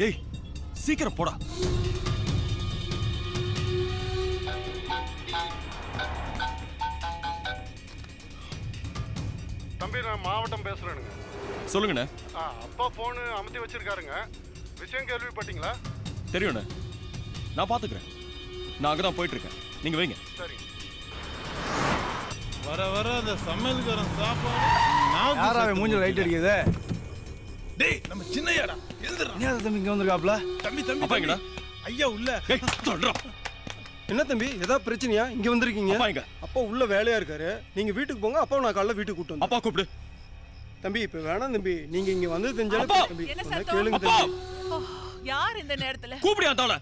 டேய் சீக்கிரம் போடா தம்பி நான் மாவட்டம் பேசுறேனுங்க சொல்லுங்கண்ணே ஆ, அப்பா போனு அமுத்தி வச்சிருக்காருங்க விஷயம் கேள்விப்பட்டீங்களா தெரியும்ண்ணே நான் பாத்துக்கிறேன் நான் அங்கதான் போயிட்டு இருக்கேன் நீங்க வைங்க சரி வர வர அந்த சமையல்காரன் சாப்பாடு யாரா அவன் மூஞ்சில லைட் அடிக்குது டேய் நம்ம சின்னையாடா எழுந்துடா ஏன் தம்பி இங்க வந்திருக்காப்ல தம்பி தம்பி அப்பா தம்பி. எங்கடா? ஐயா உள்ள ஏய் சொல்றா என்ன தம்பி ஏதாவது பிரச்சனையா இங்க வந்திருக்கீங்க அப்பா எங்க அப்பா உள்ள வேலையா இருக்காரு நீங்க வீட்டுக்கு போங்க அப்பா நான் காலைல வீட்டுக்கு கூட்டு அப்பா கூப்பிடு தம்பி இப்ப வேணாம் தம்பி நீங்க இங்க வந்து தெரிஞ்சாலும் அப்பா! தம்பி என்ன சொன்னா சத்தம்? கேளுங்க அப்பா! தம்பி ஓ, யார் இந்த நேரத்துல கூப்பிடியா தாள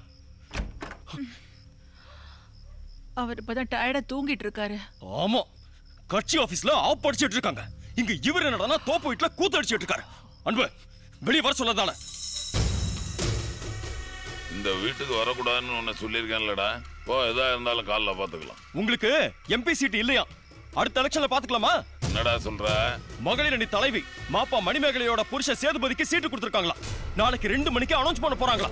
அவர் இப்பதான் டயர்டா தூங்கிட்டு இருக்காரு ஆமா கட்சி ஆபீஸ்ல ஆப் படிச்சிட்டு இருக்காங்க இங்க இவர் என்னடானா தோப்பு வீட்டுல கூத்து அடிச்சிட்டு இருக்காரு அன்பு வெளிய வர சொல்லதால இந்த வீட்டுக்கு வரக்கூடாதுன்னு உன்னை சொல்லியிருக்கேன்லடா போ எதா இருந்தாலும் காலைல பார்த்துக்கலாம் உங்களுக்கு எம்பி சீட் இல்லையா அடுத்த எலெக்ஷன்ல பாத்துக்கலாமா என்னடா சொல்ற மகளிர் அணி தலைவி மாப்பா மணிமேகலையோட புருஷ சேதுபதிக்கு சீட்டு கொடுத்திருக்காங்களா நாளைக்கு ரெண்டு மணிக்கு அனௌன்ஸ் பண்ண போறாங்களா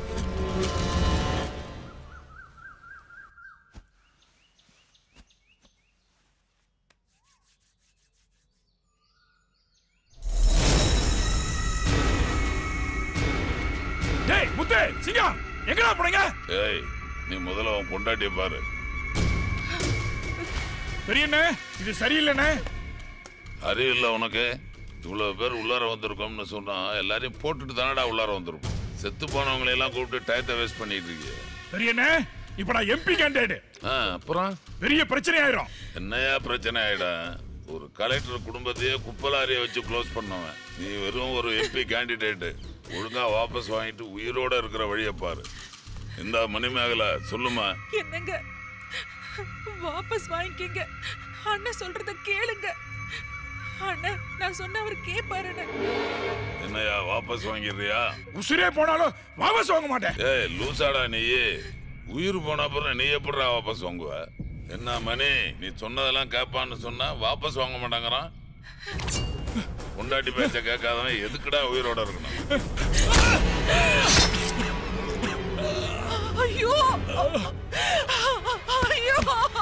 டேய் முத்து சிங்கம் எங்கடா போனீங்க ஏய் நீ முதல்ல உன் பொண்டாட்டியை பாரு பெரியண்ணே இது சரியில்லைண்ணே அறிவு இல்லை உனக்கு இவ்வளவு பேர் உள்ளார வந்திருக்கோம்னு சொன்னா எல்லாரையும் போட்டுட்டு தானடா உள்ளார வந்திருப்போம் செத்து போனவங்களை எல்லாம் கூப்பிட்டு டயத்தை வேஸ்ட் பண்ணிட்டு இருக்கிய பெரியண்ணே இப்ப நான் எம்பி கேண்டிடேட் ஆ, அப்புறம் பெரிய பிரச்சனை ஆயிரும் என்னையா பிரச்சனை ஆயிடும் ஒரு கலெக்டர் குடும்பத்தையே குப்பலாரியை வச்சு க்ளோஸ் பண்ணவன் நீ வெறும் ஒரு எம்பி கேண்டிடேட்டு ஒழுங்கா வாபஸ் வாங்கிட்டு உயிரோட இருக்கிற வழியை பாரு இந்த மணிமேகலை சொல்லுமா என்னங்க வாபஸ் வாங்கிக்கங்க அண்ணன் சொல்றத கேளுங்க அண்ணன் நான் சொன்ன அவர் கேட்பாருன்னு என்னையா வாபஸ் வாங்கிடுறியா உசுரே போனாலும் வாபஸ் வாங்க மாட்டேன் ஏய் லூசாடா நீ உயிர் போன அப்புறம் நீ எப்படிடா வாபஸ் வாங்குவ என்ன மணி நீ சொன்னதெல்லாம் கேட்பான்னு சொன்னா வாபஸ் வாங்க மாட்டாங்கறான் பொண்டாட்டி பேச்ச கேட்காதவன் எதுக்குடா உயிரோட இருக்கணும் ஐயோ ஐயோ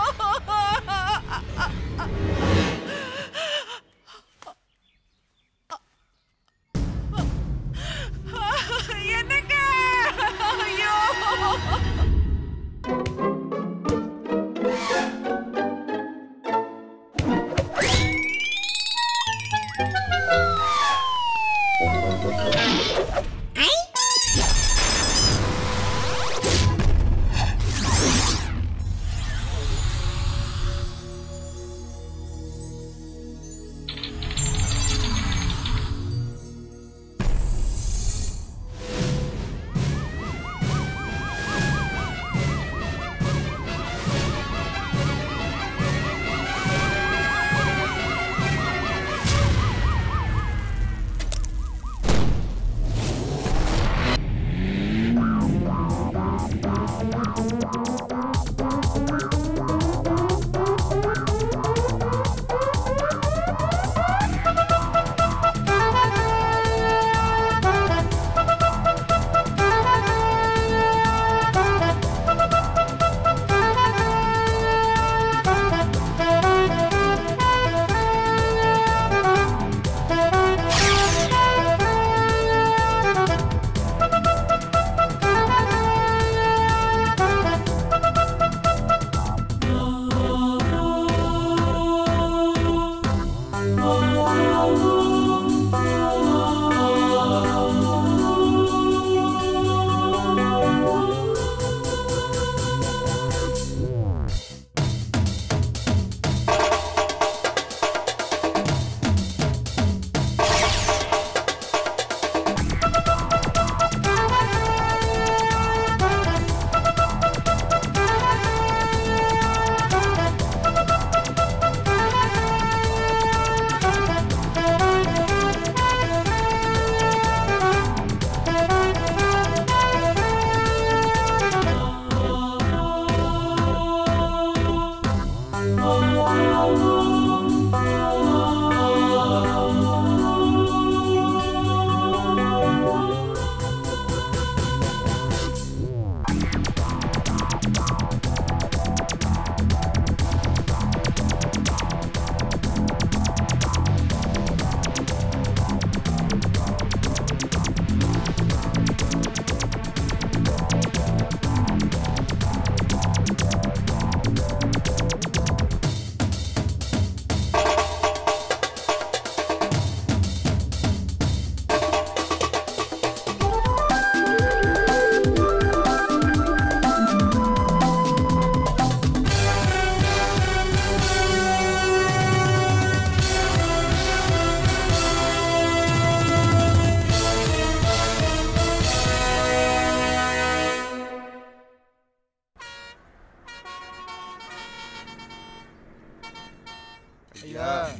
என்னங்க ஐயோ ஐ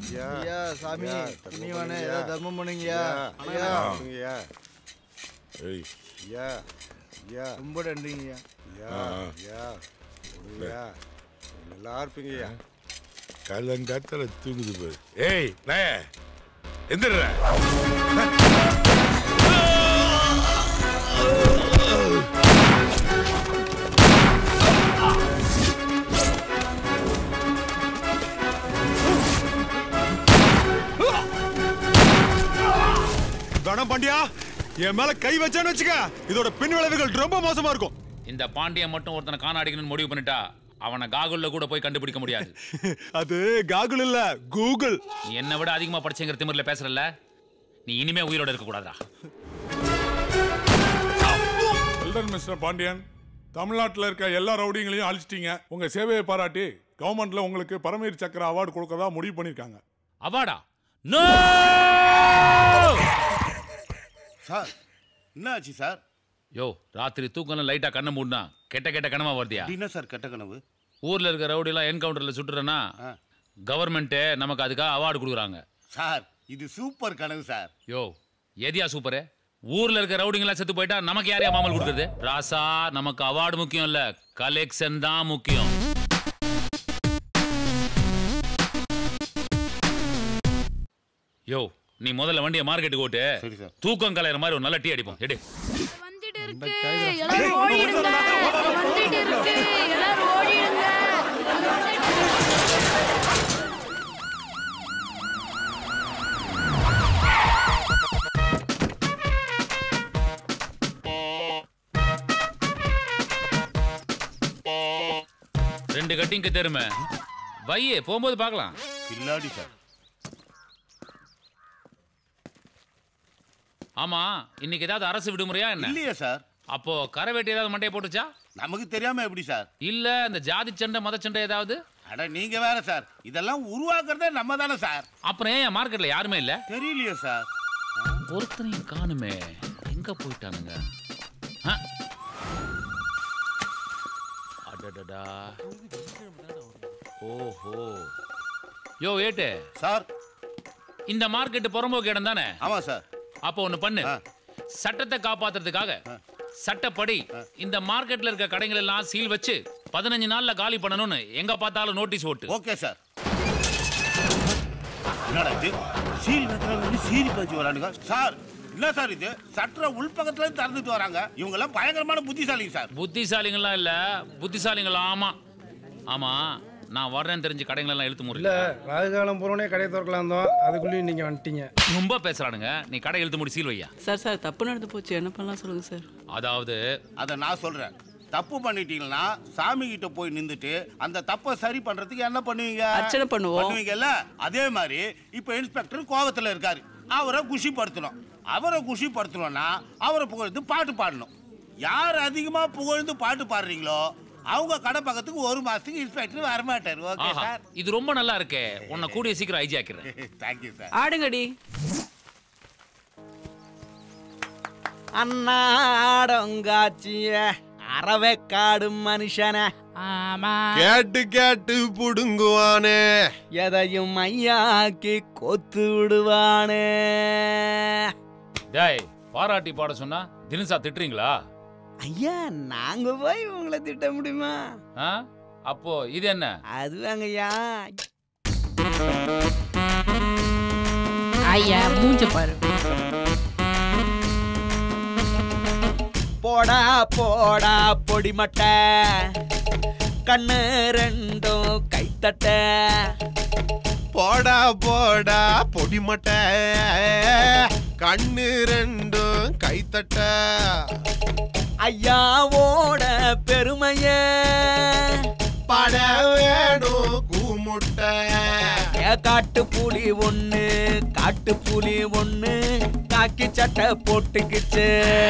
ஐயா சாமி புண்ணியவானே ஏதாவது தர்மம் பண்ணுங்கய்யா ஐயா ஐயா ஏய் ஐயா ஐயா ரொம்ப நன்றிங்கய்யா ஐயா ஐயா ஐயா நல்லா இருப்பீங்கய்யா காலங்காத்தால தூங்குது பாரு ஏய் நாய எந்திர கணம் பாண்டியா என் மேல கை வச்சான்னு வச்சுக்க இதோட பின் விளைவுகள் ரொம்ப மோசமா இருக்கும் இந்த பாண்டியன் மட்டும் ஒருத்தனை காணாடிக்கணும்னு முடிவு பண்ணிட்டா அவனை காகுல்ல கூட போய் கண்டுபிடிக்க முடியாது அது காகுல் இல்ல கூகுள் நீ என்னை விட அதிகமா படிச்சேங்கிற திமிர்ல பேசுறல்ல நீ இனிமே உயிரோட இருக்க கூடாதா வெல்டன் மிஸ்டர் பாண்டியன் தமிழ்நாட்டில் இருக்க எல்லா ரவுடிங்களையும் அழிச்சிட்டீங்க உங்க சேவையை பாராட்டி கவர்மெண்ட்ல உங்களுக்கு பரமவீர் சக்கர அவார்டு கொடுக்கறதா முடிவு பண்ணிருக்காங்க அவாடா நோ சார் என்ன ஆச்சு சார் யோ ராத்திரி தூக்கம் லைட்டா கண்ணை மூடினா கெட்ட கெட்ட கனமா வருதியா என்ன சார் கெட்ட கனவு ஊர்ல இருக்க ரவுடி எல்லாம் என்கவுண்டர்ல சுட்டுறனா கவர்மெண்ட்டே நமக்கு அதுக்காக அவார்டு கொடுக்குறாங்க சார் இது சூப்பர் கனவு சார் யோ எதியா சூப்பரு ஊர்ல இருக்க ரவுடிங்களா செத்து போயிட்டா நமக்கு யாரையா மாமல் கொடுக்குறது ராசா நமக்கு அவார்டு முக்கியம் இல்ல கலெக்ஷன் தான் முக்கியம் யோ நீ முதல்ல வண்டியை மார்க்கெட்டுக்கு ஓட்டு சரி சார் தூக்கம் கலையிற மாதிரி ஒரு நல்ல டீ அடிப்போம் எடு வந்துட்டு இருக்கு எல்லாரும் ஓடிடுங்க வந்துட்டு இருக்கு எல்லாரும் ஓடிடுங்க ரெண்டு கட்டிங்க தெருமை வையே போகும்போது பார்க்கலாம் பில்லாடி சார் ஆமா இன்னைக்கு ஏதாவது அரசு விடுமுறையா என்ன இல்லையே சார் அப்போ கரை வெட்டி ஏதாவது மண்டையை போட்டுச்சா நமக்கு தெரியாம எப்படி சார் இல்ல இந்த ஜாதி சண்டை மத சண்டை ஏதாவது அட நீங்க வேற சார் இதெல்லாம் உருவாக்குறதே நம்ம தானே சார் அப்புறம் ஏன் மார்க்கெட்ல யாருமே இல்ல தெரியலையே சார் ஒருத்தனையும் காணுமே எங்க போயிட்டானுங்க ஆ? அடடடா ஓஹோ யோ ஏட்டு சார் இந்த மார்க்கெட் புறம்போக்கு இடம் தானே ஆமா சார் அப்போ ஒண்ணு பண்ணு சட்டத்தை காப்பாத்துறதுக்காக சட்டப்படி இந்த மார்க்கெட்ல இருக்க கடைகள் எல்லாம் சீல் வச்சு பதினஞ்சு நாள்ல காலி பண்ணணும்னு எங்க பார்த்தாலும் நோட்டீஸ் ஓட்டு ஓகே சார் என்னடா இது சீல் வைக்கிறாங்க சீரி பறிச்சு வரானுங்க சார் என்ன சார் இது சற்ற உள்பக்கத்துல இருந்து திறந்துட்டு வராங்க இவங்க எல்லாம் பயங்கரமான புத்திசாலிங்க சார் புத்திசாலிங்களாம் இல்ல புத்திசாலிங்களா ஆமா ஆமா நான் வர்றேன்னு தெரிஞ்சு கடைகள் எல்லாம் இழுத்து இல்ல முடியல ராகு காலம் போறோனே கடையை திறக்கலாம் தான் அதுக்குள்ளேயும் நீங்க வந்துட்டீங்க ரொம்ப பேசுறானுங்க நீ கடை இழுத்து முடி சீல் வையா சார் சார் தப்பு நடந்து போச்சு என்ன பண்ணலாம் சொல்லுங்க சார் அதாவது அதை நான் சொல்றேன் தப்பு பண்ணிட்டீங்கன்னா சாமி கிட்ட போய் நின்னுட்டு அந்த தப்பை சரி பண்றதுக்கு என்ன பண்ணுவீங்க அர்ச்சனை பண்ணுவோம். பண்ணுவீங்கல்ல அதே மாதிரி இப்போ இன்ஸ்பெக்டர் கோவத்துல இருக்காரு அவரை குஷிப்படுத்தணும் அவரை குஷிப்படுத்தணும்னா அவரை புகழ்ந்து பாட்டு பாடணும் யார் அதிகமா புகழ்ந்து பாட்டு பாடுறீங்களோ அவங்க கடை பக்கத்துக்கு ஒரு மாசத்துக்கு இன்ஸ்பெக்டர் வரமாட்டார் ஓகே ஆஹா சார் இது ரொம்ப நல்லா இருக்கே உன்னை கூடிய சீக்கிரம் ஐஜி ஆக்கிறேன் தேங்க்யூ சார் ஆடுங்கடி அண்ணாடங்காச்சிய அறவைக்காடு மனுஷன ஆமா கேட்டு கேட்டு புடுங்குவானே எதையும் ஐயாக்கி கொத்து விடுவானே டேய் பாராட்டி பாட சொன்னா தினசா திட்டுறீங்களா ஐயா நாங்க போய் உங்களை திட்ட முடியுமா ஆ? அப்போ இது என்ன அதுவாங்கய்யா ஐயா மூஞ்ச பாரு போடா போடா பொடி மட்டை கண்ணு ரெண்டும் கைத்தட்ட போடா போடா பொடி மட்டை கண்ணு ரெண்டும் கைத்தட்ட ஐயாவோட பெருமைய பட வேணும் கூமுட்டை ஏ காட்டு புலி ஒண்ணு காட்டு புலி ஒண்ணு காக்கி சட்டை போட்டுக்கிச்சு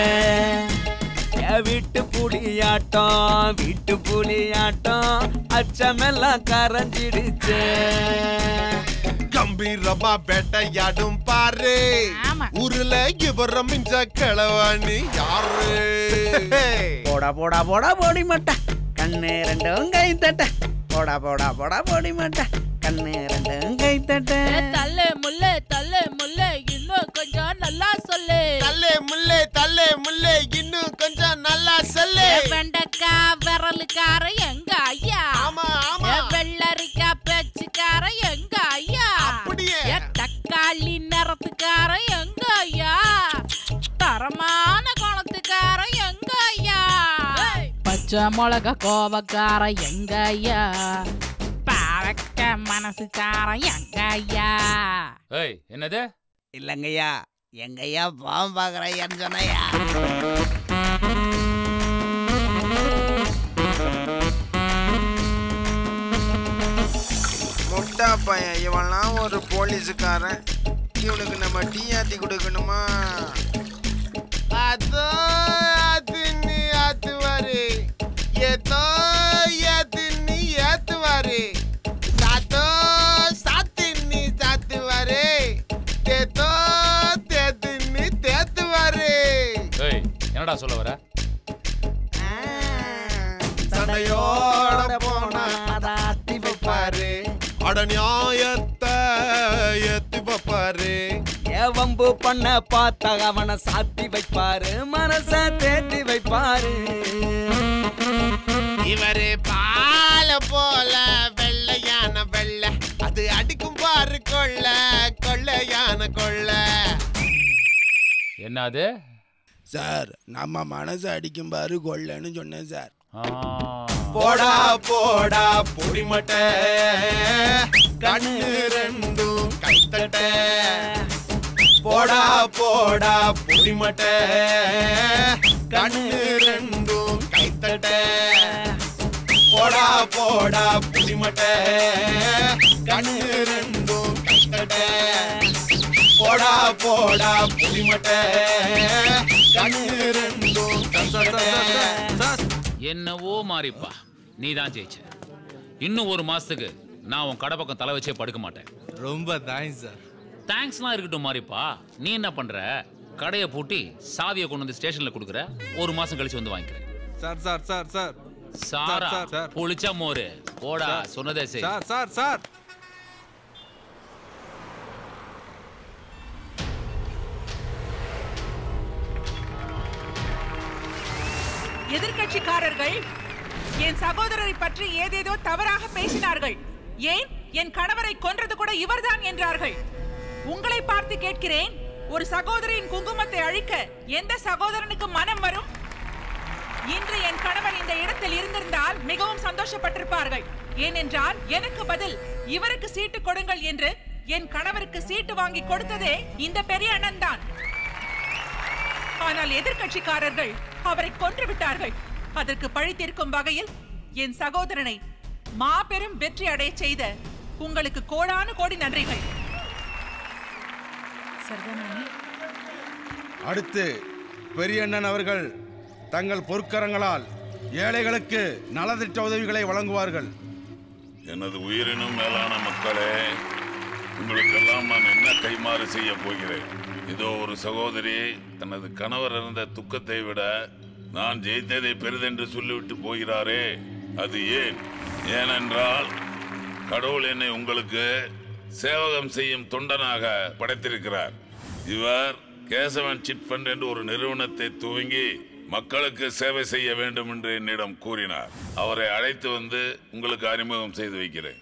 ஏ வீட்டு புலியாட்டம் வீட்டு புலியாட்டம் அச்சமெல்லாம் கரைஞ்சிடுச்சு கம்பீரமா வேட்டையாடும் பாரு ஆமா. ஊருல இவரம் மிஞ்ச கிளவாணி யாரு போடா போடா போடா போடி மாட்டா கண்ணு ரெண்டும் கை தட்ட போடா போடா போடா போடி மாட்டா கண்ணு ரெண்டும் கை தட்ட தள்ளு முள்ளு தள்ளு முள்ளு இன்னும் கொஞ்சம் நல்லா சொல்லு தள்ளு முள்ளு தள்ளு முள்ளு இன்னும் கொஞ்சம் நல்லா சொல்லு வெண்டக்கா விரலுக்கார எங்க ஐயா ஆமா ஆமா வெள்ளரிக்கா பேச்சுக்கார எங்க ஐயா அப்படியே. ஏ, தக்காளி நிறத்துக்கார எங்க ஐயா தரமான குணத்துக்கார எங்க ஐயா பச்சை மிளகா கோவக்கார எங்க ஐயா பாவக்க மனசுக்கார எங்க ஐயா ஏய் என்னது இல்லைங்கய்யா எங்கய்யா பாவம் பார்க்குறையான்னு சொன்னையா முட்டா பையன் இவன்லாம் ஒரு போலீஸுக்காரன் இவனுக்கு நம்ம டீ ஆத்தி கொடுக்கணுமா அதோ ஆத்தின்னு ஆத்துவாரு ஏதோ ஏத்தின்னு ஏத்துவாரு சாத்தோ சாத்தின்னு சாத்துவாரு தேத்தோ தேத்துன்னு தேத்துவாரு ஏய் என்னடா சொல்ல வர சண்டையோட போனா அதாத்தி வைப்பாரு அட நியாயத்தை ஏத்தி வைப்பாரு ஏவம்பு பண்ண பார்த்த அவனை சாத்தி வைப்பாரு மனச தேத்தி வைப்பாரு இவரு பால போல வெள்ளையான வெள்ளை அது அடிக்கும் பாரு கொள்ள கொள்ளையான கொள்ள என்னது சார் நம்ம மனசு அடிக்கும் பாரு கொள்ளன்னு சொன்னேன் சார் ஆ. போடா போடா பொடிமட்ட கண்ணு ரெண்டும் கைத்தட்ட போடா போடா பொடிமட்ட கண்ணு ரெண்டும் கைத்தட்ட போடா போடா புடிமட்ட கண்ணு ரெண்டும் கைத்தட்ட போடா போடா புடிமட்ட கண்ணு ரெண்டும் கைத்தட்ட என்னவோ மாறிப்பா நீ தான் ஜெயிச்ச இன்னும் ஒரு மாசத்துக்கு நான் உன் கடை பக்கம் தலை வச்சே படுக்க மாட்டேன் ரொம்ப தேங்க்ஸ் சார் தேங்க்ஸ்லாம் இருக்கட்டும் மாறிப்பா நீ என்ன பண்ற கடையை பூட்டி சாவியை கொண்டு வந்து ஸ்டேஷன்ல கொடுக்குற ஒரு மாசம் கழிச்சு வந்து வாங்கிக்கிறேன் சார் சார் சார் சார் சாரா சார், சார். புளிச்சா மோரு போடா சார். சொன்னதே செய் சார் சார் சார் எதிர்க்கட்சிக்காரர்கள் என் சகோதரரை பற்றி ஏதேதோ தவறாக பேசினார்கள் ஏன் என் கணவரை கொன்றது கூட இவர்தான் என்றார்கள் உங்களை பார்த்து கேட்கிறேன் ஒரு சகோதரியின் குங்குமத்தை அழிக்க எந்த சகோதரனுக்கு மனம் வரும் இன்று என் கணவர் இந்த இடத்தில் இருந்திருந்தால் மிகவும் சந்தோஷப்பட்டிருப்பார்கள் ஏனென்றால் எனக்கு பதில் இவருக்கு சீட்டு கொடுங்கள் என்று என் கணவருக்கு சீட்டு வாங்கி கொடுத்ததே இந்த பெரிய அண்ணன் தான் ஆனால் எதிர்க்கட்சிக்காரர்கள் அவரை கொன்று விட்டார்கள் அதற்கு பழி தீர்க்கும் வகையில் என் சகோதரனை மாபெரும் வெற்றி அடைய செய்த உங்களுக்கு கோடானு கோடி நன்றிகள் சரிதானே அடுத்து பெரியண்ணன் அவர்கள் தங்கள் பொற்கரங்களால் ஏழைகளுக்கு நலத்திட்ட உதவிகளை வழங்குவார்கள் எனது உயிரினும் மேலான மக்களே உங்களுக்கெல்லாம் நான் என்ன கைமாறு செய்ய போகிறேன் இதோ ஒரு சகோதரி தனது கணவர் இருந்த துக்கத்தை விட நான் ஜெயித்ததை பெரிதென்று சொல்லிவிட்டு போகிறாரே அது ஏன் ஏனென்றால் கடவுள் என்னை உங்களுக்கு சேவகம் செய்யும் தொண்டனாக படைத்திருக்கிறார் இவர் கேசவன் சிட் ஃபண்ட் என்று ஒரு நிறுவனத்தை துவங்கி மக்களுக்கு சேவை செய்ய வேண்டும் என்று என்னிடம் கூறினார் அவரை அழைத்து வந்து உங்களுக்கு அறிமுகம் செய்து வைக்கிறேன்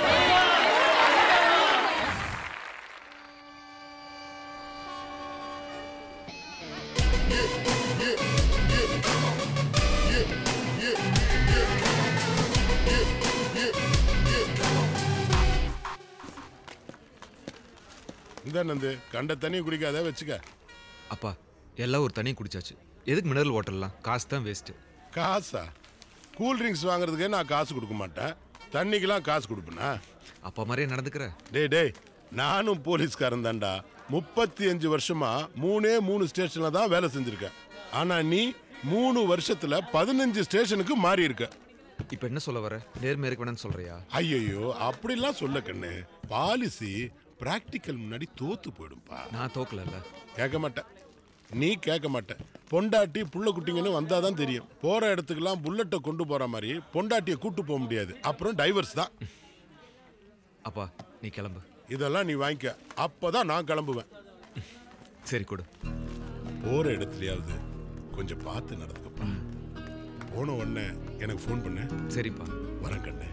இந்த நந்து கண்ட தண்ணியை குடிக்காத வச்சுக்க அப்பா எல்லாம் ஒரு தண்ணி குடிச்சாச்சு எதுக்கு மினரல் வாட்டர்லாம் காசு தான் வேஸ்ட்டு காசா கூல் ட்ரிங்க்ஸ் வாங்குறதுக்கே நான் காசு கொடுக்க மாட்டேன் தண்ணிக்கெல்லாம் காசு கொடுப்பேனா அப்பா மாதிரியே நடந்துக்கிற டேய் டேய் நானும் போலீஸ்காரன் தான்டா முப்பத்தி அஞ்சு வருஷமா மூணே மூணு ஸ்டேஷன்ல தான் வேலை செஞ்சிருக்கேன் ஆனா நீ மூணு வருஷத்துல பதினஞ்சு ஸ்டேஷனுக்கு மாறி இருக்க இப்போ என்ன சொல்ல வர நேர்மை இருக்க வேணாம்னு சொல்றியா ஐயோ அப்படிலாம் சொல்ல கண்ணு பாலிசி பிராக்டிக்கல் முன்னாடி தோத்து போயிடும்பா நான் தோக்கலல்ல கேட்க மாட்டேன் நீ கேட்க மாட்டேன் பொண்டாட்டி புள்ள குட்டிங்கன்னு வந்தாதான் தெரியும் போற இடத்துக்கெல்லாம் புல்லட்டை கொண்டு போற மாதிரி பொண்டாட்டியை கூட்டு போக முடியாது அப்புறம் டைவர்ஸ் தான் அப்பா நீ கிளம்பு இதெல்லாம் நீ வாங்கிக்க அப்பதான் நான் கிளம்புவேன் சரி கொடு போற இடத்துலயாவது கொஞ்சம் பார்த்து நடந்துக்கப்பா போன உடனே எனக்கு ஃபோன் பண்ண சரிப்பா வரேன் கண்ணே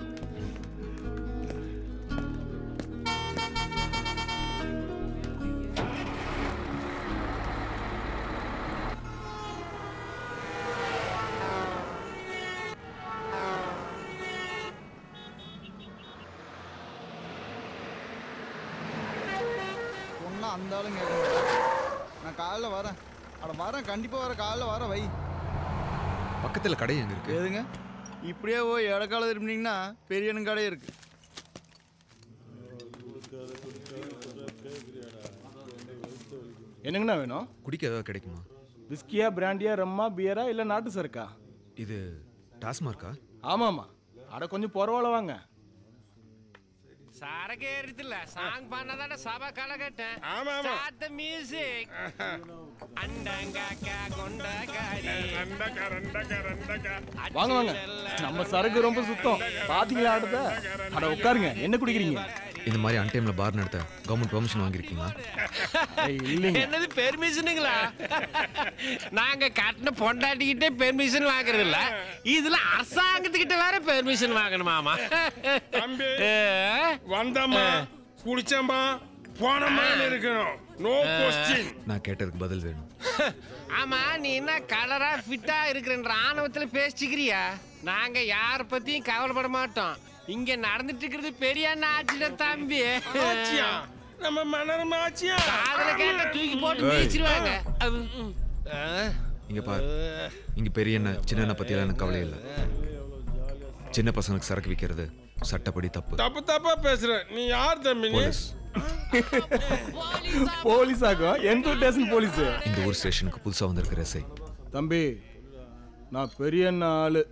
சொன்னா அந்த ஆளும் கேட்க மாட்டான். நான் காலைல வரேன் அட வரேன் கண்டிப்பா வரேன் காலைல வரேன் வை பக்கத்துல கடை எங்க இருக்கு எதுங்க இப்படியே போய் இடக்கால திரும்பினீங்கன்னா பெரியனும் கடை இருக்கு என்னங்கண்ணா வேணும் குடிக்க ஏதாவது கிடைக்குமா விஸ்கியா பிராண்டியா ரம்மா பியரா இல்ல நாட்டு சரக்கா இது டாஸ்மார்க்கா ஆமாமா அட கொஞ்சம் பரவாயில்ல வாங்க சரக்கு ஏறிதுல சாங் பண்ணதான சபை கலகட்டேன் ஆமா, ஆமா. Start the music அண்டங்காக்கா கொண்டகாரி வாங்க வாங்க நம்ம சரக்கு ரொம்ப சுத்தம் பாத்தீங்களா ஆடுத அட உட்காருங்க என்ன குடிக்கிறீங்க இந்த மாதிரி அன்டைம்ல பார் நடத்த கவர்மெண்ட் பெர்மிஷன் வாங்கியிருக்கீங்களா இல்லைங்க என்னது பெர்மிஷனுங்களா நாங்க கட்டின பொண்டாட்டிக்கிட்டே பெர்மிஷன் வாங்குறது இல்ல இதுல அரசாங்கத்துக்கிட்ட வேற பெர்மிஷன் வாங்கணுமாமா தம்பி வந்தம்மா குடிச்சம்மா போனமான்னு இருக்கணும் நோ கொஸ்டின் நான் கேட்டதுக்கு பதில் வேணும் ஆமா நீ என்ன கலரா ஃபிட்டா இருக்கிறன்ற ஆணவத்துல பேசிக்கிறியா நாங்க யார பத்தியும் கவலைப்பட மாட்டோம் இங்க நடந்துட்டு இருக்கிறது பெரிய ஆட்சிட தம்பி ஆச்சியா நம்ம மனரமா ஆச்சியா அதுல கேட்ட தூக்கி போட்டு ஏய். மிதிச்சிருவாங்க இங்க பாரு இங்க பெரிய என்ன சின்ன என்ன பத்தியெல்லாம் எனக்கு கவலை இல்லை சின்ன பசங்களுக்கு சரக்கு விற்கிறது சட்டப்படி தப்பு தப்பு தப்பா பேசுற நீ யார் தம்பி நீ போலீஸ் போலீஸ் ஆகும் எந்த ஸ்டேஷன் போலீஸ் இந்த ஊர் ஸ்டேஷனுக்கு புதுசா வந்திருக்கிற எஸ்ஐ தம்பி நான் பெரிய ஆளு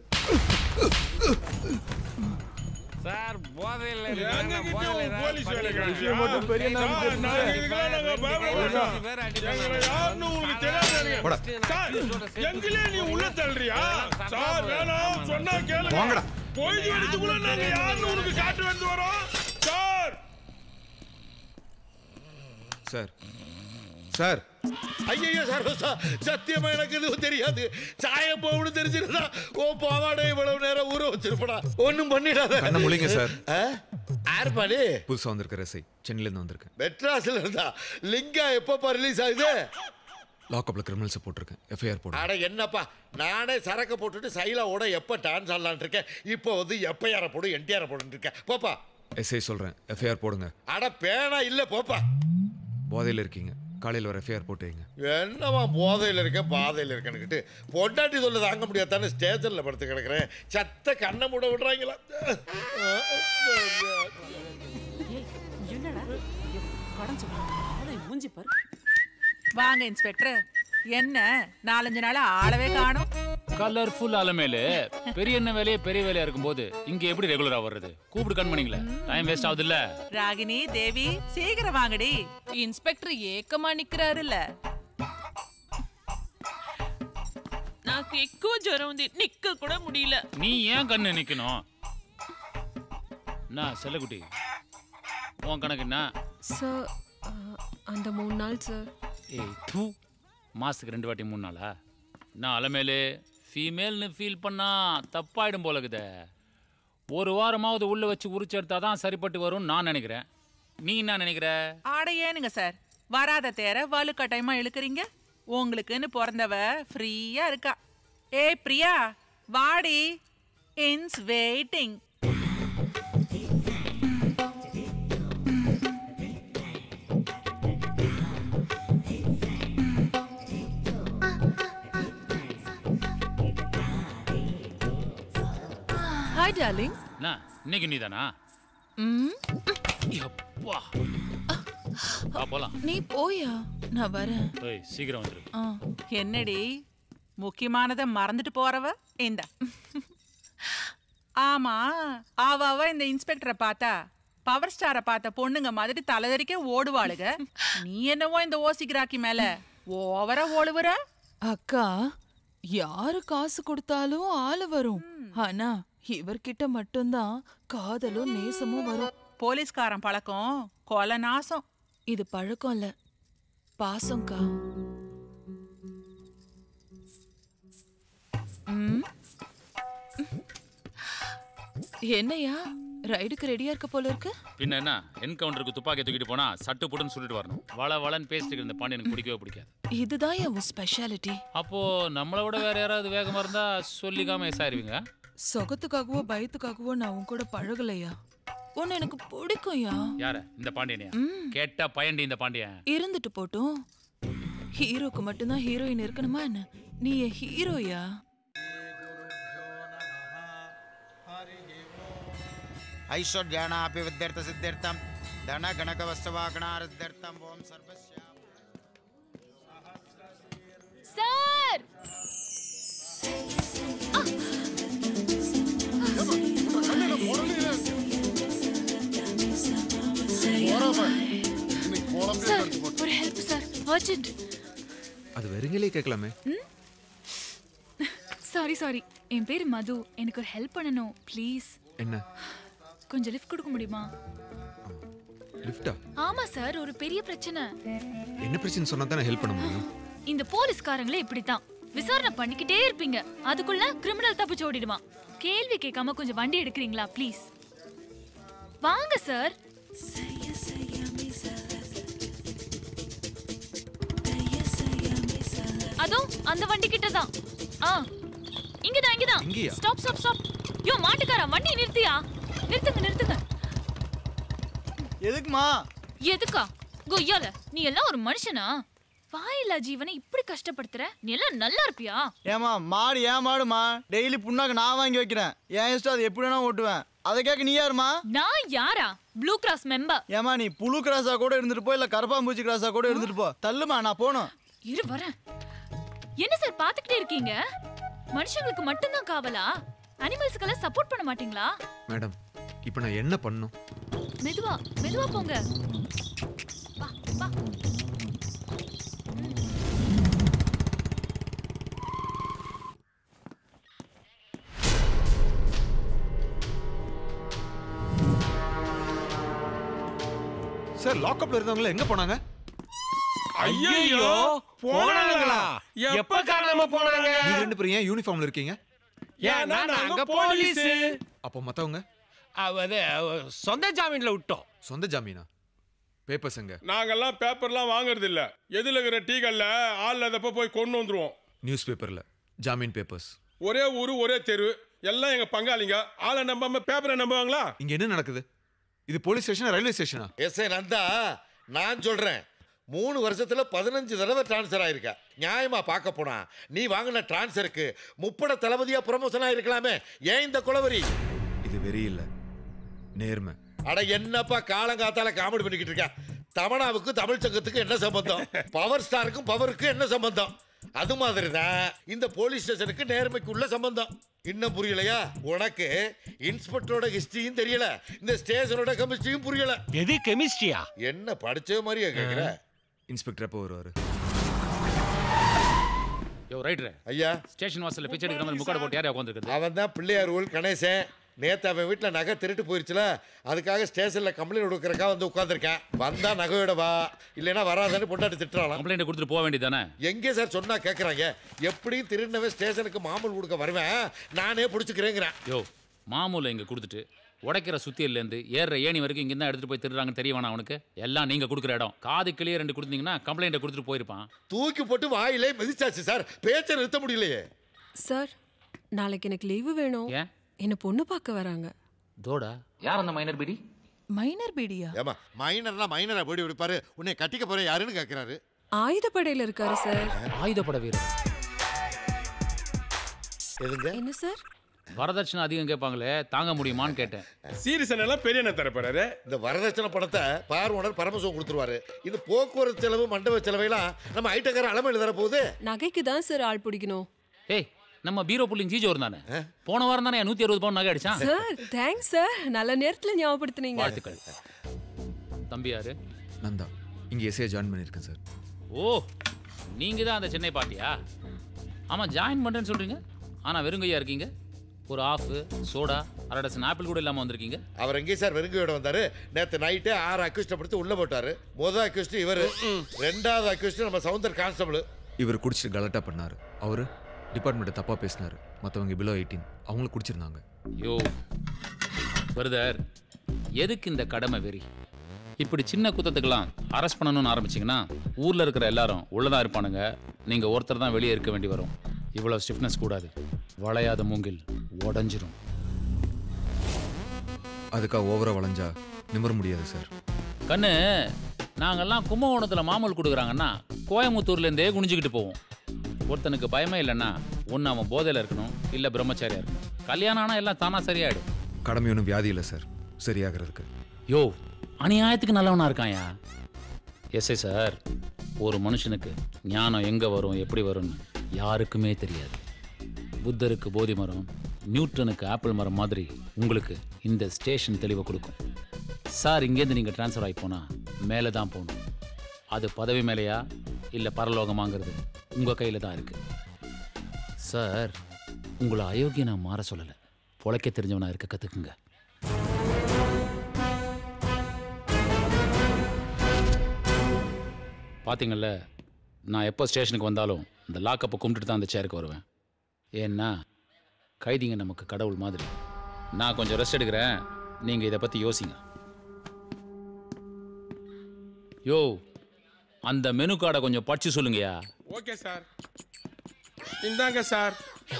சார் போதையில் எங்க கிட்ட உன் போலீஸ் வேலை விஷயம் மட்டும் பெரிய நாள் சார், நாங்க இதுக்கெல்லாம் நாங்க பயப்பட மாட்டோம். எங்களை யாருன்னு உங்களுக்கு தெரியாது போடா. சார், எங்களே நீ உள்ள தள்ளுறியா சார் வேணாம் சொன்னா கேளுங்க வாங்கடா. பொழுது வெடிச்சுக்குள்ள நாங்க யாருன்னு உனக்கு காட்டு வந்து வரோம் சார் சார் சார் ஐயோ சரோசா சத்தியமா எனக்கு எதுவும் தெரியாது சாயம் போகணும் தெரிஞ்சிருந்தா ஓ பாவாடை இவ்வளவு நேரம் ஊற வச்சிருப்படா ஒண்ணும் பண்ணிடாத கண்ணை முழிங்க சார் ஆர்பாடி புதுசா வந்திருக்கிற எஸ்ஐ சென்னையில இருந்து வந்திருக்கேன் மெட்ராஸ்ல இருந்தா லிங்கா எப்பப்பா ரிலீஸ் ஆகுது லாக்அப்ல கிரிமினல்ஸ் போட்டிருக்கேன் எஃப்ஐஆர் போடு அட என்னப்பா நானே சரக்கு போட்டுட்டு சைலாவோட எப்ப டான்ஸ் ஆடலான் இருக்கேன் இப்போ வந்து எப்பயார போடு என்டிஆர் போடுன்னு இருக்கேன் போப்பா எஸ்ஐ சொல்றேன் எஃப்ஐஆர் போடுங்க அட பேனா இல்ல போப்பா போதையில இருக்கீங்க காலையில் ஒரு எஃப்ஐஆர் போட்டு வைங்க என்னவா போதையில் இருக்க பாதையில் இருக்கேன்னுக்கிட்டு பொண்டாட்டி சொல்ல தாங்க முடியாதானே ஸ்டேஷனில் படுத்து கிடக்குறேன் சத்த கண்ணை மூட விடுறாங்களா என்னடா கடன் சொல்லுங்க மூஞ்சி பாரு வாங்க இன்ஸ்பெக்டர் என்ன நாலஞ்சு நாள் ஆளவே காணும் கலர்ஃபுல் அலமேலு பெரிய என்ன வேலையே பெரிய வேலையா இருக்கும்போது இங்க எப்படி ரெகுலரா வர்றது கூப்பிடு கண் பண்ணீங்களே டைம் வேஸ்ட் ஆகுது இல்ல ராகினி தேவி சீக்கிரம் வாங்கடி இன்ஸ்பெக்டர் ஏக்கமா நிக்கிறாருல்ல నాకు ఎక్కువ జ్వరం ఉంది నిక్క కూడా முடியல நீ ஏன் கண்ணு நிக்கணும் நான் செல்லக்குட்டி உன் கணக்கு என்ன சார் அந்த மூணு நாள் சார் ஏய் தூ மாசத்துக்கு ரெண்டு வாட்டி மூணு நாளா நான் அலமேலு ஃபீமேல்னு ஃபீல் பண்ணா தப்பாயிடும் போல இருக்குதே ஒரு வாரமாவது உள்ள வச்சு உரிச்சு எடுத்தாதான் சரிப்பட்டு வரும்னு நான் நினைக்கிறேன் நீ என்ன நினைக்கிற ஆட ஏனுங்க சார் வராத தேர வலுக்கட்டாயமா இழுக்கிறீங்க உங்களுக்குன்னு பிறந்தவ ஃப்ரீயா இருக்கா ஏய் பிரியா வாடி இன்ஸ் வெயிட்டிங் ஹாய் டார்லிங் என்ன இன்னைக்கு நீதானா ம் எப்பா வா போலாம் நீ போயா நான் வரேன் ஏய் சீக்கிரம் வந்துரு ஆ, என்னடி முக்கியமானதை மறந்துட்டு போறவ இந்த ஆமா அவ அவ இந்த இன்ஸ்பெக்டரை பார்த்தா பவர் ஸ்டாரை பார்த்த பொண்ணுங்க மாதிரி தலைதறிக்க ஓடுவாளுக நீ என்னவோ இந்த ஓசிக்கிறாக்கி மேல ஓவரா ஓடுவுற அக்கா யாரு காசு கொடுத்தாலும் ஆளு வரும் ஆனா இவர்கிட்ட மட்டும்தான் காதலும் நேசமும் வரும் போலீஸ்காரன் பழக்கம் கொலை நாசம் இது பழக்கம் இல்ல பாசம்க்கா ம். என்னையா ரைடுக்கு ரெடியா இருக்க போல இருக்கு பின்ன என்ன என்கவுண்டருக்கு துப்பாக்கி தூக்கிட்டு போனா சட்டு புட்டுன்னு சுட்டுட்டு வரணும் வள வளன்னு பேசிட்டு இருக்க இந்த பாண்டி எனக்கு பிடிக்கவே பிடிக்காது இதுதான் என் ஸ்பெஷாலிட்டி அப்போ நம்மளை விட வேற யாராவது வேகமா இருந்தா சொல்லிக்காம எஸ் ஆயிருவீங்க சொகத்துக்காகவோ பயத்துக்காகவோ நான் உன் கூட பழகலையா உன்னை எனக்கு பிடிக்கும்யா யார இந்த பாண்டியனையா கேட்டா பயண்டி இந்த பாண்டியன் இருந்துட்டு போட்டும் ஹீரோக்கு மட்டும்தான் ஹீரோயின் இருக்கணுமா என்ன நீ என் ஹீரோயா ऐश्वर्याणापि विद्यार्थसिद्ध्यर्थं धनगणकवस्तवागणारद्यर्थम् ॐ सर्वस्य சார் சார் ஒரு ஹெல்ப் சார் அர்ஜென்ட் அது வெறுங்கிலே கேட்கலாமே சாரி சாரி என் பேர் மது எனக்கு ஒரு ஹெல்ப் பண்ணணும் ப்ளீஸ் என்ன கொஞ்சம் லிஃப்ட் கொடுக்க முடியுமா லிஃப்டா ஆமா சார் ஒரு பெரிய பிரச்சனை என்ன பிரச்சனை சொன்னா தானே ஹெல்ப் பண்ண முடியும் இந்த போலீஸ்காரங்களே இப்படித்தான் விசாரணை பண்ணிக்கிட்டே இருப்பீங்க அதுக்குள்ள கிரிமினல் தப்பிச்சு ஓடிடுவான் கேள்வி கேட்காம கொஞ்சம் வண்டி எடுக்கிறீங்களா ப்ளீஸ் வாங்க சார் அதோ அந்த வண்டி கிட்ட தான் ஆ இங்கதான் இங்கதான் இங்கயா? ஸ்டாப் ஸ்டாப் ஸ்டாப் யோ மாட்டுக்காரா வண்டி நிறுத்தியா நிறுத்துங்க நிறுத்துங்க எதுக்குமா எதுக்கா கொய்யால நீ எல்லாம் ஒரு மனுஷனா வாயில்லா ஜீவனை இப்படி கஷ்டப்படுத்துற நீ எல்லாம் நல்லா இருப்பியா ஏமா மாடு ஏன் மாடுமா டெய்லி புண்ணாக்கு நான் வாங்கி வைக்கிறேன் என் இஷ்டம் அது எப்படி வேணா ஓட்டுவேன் அதை கேட்க நீ யாருமா நான் யாரா ப்ளூ கிராஸ் மெம்பர் ஏமா நீ புழு கிராஸா கூட இருந்துட்டு போ இல்ல கரப்பாம்பூச்சி கிராஸா கூட இருந்துட்டு போ தள்ளுமா நான் போகணும் இரு வரேன் என்ன சார் பாத்துக்கிட்டே இருக்கீங்க மனுஷங்களுக்கு மட்டும்தான் காவலா அனிமல்ஸ்க்கெல்லாம் சப்போர்ட் பண்ண மாட்டீங்களா மேடம் இப்போ நான் என்ன பண்ணணும் மெதுவா மெதுவா போங்க வா வா சார் லாக்அப்ல இருந்தவங்கள எங்க போனாங்க ஐயோ போனாங்களா எப்ப காணாம போனாங்க நீங்க ரெண்டு பேரும் ஏன் யூனிஃபார்ம்ல இருக்கீங்க ஏன்னா நாங்க போலீஸ் அப்போ மத்தவங்க அது சொந்த ஜாமீன்ல விட்டோம் சொந்த ஜாமீனா பேப்பர்ஸ் எங்க நாங்கெல்லாம் பேப்பர்லாம் வாங்குறது இல்ல எதுல இருக்கிற டீகள்ல ஆள் இல்லாதப்ப போய் கொண்டு வந்துருவோம் நியூஸ் பேப்பர்ல ஜாமீன் பேப்பர்ஸ் ஒரே ஊரு ஒரே தெரு எல்லாம் எங்க பங்காளிங்க ஆளை நம்பாம பேப்பரை நம்புவாங்களா இங்க என்ன நடக்குது இது போலீஸ் ஸ்டேஷனா ரயில்வே ஸ்டேஷனா எஸ் நந்தா நான் சொல்றேன் மூணு வருஷத்துல பதினஞ்சு தடவை டிரான்ஸ்ஃபர் ஆயிருக்க நியாயமா பார்க்க போனா நீ வாங்கின டிரான்ஸ்ஃபருக்கு முப்பட தளபதியா ப்ரமோஷன் ஆயிருக்கலாமே ஏன் இந்த குளவரி இது வெறி இல்ல நேர்மை அட என்னப்பா காலங்காத்தால காமெடி பண்ணிக்கிட்டு இருக்க தமனாவுக்கும் தமிழ் சங்கத்துக்கும் என்ன சம்பந்தம் பவர் ஸ்டாருக்கும் பவருக்கும் என்ன சம்பந்தம் அது மாதிரி தான் இந்த போலீஸ் ஸ்டேஷனுக்கு நேர்மைக்கு உள்ள சம்பந்தம் இன்னும் புரியலையா உனக்கு இன்ஸ்பெக்டரோட ஹிஸ்டரியும் தெரியல இந்த ஸ்டேஷனோட கெமிஸ்ட்ரியும் புரியல எது கெமிஸ்ட்ரியா என்ன படிச்ச மாதிரியா கேக்குற இன்ஸ்பெக்டர் எப்போ வருவாரு யோ ரைட்ரு ஐயா ஸ்டேஷன் வாசல்ல பிச்சை எடுக்கிற மாதிரி முக்காடு போட்டு யாரையா உட்காந்துருக்குது அவன் தான் பிள்ளையார் ஊர் கணேசன் நேத்து அவன் வீட்டில் நகை திருட்டு போயிருச்சுல அதுக்காக ஸ்டேஷன்ல கம்ப்ளைண்ட் கொடுக்கறக்கா வந்து உட்காந்துருக்கேன் வந்தா நகையோட வா இல்லைன்னா வராதான்னு பொண்டாட்டி திட்டுறாளாம் கம்ப்ளைண்ட் கொடுத்துட்டு போக வேண்டியதானே எங்கே சார் சொன்னா கேட்குறாங்க எப்படியும் திருநவே ஸ்டேஷனுக்கு மாமூல் கொடுக்க வருவேன் நானே பிடிச்சிக்கிறேங்கிறேன் யோ மாமூலை இங்க கொடுத்துட்டு உடைக்கிற சுத்தியிலேருந்து ஏறுற ஏணி வரைக்கும் இங்கே தான் எடுத்துட்டு போய் திருடுறாங்கன்னு தெரியவானா அவனுக்கு எல்லாம் நீங்க கொடுக்குற இடம் காது கிளியே ரெண்டு கொடுத்தீங்கன்னா கம்ப்ளைண்ட்டை கொடுத்துட்டு போயிருப்பான் தூக்கி போட்டு வாயிலே மிதிச்சாச்சு சார் பேச்சை நிறுத்த முடியலையே சார் நாளைக்கு எனக்கு லீவு வேணும் ஏன் என்ன பொண்ணு பார்க்க வராங்க தோடா யார் அந்த மைனர் பிடி மைனர் பீடியா ஏமா மைனர்னா மைனரா போடி விடுப்பாரு உன்னை கட்டிக்க போற யாருன்னு கேட்கிறாரு ஆயுதப்படையில இருக்காரு சார் ஆயுதப்பட வீரர் எதுங்க என்ன சார் வரதட்சணை அதிகம் கேட்பாங்களே தாங்க முடியுமான்னு கேட்டேன் சீரியஸன் எல்லாம் பெரிய என்ன தரப்போறாரு இந்த வரதட்சணை பணத்தை பார்வனர் பரமசிவம் கொடுத்துருவாரு இந்த போக்குவரத்து செலவு மண்டப செலவையெல்லாம் நம்ம ஐட்டக்கார அளமையில் தரப்போகுது நகைக்கு தான் சார் ஆள் பிடிக்கணும் ஏய் நம்ம பீரோ புள்ளிங் ஜீஜோர் தானே போன வாரம் தானே நூத்தி அறுபது பவுன் நகை அடிச்சான் சார் தேங்க்ஸ் சார் நல்ல நேரத்துல ஞாபகப்படுத்துனீங்க வாழ்த்துக்கள் தம்பி யாரு நந்தா இங்க எஸ்ஏ ஜாயின் பண்ணியிருக்கேன் சார் ஓ நீங்க தான் அந்த சென்னை பார்ட்டியா ஆமா ஜாயின் பண்றேன்னு சொல்றீங்க ஆனா வெறுங்கையா இருக்கீங்க ஒரு ஆஃப் சோடா அரை டசன் ஆப்பிள் கூட இல்லாமல் வந்திருக்கீங்க அவர் எங்கே சார் வெறுங்கையோட வந்தாரு நேத்து நைட்டு ஆறு அக்யூஸ்ட படுத்து உள்ள போட்டாரு முதல் அக்யூஸ்ட் இவரு ரெண்டாவது அக்யூஸ்ட் நம்ம சவுந்தர் கான்ஸ்டபிள் இவர் குடிச்சிட்டு கலட்டா பண்ணாரு அவரு டிபார்ட்மெண்ட்டை தப்பா பேசினாரு மற்றவங்க பிலோ எயிட்டீன் அவங்களும் குடிச்சிருந்தாங்க யோ பிரதர் எதுக்கு இந்த கடமை வெறி இப்படி சின்ன குத்தத்துக்கெல்லாம் அரெஸ்ட் பண்ணணும்னு ஆரம்பிச்சிங்கன்னா ஊரில் இருக்கிற எல்லாரும் உள்ளதான் இருப்பானுங்க நீங்கள் ஒருத்தர் தான் வெளியே இருக்க வேண்டி வரும் இவ்வளோ ஸ்டிஃப்னஸ் கூடாது வளையாத மூங்கில் உடஞ்சிரும் அதுக்காக ஓவரா வளைஞ்சா நிமிர முடியாது சார் கண்ணு நாங்கெல்லாம் கும்பகோணத்தில் மாமூல் கொடுக்குறாங்கன்னா கோயம்புத்தூர்லேருந்தே குனிஞ்சுக்கிட்டு போவோம் ஒருத்தனுக்கு பயமே இல்லைன்னா ஒன்று அவன் போதையில் இருக்கணும் இல்லை பிரம்மச்சாரியா இருக்கணும் கல்யாணம் ஆனால் எல்லாம் தானா சரியாயிடும் கடமை ஒன்றும் வியாதி இல்லை சார் சரியாகிறதுக்கு யோ அநியாயத்துக்கு நல்லவனா இருக்கான்யா எஸ்ஐ சார் ஒரு மனுஷனுக்கு ஞானம் எங்கே வரும் எப்படி வரும்னு யாருக்குமே தெரியாது புத்தருக்கு போதி மரம் நியூட்டனுக்கு ஆப்பிள் மரம் மாதிரி உங்களுக்கு இந்த ஸ்டேஷன் தெளிவை கொடுக்கும் சார் இங்கேருந்து நீங்கள் ட்ரான்ஸ்ஃபர் ஆகி போனால் மேலே தான் போகணும் அது பதவி மேலேயா இல்லை பரலோகமாங்கிறது உங்கள் கையில் தான் இருக்குது சார் உங்களை அயோக்கிய நான் மாற சொல்லலை பொழைக்க தெரிஞ்சவனா இருக்க கற்றுக்குங்க பார்த்தீங்கல்ல நான் எப்போ ஸ்டேஷனுக்கு வந்தாலும் இந்த லாக்கப்பை கும்பிட்டுட்டு தான் அந்த சேருக்கு வருவேன் ஏன்னா கைதிங்க நமக்கு கடவுள் மாதிரி நான் கொஞ்சம் ரெஸ்ட் எடுக்கிறேன் நீங்கள் இதை பற்றி யோசிங்க யோ அந்த மெனு கார்டை கொஞ்சம் படிச்சு சொல்லுங்கயா ஓகே சார் இந்தாங்க சார்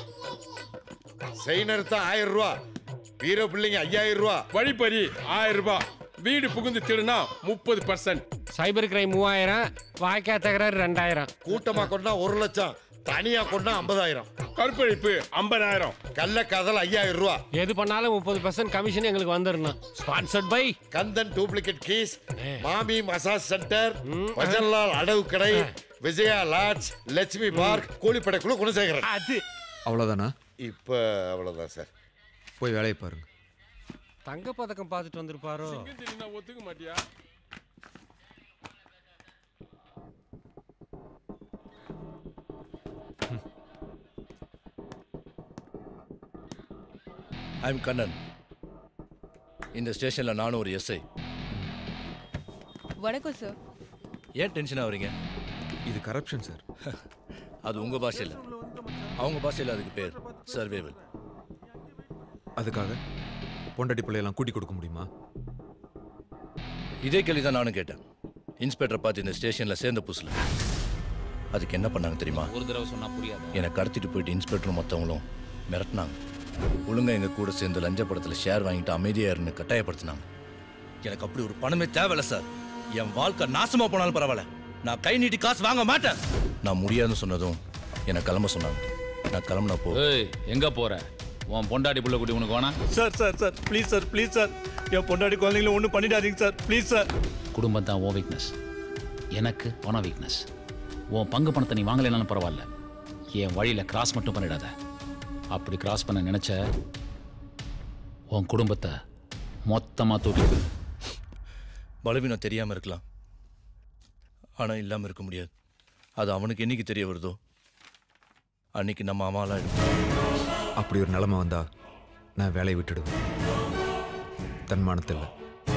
செயினர் தான் ஆயிரம் ரூபா வீர பிள்ளைங்க ஐயாயிரம் ரூபா வழிப்பறி ஆயிரம் ரூபாய் வீடு புகுந்து திருனா முப்பது பர்சன்ட் சைபர் கிரைம் மூவாயிரம் வாய்க்கா தகராறு ரெண்டாயிரம் கூட்டமா கொண்டா ஒரு லட்சம் தனியா கொண்டா ஐம்பதாயிரம் கற்பழிப்பு ஐம்பதாயிரம் கள்ள காதல் ஐயாயிரம் ரூபா எது பண்ணாலும் முப்பது பர்சன்ட் கமிஷன் எங்களுக்கு வந்துடணும் sponsored by Kandan duplicate keys மாமி மசாஜ் சென்டர் பஜன்லால் அடவு கடை விஜயா லாட்ஜ் லட்சுமி பார்க் கூலிப்படை குழு குணசேகரன் அது அவ்வளோதானா இப்போ அவ்வளோதான் சார் போய் வேலையை பாருங்க தங்க பதக்கம் பார்த்துட்டு வந்திருப்பாரோ நான் ஒத்துக்க மாட்டியா ஐம் கண்ணன் இந்த ஸ்டேஷனில் நானும் ஒரு எஸ்ஐ வணக்கம் சார் ஏன் டென்ஷன் ஆகுறீங்க இது கரப்ஷன் சார் அது உங்கள் பாஷையில் அவங்க பாஷையில் அதுக்கு பேர் சர்வேவல் அதுக்காக பொண்டாட்டி பிள்ளையெல்லாம் கூட்டி கொடுக்க முடியுமா இதே கேள்வி தான் நானும் கேட்டேன் இன்ஸ்பெக்டரை பார்த்து இந்த ஸ்டேஷனில் சேர்ந்த புதுசில் அதுக்கு என்ன பண்ணாங்க தெரியுமா ஒரு தடவை சொன்னால் புரியாது என்னை கடத்திட்டு போயிட்டு இன்ஸ்பெக்டரும் மற்றவங்களும் மிரட்டினாங்க ஒழுங்கா எங்கள் கூட சேர்ந்து லஞ்ச படத்தில் ஷேர் வாங்கிட்டு அமைதியாக இருந்து கட்டாயப்படுத்தினாங்க எனக்கு அப்படி ஒரு பணமே தேவையில்ல சார் என் வாழ்க்கை நாசமா போனாலும் பரவாயில்ல நான் கை நீட்டி காசு வாங்க மாட்டேன் நான் முடியாதுன்னு சொன்னதும் என்னை கிளம்ப சொன்னாங்க நான் கிளம்புனா போ ஏய் எங்க போற உன் பொண்டாட்டி புள்ள குட்டி உனக்கு வேணா sir sir sir please sir please sir என் பொண்டாட்டி குழந்தைங்கள ஒன்றும் பண்ணிடாதீங்க சார் ப்ளீஸ் சார் குடும்பம் தான் உன் வீக்னஸ் எனக்கு பணம் வீக்னஸ் உன் பங்கு பணத்தை நீ வாங்கலைனாலும் பரவாயில்ல என் வழியில கிராஸ் மட்டும் பண்ணிடாத அப்படி கிராஸ் பண்ண நினைச்ச உன் குடும்பத்தை மொத்தமா தூக்கி பலவீனம் தெரியாமல் இருக்கலாம் ஆனால் இல்லாமல் இருக்க முடியாது அது அவனுக்கு என்னைக்கு தெரிய வருதோ அன்னைக்கு நம்ம அம்மாலாம் அப்படி ஒரு நிலைமை வந்தா நான் வேலையை விட்டுடுவேன் தன்மானத்தில்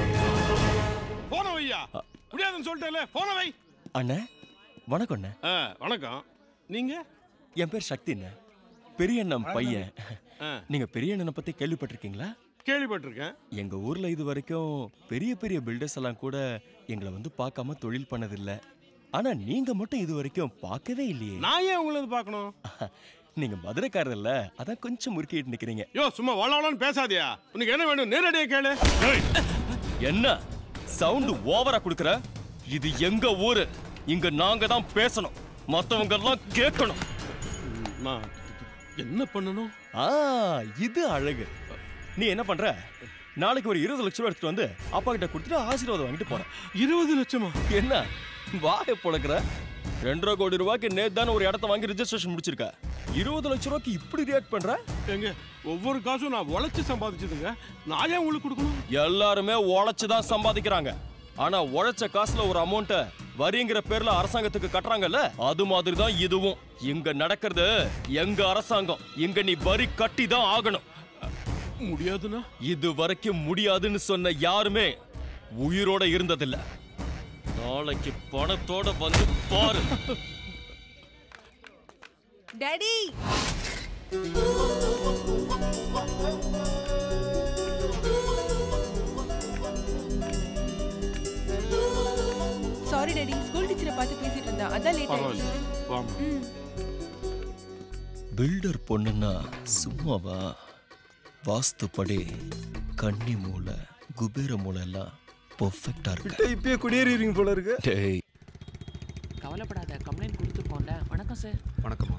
போன வையா முடியாதுன்னு சொல்லிட்டேல போன வை அண்ணே வணக்கம் அண்ணே ஆ, வணக்கம் நீங்க என் பேர் சக்தி அண்ணே பெரிய அண்ணன் பையன் ஆ. நீங்க பெரிய அண்ணனை பத்தி கேள்விப்பட்டிருக்கீங்களா கேள்விப்பட்டிருக்கேன் எங்க ஊர்ல இது வரைக்கும் பெரிய பெரிய பில்டர்ஸ் எல்லாம் கூட எங்களை வந்து பார்க்காம தொழில் பண்ணதில்ல ஆனா நீங்க மட்டும் இது வரைக்கும் பார்க்கவே இல்லையே நான் ஏன் உங்களை வந்து பார்க்கணும் நீங்க மதுரைக்காரர் இல்ல அதான் கொஞ்சம் முறுக்கிட்டு நிக்கிறீங்க யோ சும்மா வளவளன்னு பேசாதியா உனக்கு என்ன வேணும் நேரடியா கேளு என்ன சவுண்ட் ஓவரா குடுக்குற இது எங்க ஊரு இங்க நாங்க தான் பேசணும் மத்தவங்க எல்லாம் கேட்கணும் நான் என்ன பண்ணணும் ஆ இது அழகு நீ என்ன பண்ற நாளைக்கு ஒரு இருபது லட்சம் ரூபா எடுத்துட்டு வந்து அப்பா கிட்ட கொடுத்துட்டு ஆசீர்வாதம் வாங்கிட்டு போறேன் இருபது லட்சமா என்ன வாய புழக்கிற ரெண்டரை கோடி ரூபாய்க்கு நேத்து தானே ஒரு இடத்த வாங்கி ரெஜிஸ்ட்ரேஷன் முடிச்சிருக்க இருபது லட்சம் ரூபாய்க்கு இப்படி ரியாக்ட் பண்ற எங்க ஒவ்வொரு காசும் நான் உழைச்சு சம்பாதிச்சதுங்க நான் ஏன் உங்களுக்கு கொடுக்கணும் எல்லாருமே உழைச்சு தான் சம்பாதிக்கிறாங்க ஆனா உழைச்ச காசுல ஒரு அமௌண்ட்டை வரிங்கிற பேர்ல அரசாங்கத்துக்கு கட்டுறாங்கல்ல அது மாதிரி தான் இதுவும் இங்க நடக்கிறது எங்க அரசாங்கம் இங்க நீ வரி கட்டி தான் ஆகணும் முடியாதுன்னா இது வரைக்கும் முடியாதுன்னு சொன்ன யாருமே உயிரோட இருந்ததில்ல நாளைக்கு பணத்தோட வந்து பாரு டாடி சாரி டாடி ஸ்கூல் டீச்சரை பார்த்து பேசிட்டு இருந்தா அதான் லேட் பரவாயில்ல ஆயிடுச்சு வாமா ம் பில்டர் பொண்ணுன்னா சும்மாவா வாஸ்துப்படி கன்னி மூளை குபேர மூளை எல்லாம் பர்ஃபெக்டா இருக்கு இப்பயே குடியேறிடுவீங்க போல இருக்கு டேய் கவலைப்படாத கம்ப்ளைண்ட் கொடுத்து போண்ட வணக்கம் சார் வணக்கம்மா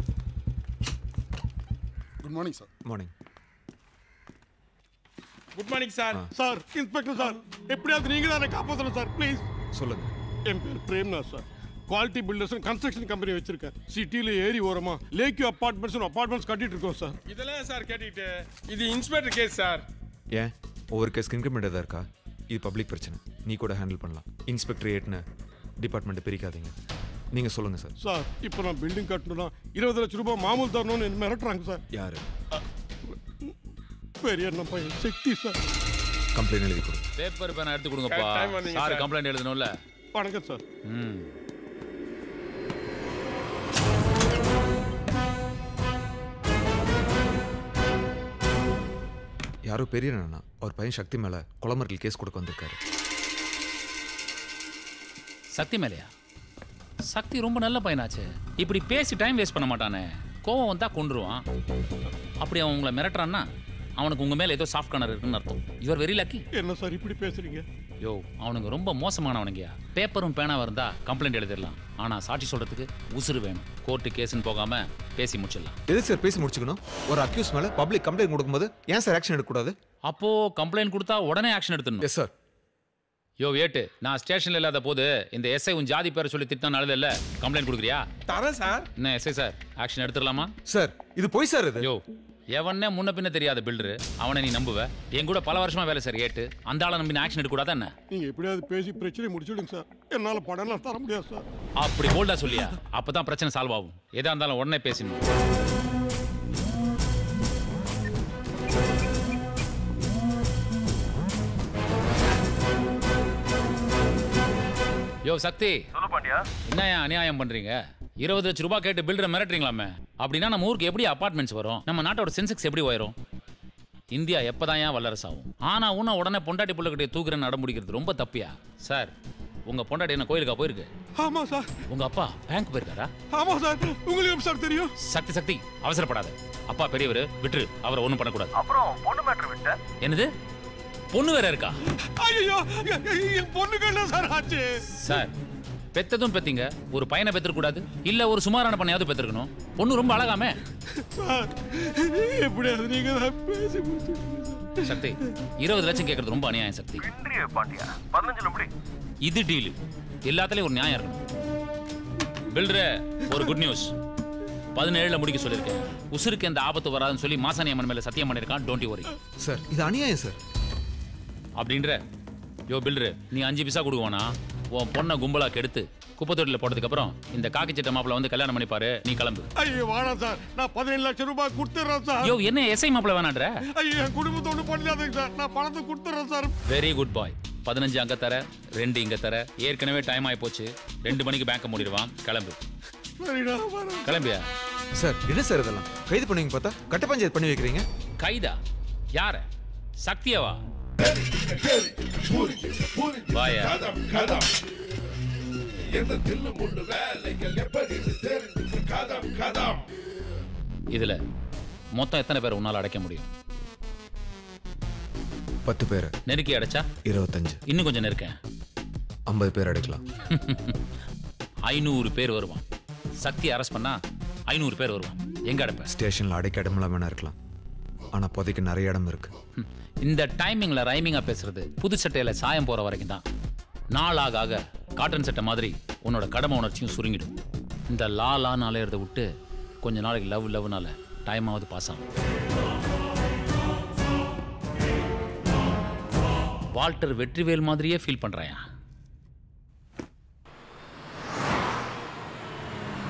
good morning sir morning good morning sir sir inspector sir எப்படியாவது நீங்க தான் காப்பாற்றணும் சார் ப்ளீஸ் சொல்லுங்க என் பேர் Premnath sir quality builders construction company வச்சிருக்கேன் சிட்டியில் ஏரி ஓரமா லேக்யூ அப்பார்ட்மெண்ட்ஸ் அப்பார்ட்மெண்ட்ஸ் கட்டிட்டு இருக்கோம் சார் இதெல்லாம் சார் கேட்டுக்கிட்டு இது இன்ஸ்பெக்டர் கேஸ் சார் ஏன் ஒவ்வொரு கேஸ்க்கு இன்க்ரிமெண்ட் தான் இருக்கா இது பப்ளிக் பிரச்சனை நீ கூட ஹேண்டில் பண்ணலாம் இன்ஸ்பெக்டர் ஏட்னு டிபார்ட்மெண்ட்டை பிரிக்காதீங்க நீங்கள் சொல்லுங்கள் சார் சார் இப்போ நான் பில்டிங் கட்டணும்னா இருபது லட்சம் ரூபாய் மாமூல் தரணும்னு என்ன மிரட்டுறாங்க சார் யார் பெரிய அண்ணன் பையன் சக்தி சார் கம்ப்ளைண்ட் எழுதி கொடு பேப்பர் பேனா எடுத்து கொடுங்கப்பா Correct time வந்தீங்க, சார் sir. கம்ப்ளைண்ட் எழுதணும்ல வணக்கம் சார் ம் யாரோ பெரிய அண்ணா அவர் பையன் சக்தி மேலே கொலமரத்தில் கேஸ் கொடுக்க வந்திருக்காரு சக்தி மேலையா சக்தி ரொம்ப நல்ல பையனாச்சே இப்படி பேசி டைம் வேஸ்ட் பண்ண மாட்டானே கோவம் வந்தா கொண்டுருவான் அப்படி அவன் உங்களை மிரட்டுறான்னா அவனுக்கு உங்க மேல ஏதோ சாஃப்ட் கார்னர் இருக்குன்னு அர்த்தம் யுவர் வெரி லக்கி என்ன சார் இப்படி பேசுறீங்க யோ அவனுங்க ரொம்ப மோசமானவனுங்கயா பேப்பரும் பேனாவா இருந்தா கம்ப்ளைண்ட் எழுதிடலாம் ஆனா சாட்சி சொல்றதுக்கு உசுறு வேணும் கோர்ட்டு கேஸ்னு போகாம பேசி முடிச்சிடலாம் எது சார் பேசி முடிச்சுக்கணும் ஒரு அக்யூஸ் மேலே பப்ளிக் கம்ப்ளைண்ட் கொடுக்கும்போது ஏன் சார் ஆக்ஷன் எடுக்கக்கூடாது அப்போ கம்ப்ளைண்ட் கொடுத்தா உடனே ஆக்ஷன் எடுத்துடணும் எஸ் சார் யோ ஏட்டு நான் ஸ்டேஷன்ல இல்லாத போது இந்த எஸ்ஐ உன் ஜாதி பேரை சொல்லி திட்டம் நல்லது கம்ப்ளைண்ட் கொடுக்குறியா தரேன் சார் என்ன எஸ்ஐ சார் ஆக்ஷன் எடுத்துடலாமா சார் இது போய் சார் இது யோ எவனே முன்ன பின்ன தெரியாத பில்டரு அவனை நீ நம்புவ என் கூட பல வருஷமா வேலை சார் ஏட்டு அந்த ஆளை நம்பி ஆக்ஷன் எடுக்கக்கூடாதா என்ன நீங்க எப்படியாவது பேசி பிரச்சனை முடிச்சுடுங்க சார் என்னால பணம்லாம் தர முடியாது சார் அப்படி போல்டா சொல்லியா அப்பதான் பிரச்சனை சால்வ் ஆகும் எதா இருந்தாலும் உடனே பேசணும் யோ சக்தி சொல்லு பாண்டியா என்னயா அநியாயம் பண்றீங்க இருபது லட்ச ரூபாய் கேட்டு பில்டரை மிரட்டுறீங்களாமே அப்படின்னா நம்ம ஊருக்கு எப்படி அபார்ட்மெண்ட்ஸ் வரும் நம்ம நாட்டோட சென்செக்ஸ் எப்படி உயரும் இந்தியா எப்பதான் ஏன் வல்லரசு ஆகும் ஆனா உன்ன உடனே பொண்டாட்டி புள்ளக்கிட்டே தூக்குறேன்னு நட முடிக்கிறது ரொம்ப தப்பியா சார் உங்க பொண்டாட்டி என்ன கோயிலுக்கா போயிருக்கு ஆமா சார் உங்க அப்பா பேங்க் போயிருக்காரா ஆமா சார் உங்களுக்கு எப்படி சார் தெரியும் சக்தி சக்தி அவசரப்படாத அப்பா பெரியவர் விட்டுரு அவரை ஒண்ணும் பண்ணக்கூடாது அப்புறம் பொண்ணு மேட்ரு விட்ட என்னது பொண்ணு வேற இருக்கா ஐயோ என் பொண்ணுக்கு என்ன சார் ஆச்சு சார் பெத்ததும் பெத்தீங்க ஒரு பையனை பெத்திருக்க கூடாது இல்ல ஒரு சுமாரான பண்ணையாவது பெத்திருக்கணும் பொண்ணு ரொம்ப அழகாமே சார் எப்படியாவது நீங்க தான் பேசி முடிச்சுடுங்க சக்தி இருபது லட்சம் கேட்கறது ரொம்ப அநியாயம் சக்தி இன்றைய பாண்டியா பதினஞ்சுல முடி இது டீல் எல்லாத்துலயும் ஒரு நியாயம் இருக்கணும் பில்டரே ஒரு குட் நியூஸ் பதினேழுல முடிக்க சொல்லியிருக்கேன் உசுருக்கு எந்த ஆபத்து வராதுன்னு சொல்லி மாசாணி அம்மன் மேல சத்தியம் பண்ணியிருக்கான் டோன்ட் வரி சார் இது அநியாயம் சார் அப்படின்ற யோ பில்டரு நீ அஞ்சு பிசா கொடுக்குவானா உன் பொண்ணை கும்பலா கெடுத்து குப்பை தொட்டில போட்டதுக்கு அப்புறம் இந்த காக்கி சட்டை மாப்பிள வந்து கல்யாணம் பண்ணிப்பாரு நீ கிளம்பு ஐயோ வேணாம் சார் நான் பதினேழு லட்சம் ரூபாய் கொடுத்துட்றேன் சார் யோ என்ன எஸ்ஐ மாப்பிள வேணான்ற ஐயோ என் குடும்பத்தை ஒன்றும் பண்ணிடாதீங்க சார் நான் பணத்தை கொடுத்துட்றேன் சார் வெரி குட் பாய் பதினஞ்சு அங்க தர ரெண்டு இங்க தர ஏற்கனவே டைம் ஆகி போச்சு ரெண்டு மணிக்கு பேங்க் மூடிடுவான் கிளம்பு சரிடா வரேன் கிளம்பியா சார் என்ன சார் இதெல்லாம் கைது பண்ணுவீங்க பார்த்தா கட்ட பஞ்சாயத்து பண்ணி வைக்கிறீங்க கைதா யார சக்தியவா வாயா இதுல மொத்தம் எத்தனை பேர் உன்னால அடைக்க முடியும் பத்து பேர் நெருக்கி அடைச்சா இருபத்தஞ்சு இன்னும் கொஞ்சம் நெருக்கேன் ஐம்பது பேர் அடைக்கலாம் ஐநூறு பேர் வருவான் சக்தி அரெஸ்ட் பண்ணா ஐநூறு பேர் வருவான் எங்க அடைப்ப ஸ்டேஷனில் அடைக்க இடமெல்லாம் வேணா இருக்கலாம் ஆனால் இப்போதைக்கு நிறைய இடம் இருக்கு ம். இந்த டைமிங்ல ரைமிங்கா பேசுறது புது சட்டையில சாயம் போற வரைக்கும் தான் நாள் ஆக ஆக காட்டன் சட்டை மாதிரி உன்னோட கடமை உணர்ச்சியும் சுருங்கிடும் இந்த லா லான்னு அலையிறத விட்டு கொஞ்ச நாளைக்கு லவ் லவ்னால டைம் ஆகுது பாஸ் ஆகும் வால்டர் வெற்றிவேல் மாதிரியே ஃபீல் பண்றாயா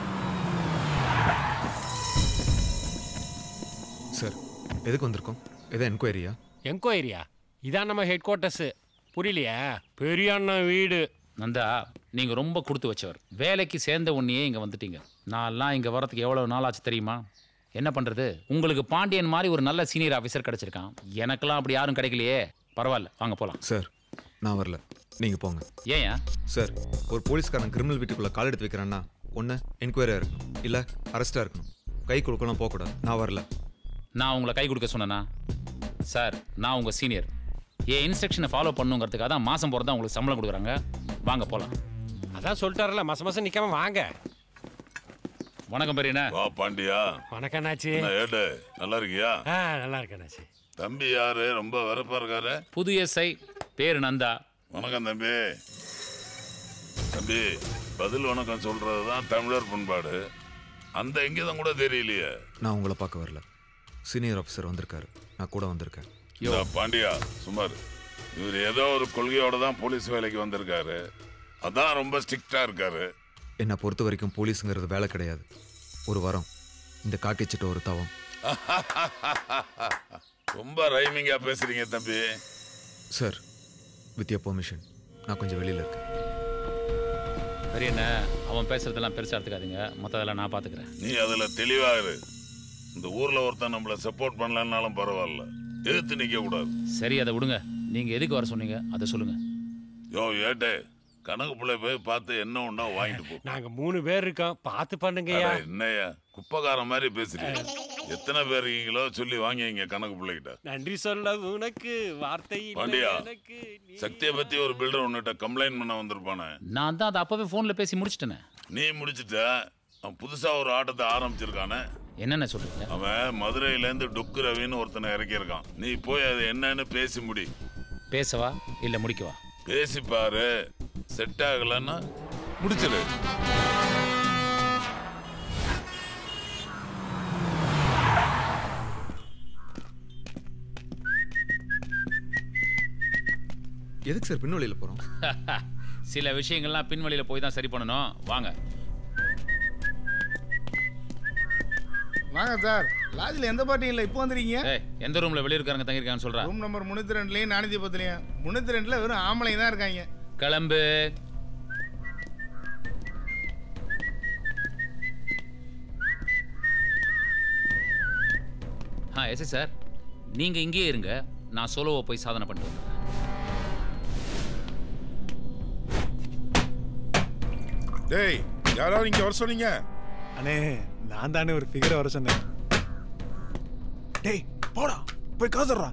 சார் எதுக்கு வந்திருக்கோம் எதோ என்கொயரியா என்கொயரியா இதான் நம்ம ஹெட் குவார்ட்டர்ஸ் புரியலையா பெரிய அண்ணா வீடு நந்தா நீங்க ரொம்ப கொடுத்து வச்சவர் வேலைக்கு சேர்ந்த உடனேயே இங்க வந்துட்டீங்க நான்லாம் இங்க வரதுக்கு எவ்வளவு நாள் ஆச்சு தெரியுமா என்ன பண்றது உங்களுக்கு பாண்டியன் மாதிரி ஒரு நல்ல சீனியர் ஆஃபீஸர் கிடைச்சிருக்கான் எனக்கெல்லாம் அப்படி யாரும் கிடைக்கலையே பரவாயில்ல வாங்க போலாம் சார் நான் வரல நீங்கள் போங்க ஏன் சார் ஒரு போலீஸ்காரன் கிரிமினல் வீட்டுக்குள்ளே கால் எடுத்து வைக்கிறான்னா ஒன்று என்கொயரியாக இருக்கணும் இல்லை அரெஸ்ட்டாக இருக்கணும் கை கொடுக்கலாம் போகக்கூடாது நான் வரல நான் உங்களை கை கொடுக்க சொன்னேனா சார் நான் உங்க சீனியர் என் இன்ஸ்ட்ரக்ஷனை ஃபாலோ பண்ணுங்கிறதுக்காக தான் மாசம் போகிறதா உங்களுக்கு சம்பளம் கொடுக்குறாங்க வாங்க போலாம் அதான் சொல்லிட்டாருல மாசம் மாசம் நிக்காம வாங்க வணக்கம் பெரியண்ணா வா பாண்டியா வணக்கம் அண்ணாச்சி என்ன ஏடு நல்லா இருக்கியா ஆ நல்லா இருக்கேன் அண்ணாச்சி தம்பி யாரு ரொம்ப வெறப்பா இருக்காரு புது எஸ்ஐ பேர் நந்தா வணக்கம் தம்பி தம்பி பதில் வணக்கம் சொல்றது தான் தமிழர் பண்பாடு அந்த இங்கதான் கூட தெரியலையே நான் உங்களை பார்க்க வரல சீனியர் ஆஃபீஸர் வந்திருக்காரு நான் கூட வந்திருக்கேன் இந்த பாண்டியா சுமார் இவர் ஏதோ ஒரு கொள்கையோட தான் போலீஸ் வேலைக்கு வந்திருக்காரு அதான் ரொம்ப ஸ்ட்ரிக்டா இருக்காரு என்னை பொறுத்த வரைக்கும் போலீஸுங்கிறது வேலை கிடையாது ஒரு வாரம் இந்த காக்கிச்சிட்ட ஒரு தவம் ரொம்ப ரைமிங்கா பேசுறீங்க தம்பி சார் வித் யர் பெர்மிஷன் நான் கொஞ்சம் வெளியில் இருக்கேன் பெரியண்ணா அவன் பேசுறதெல்லாம் பெருசா எடுத்துக்காதீங்க மற்றதெல்லாம் நான் பார்த்துக்கிறேன் நீ அதுல தெளிவா இரு இந்த ஊர்ல ஒருத்தன் நம்மள சப்போர்ட் பண்ணலன்னாலும் பரவாயில்ல எதிர்த்து நிக்க கூடாது சரி அதை விடுங்க நீங்க எதுக்கு வர சொன்னீங்க அதை சொல்லுங்க யோ ஏட்டே கணக்கு பிள்ளை போய் பார்த்து என்ன உண்டா வாங்கிட்டு போ நாங்க மூணு பேர் இருக்கோம் பார்த்து பண்ணுங்கய்யா அட, என்னய்யா குப்பக்காரன் மாதிரி பேசுறீங்க எத்தனை பேர் இருக்கீங்களோ சொல்லி வாங்கிங்க கணக்கு பிள்ளைகிட்ட நன்றி சொல்ல உனக்கு வார்த்தை இல்லை பாண்டியா எனக்கு சக்தியை பத்தி ஒரு பில்டர் உன்னிட்ட கம்ப்ளைண்ட் பண்ண வந்திருப்பானே நான் தான் அதை அப்பவே ஃபோனில் பேசி முடிச்சிட்டேனே நீ முடிச்சிட்ட அவன் புதுசா ஒரு ஆட்டத்தை ஆரம்பிச்சிருக்கானே என்னென்ன சொல்றீங்க அவன் மதுரையில இருந்து டொக்கு ரவின்னு ஒருத்தனை இறக்கியிருக்கான் நீ போய் அது என்னன்னு பேசி முடி பேசவா இல்லை முடிக்கவா பேசி பாரு செட் ஆகலன்னா முடிச்சிரு எதுக்கு சார் பின்வழியில் போகிறோம் சில விஷயங்கள்லாம் பின்வழியில் போய் தான் சரி பண்ணணும் வாங்க வாங்க சார் லாட்ஜில் எந்த பார்ட்டியும் இல்லை இப்போ வந்துருக்கீங்க ஏய் எந்த ரூம்ல வெளியிருக்காரங்க தங்கியிருக்காங்கன்னு சொல்றா ரூம் நம்பர் முந்நூற்றி ரெண்டுலையும் நானூற்றி பத்துலையும் முந்நூற்றி ரெண்டில் வெறும் ஆம்பளைங்க தான் இருக்காங்க கிளம்பு ஆ எஸ் சார் நீங்க இங்கேயே இருங்க நான் சோலோவை போய் சாதனை பண்ணிட்டு வந்துடுறேன் டேய் யாராவது இங்க வர சொன்னீங்க அண்ணே நான் தானே ஒரு ஃபிகரை வர சொன்னேன் டேய் போடா போய் காசுடுறா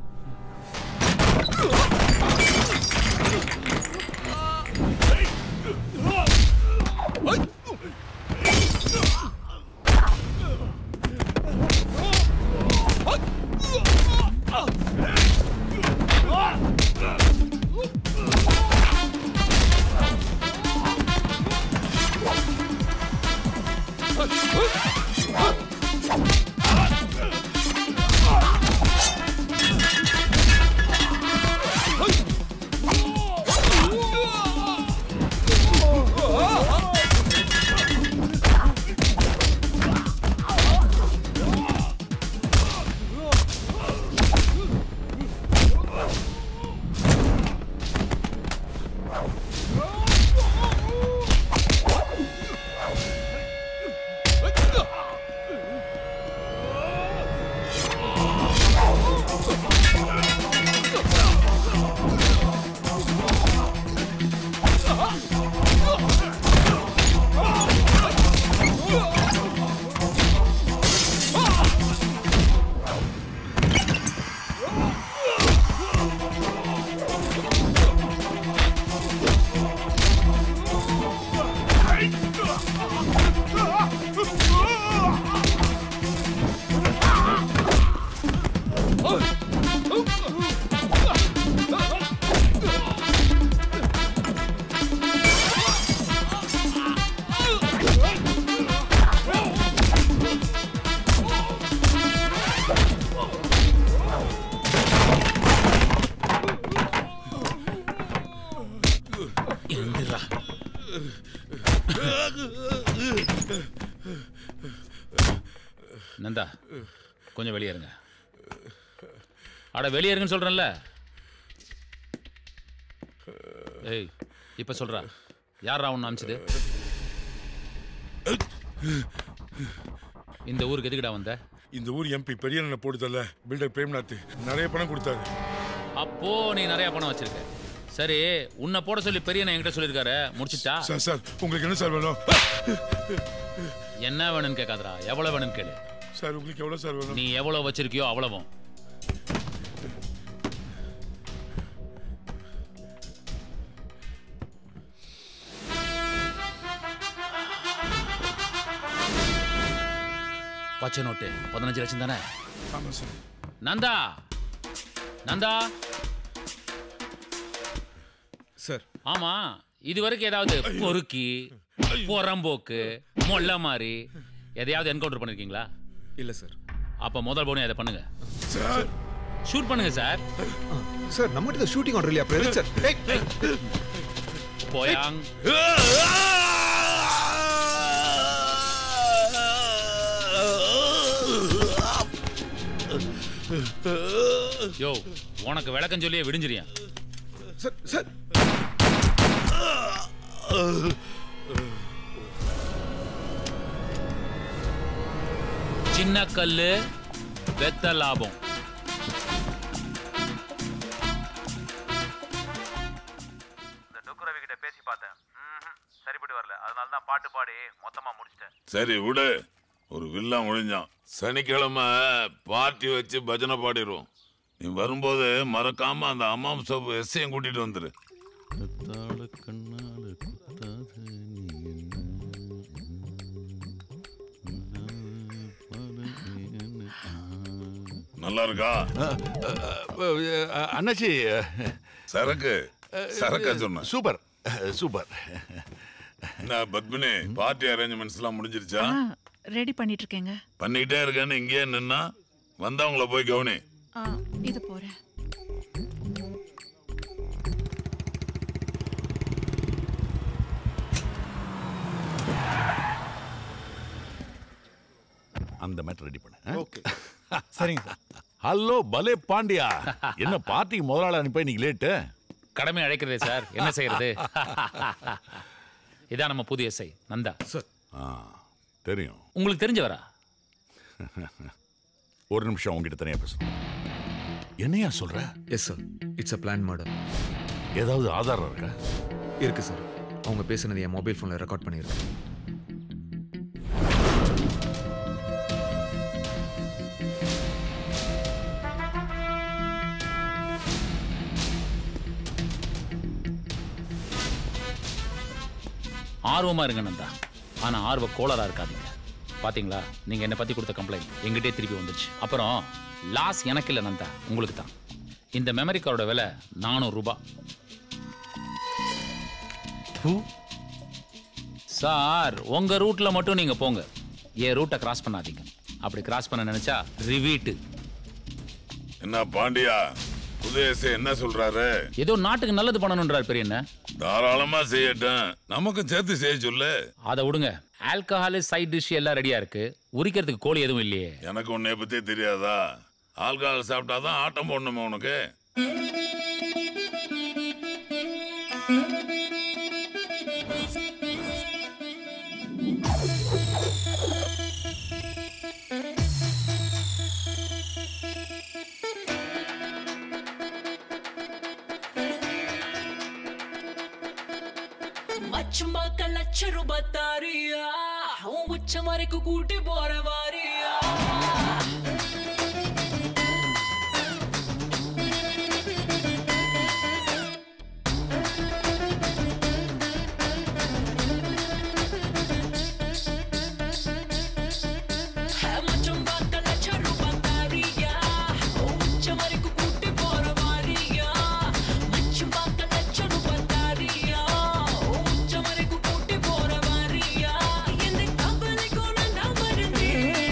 எழுந்துடுறா நந்தா கொஞ்சம் வெளியே இருங்க அட வெளியே இருங்கன்னு சொல்றேன்ல ஏய் இப்ப சொல்றா யாரா உன்னை அமிச்சது இந்த ஊருக்கு எதுக்குடா வந்த இந்த ஊர் எம்பி பெரிய அண்ணனை போடுதல்ல பில்டர் பிரேம்நாத் நிறைய பணம் கொடுத்தாரு அப்போ நீ நிறைய பணம் வச்சிருக்க சரி உன்னை போட சொல்லி பெரிய என்கிட்ட சொல்லியிருக்காரு முடிச்சிட்டா சார் சார் உங்களுக்கு என்ன சார் வேணும் என்ன வேணும்னு கேட்காதடா எவ்வளவு வேணும்னு கேளு சார் உங்களுக்கு எவ்வளவு சார் வேணும் நீ எவ்வளவு வச்சிருக்கியோ அவ்வளவும் பச்சை நோட்டு பதினஞ்சு லட்சம் தானே ஆமா சார் நந்தா நந்தா சார் ஆமா இது வரைக்கும் ஏதாவது பொறுக்கி புறம்போக்கு மொல்ல மாதிரி எதையாவது என்கவுண்டர் பண்ணிருக்கீங்களா இல்ல சார் அப்ப முதல் போனே அதை பண்ணுங்க சார் ஷூட் பண்ணுங்க சார் சார் நம்மகிட்ட ஷூட்டிங் ஆர்டர் இல்லையா அப்புறம் எதுக்கு சார் ஏய், ஏய். போயாங் யோ உனக்கு விளக்கம் சொல்லியே விடிஞ்சிரியா சார் சார் சின்ன கல்லு வெத்த லாபம் இந்த டொக்கு ரவி கிட்ட பேசி பார்த்தேன் ம்ஹும். சரிப்பட்டு வரல அதனால தான் பாட்டு பாடி மொத்தமா முடிச்சிட்டேன் சரி விடு ஒரு வில்லன் ஒழிஞ்சான் சனிக்கிழமை பார்ட்டி வச்சு பஜனை பாடிடுவோம் நீ வரும்போது மறக்காம அந்த அம்மாம் சோப்பு எஸ்ஐயும் கூட்டிட்டு வந்துரு நல்லா இருக்கா அண்ணாச்சி சரக்கு சரக்கா சொன்ன சூப்பர் சூப்பர் என்ன பத்மினி பார்ட்டி அரேஞ்ச்மெண்ட்ஸ் எல்லாம் முடிஞ்சிருச்சா ரெடி பண்ணிட்டு இருக்கேங்க பண்ணிக்கிட்டே இருக்கேன்னு இங்கேயே நின்னா வந்தவங்கள போய் கவனி ஆ, இது போறேன் அந்த மேட்டர் ரெடி பண்ணு ஓகே சரிங்க சார் ஹலோ பலே பாண்டியா என்ன பார்ட்டிக்கு முதலாளி அனுப்பி இன்னைக்கு லேட்டு கடமை அழைக்கிறதே சார் என்ன செய்யறது இதான் நம்ம புதிய எஸ்ஐ நந்தா சார் ஆ தெரியும் உங்களுக்கு தெரிஞ்சவரா ஒரு நிமிஷம் உங்ககிட்ட தனியா பேசணும் என்னையா சொல்ற yes sir it's a plan murder ஏதாவது ஆதாரம் இருக்கா இருக்கு சார் அவங்க பேசுனது என் மொபைல் ஃபோனில் ரெக்கார்ட் பண்ணியிருக்கேன் ஆர்வமா இருங்க நந்தா ஆனா ஆர்வ கோளாறா இருக்காதீங்க பாத்தீங்களா நீங்க என்ன பத்தி கொடுத்த கம்ப்ளைண்ட் எங்கிட்டே திருப்பி வந்துருச்சு அப்புறம் லாஸ் எனக்கு இல்ல நந்தா உங்களுக்கு தான் இந்த மெமரி கார்டோட விலை நானூறு ரூபாய் சார் உங்க ரூட்ல மட்டும் நீங்க போங்க என் ரூட்டை கிராஸ் பண்ணாதீங்க அப்படி கிராஸ் பண்ண நினைச்சா ரிவீட்டு என்ன பாண்டியா உதயசே என்ன சொல்றாரு ஏதோ நாட்டுக்கு நல்லது பண்ணணுன்றார் பெரிய என்ன தாராளமா செய்யட்டும் நமக்கும் சேர்த்து செய்ய சொல்லு அதை விடுங்க ஆல்கஹால் சைட் டிஷ் எல்லாம் ரெடியா இருக்கு உரிக்கிறதுக்கு கோழி எதுவும் இல்லையே எனக்கு உன்னை பத்தி தெரியாதா ஆல்கஹால் சாப்பிட்டாதான் ஆட்டம் போடணுமா உனக்கு மச்சும்பாக்க லட்ச ரூபாய் தாரியா உன் உச்சம் வரைக்கும் கூட்டி போற வாரியா மச்சும்பாக்க லட்ச ரூபாய் தாரியா உன் உச்சம் வரைக்கும் கூட்டி போற வாரியா மச்சும்பாக்க லட்ச ரூபாய் தாரியா உன் உச்சம் வரைக்கும் கூட்டி போற வாரியா எந்த கவலைக்கும் நான் மறந்தேன்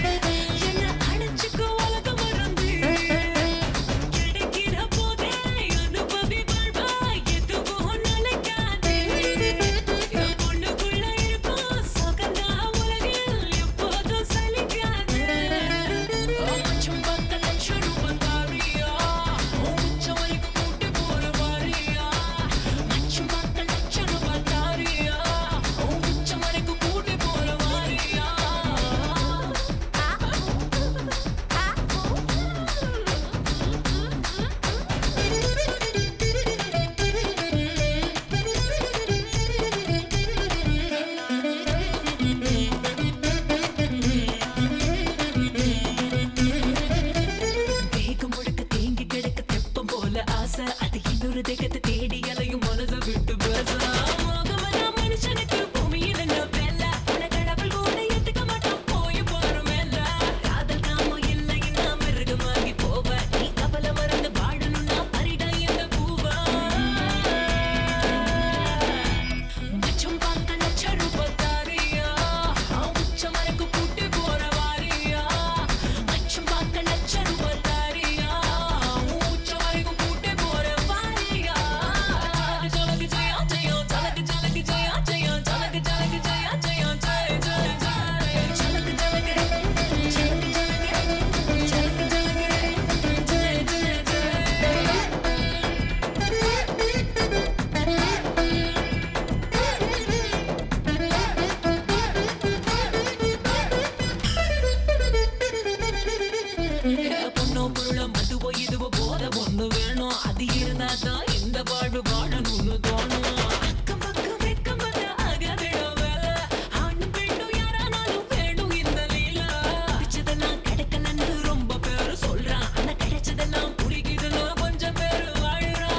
பொருளோ மதுவோ இதுவோ போத ஒண்ணு வேணும் அது இருந்தா தான் இந்த வாழ்வு வாழணும்னு தோணும் அக்கம் பக்கம் வெக்கம் வந்த அகதிடம் வேலை ஆணும் பெண்ணும் யாரானாலும் வேணும் இந்த லீலா பிடிச்சதெல்லாம் கிடைக்கலன்னு ரொம்ப பேரு சொல்றான் ஆனா கிடைச்சதெல்லாம் புரிக்குதுன்னு கொஞ்சம் பேரு வாழ்றா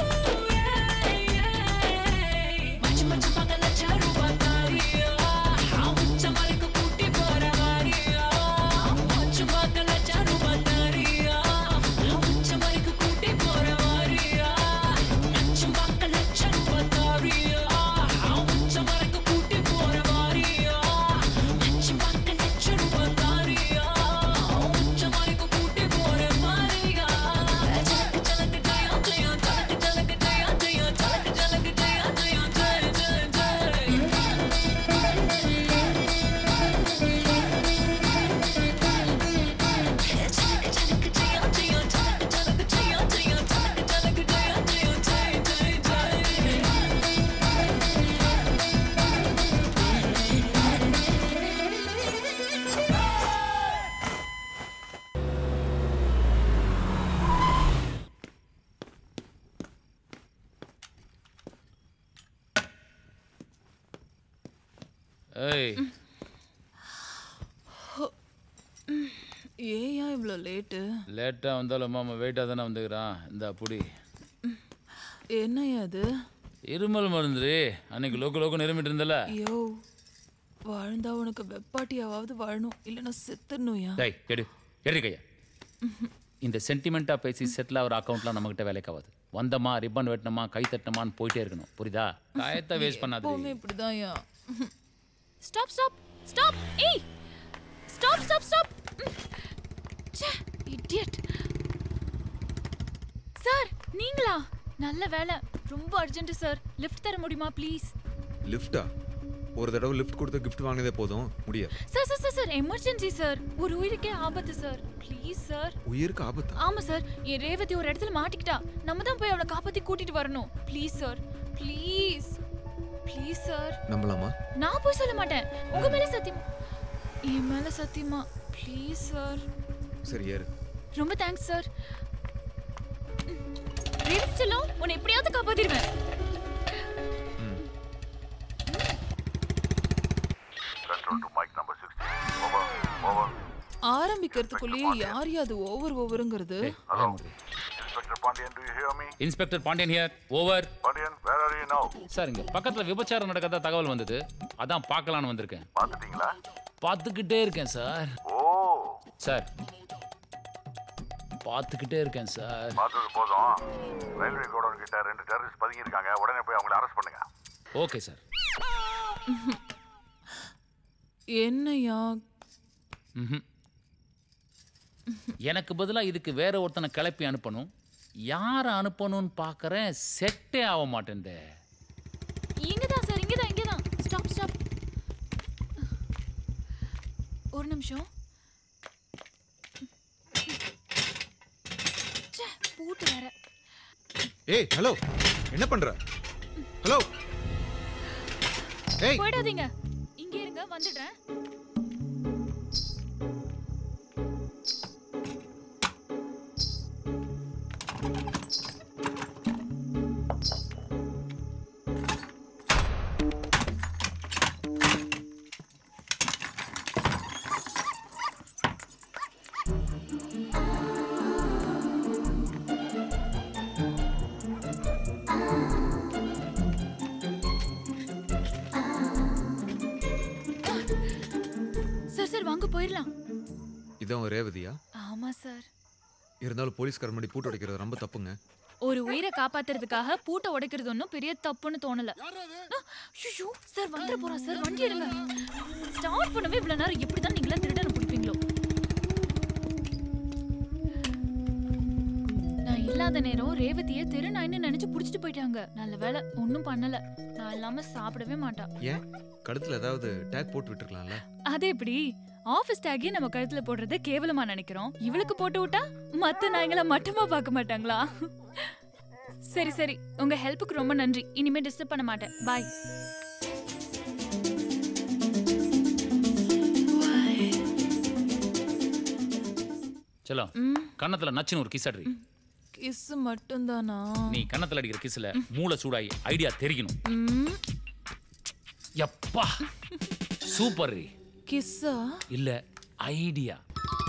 மச்சு மச்சு பக்கல சாரு பார்த்தாரியா உச்ச மலைக்கு கூட்டி போற வாரியா மச்சு பக்கல சாரு பார்த்தாரியா உச்ச மலைக்கு கூட்டி போற வாரியா மச்சு பக்கல சாரு பார்த்தாரியா உச்ச மலைக்கு கூட்டி போற வாரியா மச்சு பக்கல சாரு பார்த்தாரியா உச்ச மலைக்கு கூட்டி போற வாரியா ஜலக்கு ஜலக்கு ஜயா ஜயா ஜலக்கு ஜலக்கு ஜயா ஜயா ஜலக்கு ஜலக்கு ஜயா ஜயா ஜய ஜய ஜய ஏய் ஏயா இவ்வளோ லேட்டு லேட்டாக வந்தாலும் மாமா வெயிட்டாக தானே வந்துக்கிறான் இந்த புடி என்னய்யா அது இருமல் மருந்துரி அன்னைக்கு லோக்கு லோக்கு நிரம்பிட்டு இருந்தல ஐயோ வாழ்ந்தா உனக்கு வெப்பாட்டியாவது வாழணும் இல்லைன்னா செத்துடணும்யா டேய் எடு எடு கையா இந்த சென்டிமெண்ட்டாக பேசி செட்டில் ஆகிற அக்கௌண்ட்லாம் நம்மகிட்ட வேலைக்கு ஆகாது வந்தமா ரிப்பன் வெட்டினமா கை தட்டினமான்னு போயிட்டே இருக்கணும் புரியுதா காயத்தை வேஸ்ட் பண்ணாது எப்பவுமே இப்படிதான்யா ஸ்டாப் ஸ்டாப் ஸ்டாப் ஏய் ஸ்டாப் ஸ்டாப் ஸ்டாப் ச்சே இடியட் சார் நீங்களா நல்ல வேலை ரொம்ப அர்ஜென்ட் சார் லிஃப்ட் தர முடியுமா ப்ளீஸ் லிஃப்டா ஒரு தடவை லிஃப்ட் கொடுத்து கிஃப்ட் வாங்கினதே போதும் முடியாது sir sir sir sir emergency sir ஒரு உயிருக்கே ஆபத்து சார் ப்ளீஸ் சார் உயிருக்கு ஆபத்தா ஆமா சார் என் ரேவதி ஒரு இடத்துல மாட்டிக்கிட்டா நம்ம தான் போய் அவளை காப்பாத்தி கூட்டிட்டு வரணும் please sir please please sir நம்பலாமா நான் போய் சொல்ல மாட்டேன் உங்க மேல சத்தியமா என் மேல சத்தியமா ப்ளீஸ் சார் சரி ஏறு ரொம்ப தேங்க்ஸ் சார் ரேவதி செல்லம் உன்னை எப்படியாவது காப்பாத்திடுவேன் Control to mic number 16. Over. Over. ஆரம்பிக்கிறதுக்குள்ளேயே யார் அது ஓவர் ஓவருங்கிறது Hello. Inspector Pandian, do you hear me? Inspector Pandian here over Pandian, where are you now? Sir இங்க பக்கத்துல விபச்சாரம் நடக்கிறதா தகவல் வந்தது அதான் பார்க்கலான்னு வந்திருக்கேன் பார்த்துட்டீங்களா பார்த்துக்கிட்டே இருக்கேன் சார் ஓ சார் பார்த்துக்கிட்டே இருக்கேன் சார் பார்த்தது போதும் ரயில்வே கோடவுன் கிட்ட ரெண்டு டெரரிஸ்ட் பதுங்கி இருக்காங்க உடனே போய் அவங்கள அரெஸ்ட் பண்ணுங்க ஓகே சார் என்னய்யா ம்ஹும். எனக்கு பதிலா இதுக்கு வேற ஒருத்தனை கிளப்பி அனுப்பணும் யாரை அனுப்பணும்னு பார்க்கறேன் செட்டே ஆக மாட்டேன்டே இங்கதான் சார் இங்கதான் இங்கதான் ஸ்டாப் ஸ்டாப் ஒரு நிமிஷம் ச்சே, பூட்டு வேற ஏய் ஹலோ என்ன பண்ற ஹலோ ஏய் போயிடாதீங்க இங்க இருங்க வந்துடுறேன் சார் சார் வாங்க போயிடலாம் இதான் உன் ரேவதியா ஆமா சார் இருந்தாலும் போலீஸ்கார முன்னாடி பூட்டு உடைக்கிறது ரொம்ப தப்புங்க ஒரு உயிரை காப்பாத்துறதுக்காக பூட்டை உடைக்கிறது ஒன்றும் பெரிய தப்புன்னு தோணல ஐயோ சார் வந்துட போறா சார் வண்டி எடுங்க ஸ்டார்ட் பண்ணவே இவ்வளவு நேரம் எப்படி தான் நீங்களா திருடனை பிடிப்பீங்களோ நான் இல்லாத நேரம் ரேவதியை தெரு நாயின்னு நினைச்சு புடிச்சிட்டு போயிட்டாங்க நல்ல வேலை ஒன்றும் பண்ணல நான் இல்லாம சாப்பிடவே மாட்டா ஏன் கழுத்துல ஏதாவது டேக் போட்டு விட்டுருக்கலாம்ல அது எப்படி ஆபீஸ் டேக்கே நம்ம கழுத்துல போடுறத கேவலமா நினைக்கிறோம் இவளுக்கு போட்டு விட்டா மத்த நாய்ங்கள மட்டமா பார்க்க மாட்டாங்களா சரி சரி உங்க ஹெல்ப்புக்கு ரொம்ப நன்றி இனிமே டிஸ்டர்ப் பண்ண மாட்டேன் பாய் செல்லம் ம். கன்னத்துல நச்சுன்னு ஒரு கிஸ் அடி கிஸ் மட்டும்தானா நீ கன்னத்துல அடிக்கிற கிஸ்ல மூளை சூடாகி ஐடியா தெரிக்கணும் ம், எப்பா சூப்பர் ரீ கிஸ்ஸா இல்ல ஐடியா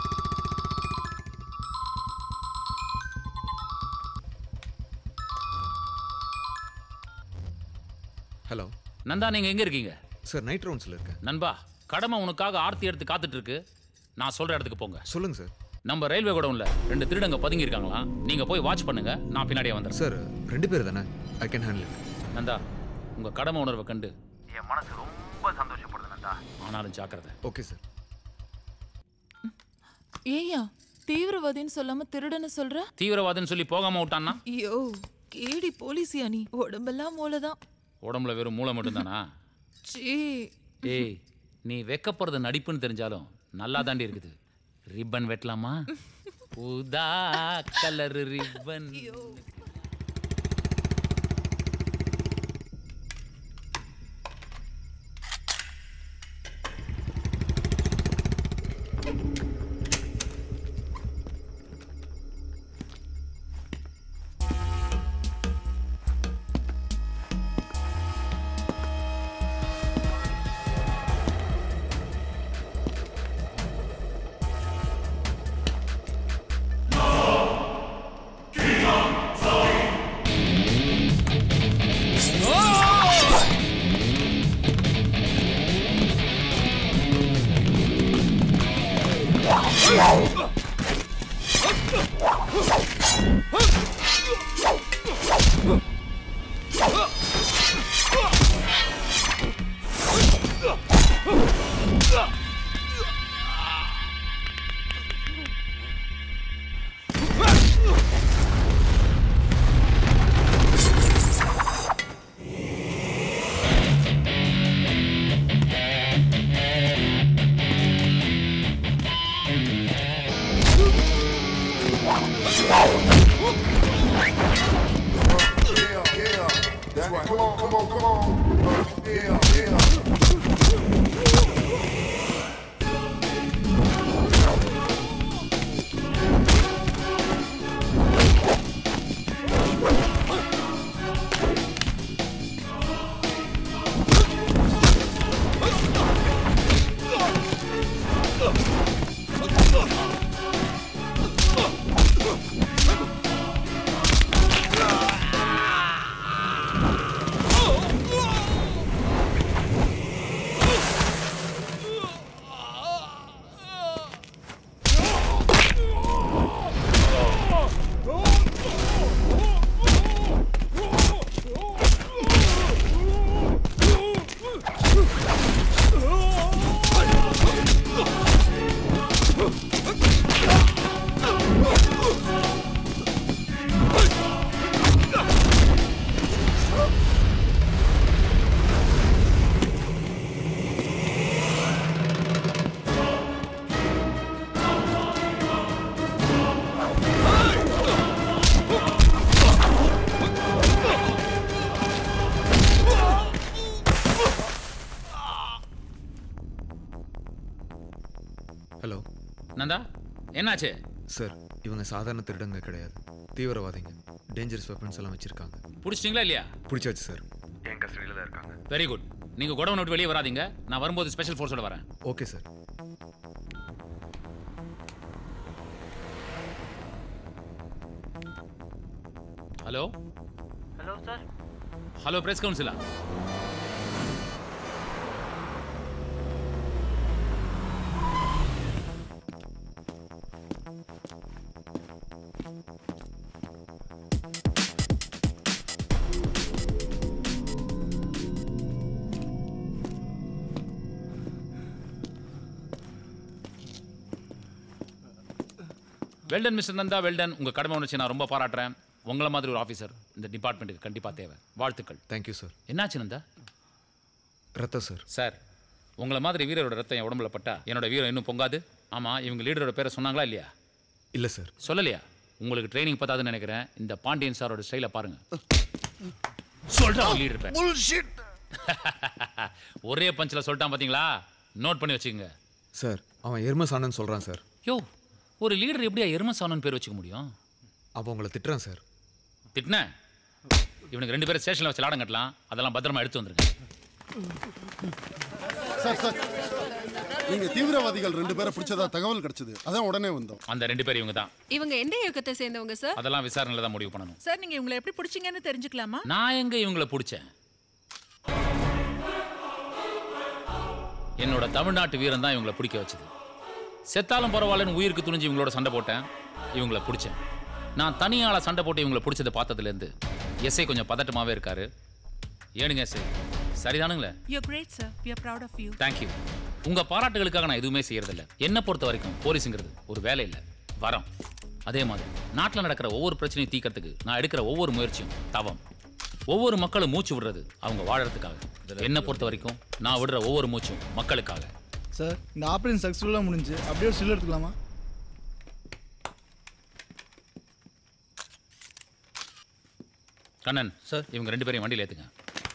ஹலோ நந்தா நீங்க எங்க இருக்கீங்க சார் நைட் ரவுண்ட்ஸில் இருக்கேன் நண்பா கடமை உனக்காக ஆர்த்தி எடுத்து காத்துட்டு இருக்கு நான் சொல்ற இடத்துக்கு போங்க சொல்லுங்க சார் நம்ம ரயில்வே குடவுன்ல ரெண்டு திருடங்க பதுங்கி இருக்காங்களாம் நீங்க போய் வாட்ச் பண்ணுங்க நான் பின்னாடியே வந்துடுறேன் சார் ரெண்டு பேர் தானே ஐ கேன் ஹேண்டில் நந்தா உங்க கடமை உணர்வை கண்டு என் மனசு ரொம்ப சந்தோஷப்படுது நந்தா ஆனாலும் ஜாக்கிரதை ஓகே சார் ஏய்யா தீவிரவாதின்னு சொல்லாம திருடன்னு சொல்ற தீவிரவாதம்னு சொல்லி போகாம விட்டான்னா ஐயோ கேடி போலீஸியா நீ உடம்பெல்லாம் மூளைதான் உடம்புல வெறும் மூளை மட்டும்தானா சீ ஏய் நீ வெக்கப்படுறது நடிப்புன்னு தெரிஞ்சாலும் நல்லா தாண்டி இருக்குது ரிப்பன் வெட்டலாமா ஊதா colour ribbon That's right. Come on, come on, come on. Yeah, yeah. Hello Nanda என்னாச்சு சார் இவங்க சாதாரண திருடங்க கிடையாது தீவிரவாதிங்க டேஞ்சரஸ் வெப்பன்ஸ் எல்லாம் வச்சிருக்காங்க பிடிச்சிட்டிங்களா இல்லையா பிடிச்சாச்சு சார் என் கஸ்டடியில் தான் இருக்காங்க வெரி குட் நீங்க குடவன் விட்டு வெளியே வராதீங்க நான் வரும்போது ஸ்பெஷல் ஃபோர்ஸோட வரேன் okay sir hello hello sir hello press கவுன்சிலா வெல்டன் மிஸ்டர் நந்தா வெல்டன் உங்க கடமை உணர்ச்சி நான் ரொம்ப பாராட்டுறேன் உங்களை மாதிரி ஒரு ஆஃபீஸர் இந்த டிபார்ட்மெண்ட்டுக்கு கண்டிப்பா தேவை வாழ்த்துக்கள் தேங்க்யூ சார் என்னாச்சு நந்தா ரத்தம் சார் சார் உங்களை மாதிரி வீரரோட ரத்தம் என் உடம்புல பட்டா என்னோட வீரம் இன்னும் பொங்காது ஆமா இவங்க லீடரோட பேரை சொன்னாங்களா இல்லையா இல்லை சார் சொல்லலையா உங்களுக்கு ட்ரைனிங் பத்தாதுன்னு நினைக்கிறேன் இந்த பாண்டியன் சாரோட ஸ்டைலை பாருங்க சொல்றான் லீடர் பேர் ஒரே பஞ்சில் சொல்லிட்டான் பாத்தீங்களா நோட் பண்ணி வச்சுக்கோங்க சார் அவன் எர்மஸ் ஆனந்த் சொல்கிறான் சார் யோ ஒரு லீடர் எப்படியா எருமசானன் பேர் வச்சுக்க முடியும் அப்போ உங்களை திட்டுறேன் சார் திட்டின இவனுக்கு ரெண்டு பேரும் ஸ்டேஷனில் வச்சு லாடம் கட்டலாம் அதெல்லாம் பத்திரமா எடுத்து வந்துருங்க சார் சார் நீங்க தீவிரவாதிகள் ரெண்டு பேரை பிடிச்சதா தகவல் கிடைச்சது அதான் உடனே வந்தோம் அந்த ரெண்டு பேர் இவங்க தான் இவங்க எந்த இயக்கத்தை சேர்ந்தவங்க சார் அதெல்லாம் விசாரணையில் தான் முடிவு பண்ணணும் சார் நீங்க இவங்களை எப்படி பிடிச்சீங்கன்னு தெரிஞ்சுக்கலாமா நான் எங்க இவங்கள பிடிச்சேன் என்னோட தமிழ்நாட்டு வீரன் தான் இவங்கள பிடிக்க வச்சது செத்தாலும் பரவாயில்லன்னு உயிருக்கு துணிஞ்சு இவங்களோட சண்டை போட்டேன் இவங்கள பிடிச்சேன் நான் தனியாள சண்டை போட்டு இவங்கள பிடிச்சதை பார்த்ததுலேருந்து எஸ்ஐ கொஞ்சம் பதட்டமாவே இருக்காரு ஏனுங்க எஸ்ஐ சரிதானுங்களே you great sir we are proud of you thank you உங்க பாராட்டுகளுக்காக நான் எதுவுமே செய்யறதில்ல என்னை பொறுத்த வரைக்கும் போலீஸுங்கிறது ஒரு வேலை இல்லை வரம் அதே மாதிரி நாட்டில் நடக்கிற ஒவ்வொரு பிரச்சனையும் தீர்க்கறதுக்கு நான் எடுக்கிற ஒவ்வொரு முயற்சியும் தவம் ஒவ்வொரு மக்களும் மூச்சு விடுறது அவங்க வாழறதுக்காக என்னை பொறுத்த வரைக்கும் நான் விடுற ஒவ்வொரு மூச்சும் மக்களுக்காக சார் இந்த ஆப்ரேஷன் சக்ஸஸ்ஃபுல்லாக முடிஞ்சு அப்படியே ஒரு ஸ்டில் எடுத்துக்கலாமா கண்ணன் சார் இவங்க ரெண்டு பேரையும் வண்டியில் ஏத்துங்க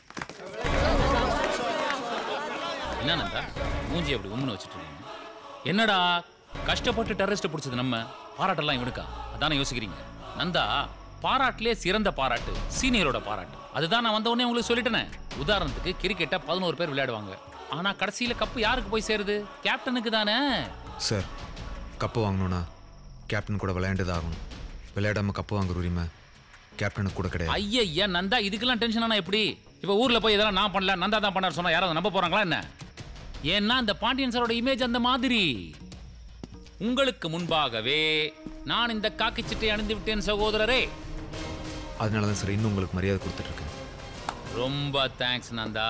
என்ன நந்தா மூஞ்சி அப்படி உம்னு வச்சுட்டு இருக்கீங்க என்னடா கஷ்டப்பட்டு டெரரிஸ்ட் பிடிச்சது நம்ம பாராட்டெல்லாம் இவனுக்கா அதானே யோசிக்கிறீங்க நந்தா பாராட்டிலே சிறந்த பாராட்டு சீனியரோட பாராட்டு அதுதான் நான் வந்த உடனே உங்களுக்கு சொல்லிட்டேனே உதாரணத்துக்கு கிரிக்கெட்டை பதினோரு பேர் விளையாடுவாங்க ஆனா கடைசியில கப்பு யாருக்கு போய் சேருது கேப்டனுக்கு தானே சார் கப்பு வாங்கணும்னா கேப்டன் கூட விளையாண்டு தான் ஆகணும் விளையாடாம கப்பு வாங்குற உரிமை கேப்டனுக்கு கூட கிடையாது ஐயா நந்தா இதுக்கெல்லாம் டென்ஷன் ஆனா எப்படி இப்ப ஊர்ல போய் இதெல்லாம் நான் பண்ணல நந்தா தான் பண்ணார் சொன்னா யாராவது நம்ப போறாங்களா என்ன ஏன்னா இந்த பாண்டியன் சாரோட இமேஜ் அந்த மாதிரி உங்களுக்கு முன்பாகவே நான் இந்த காக்கி சிட்டை அணிந்து விட்டேன் சகோதரரே அதனால தான் சார் இன்னும் உங்களுக்கு மரியாதை கொடுத்துட்டு இருக்கேன் ரொம்ப thanks Nanda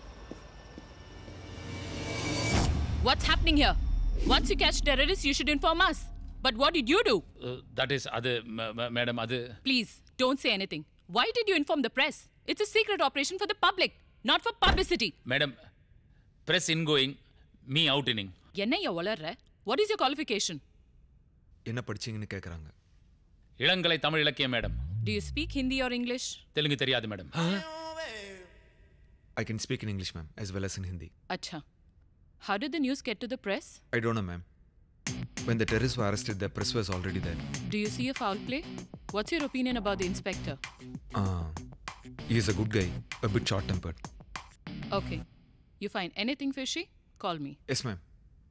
What's happening here? Once you catch terrorists, you should inform us. But what did you do? That is அது மேடம் அது Please, don't say anything. Why did you inform the press? It's a secret operation for the public, not for publicity. Madam press incoming me out inning என்னையா வளர்ற What is your qualification? என்ன படிச்சீங்கன்னு கேட்குறாங்க இளங்கலை தமிழ் இலக்கியம் madam Do you speak Hindi or English? Telugu தெரியாது madam I can speak in English ma'am as well as in Hindi Acha. How did the news get to the press? I don't know ma'am when the terrorists were arrested the press was already there Do you see a foul play? What's your opinion about the inspector? uh, he is a good guy a bit short tempered Okay. You find anything fishy? Call me. yes ma'am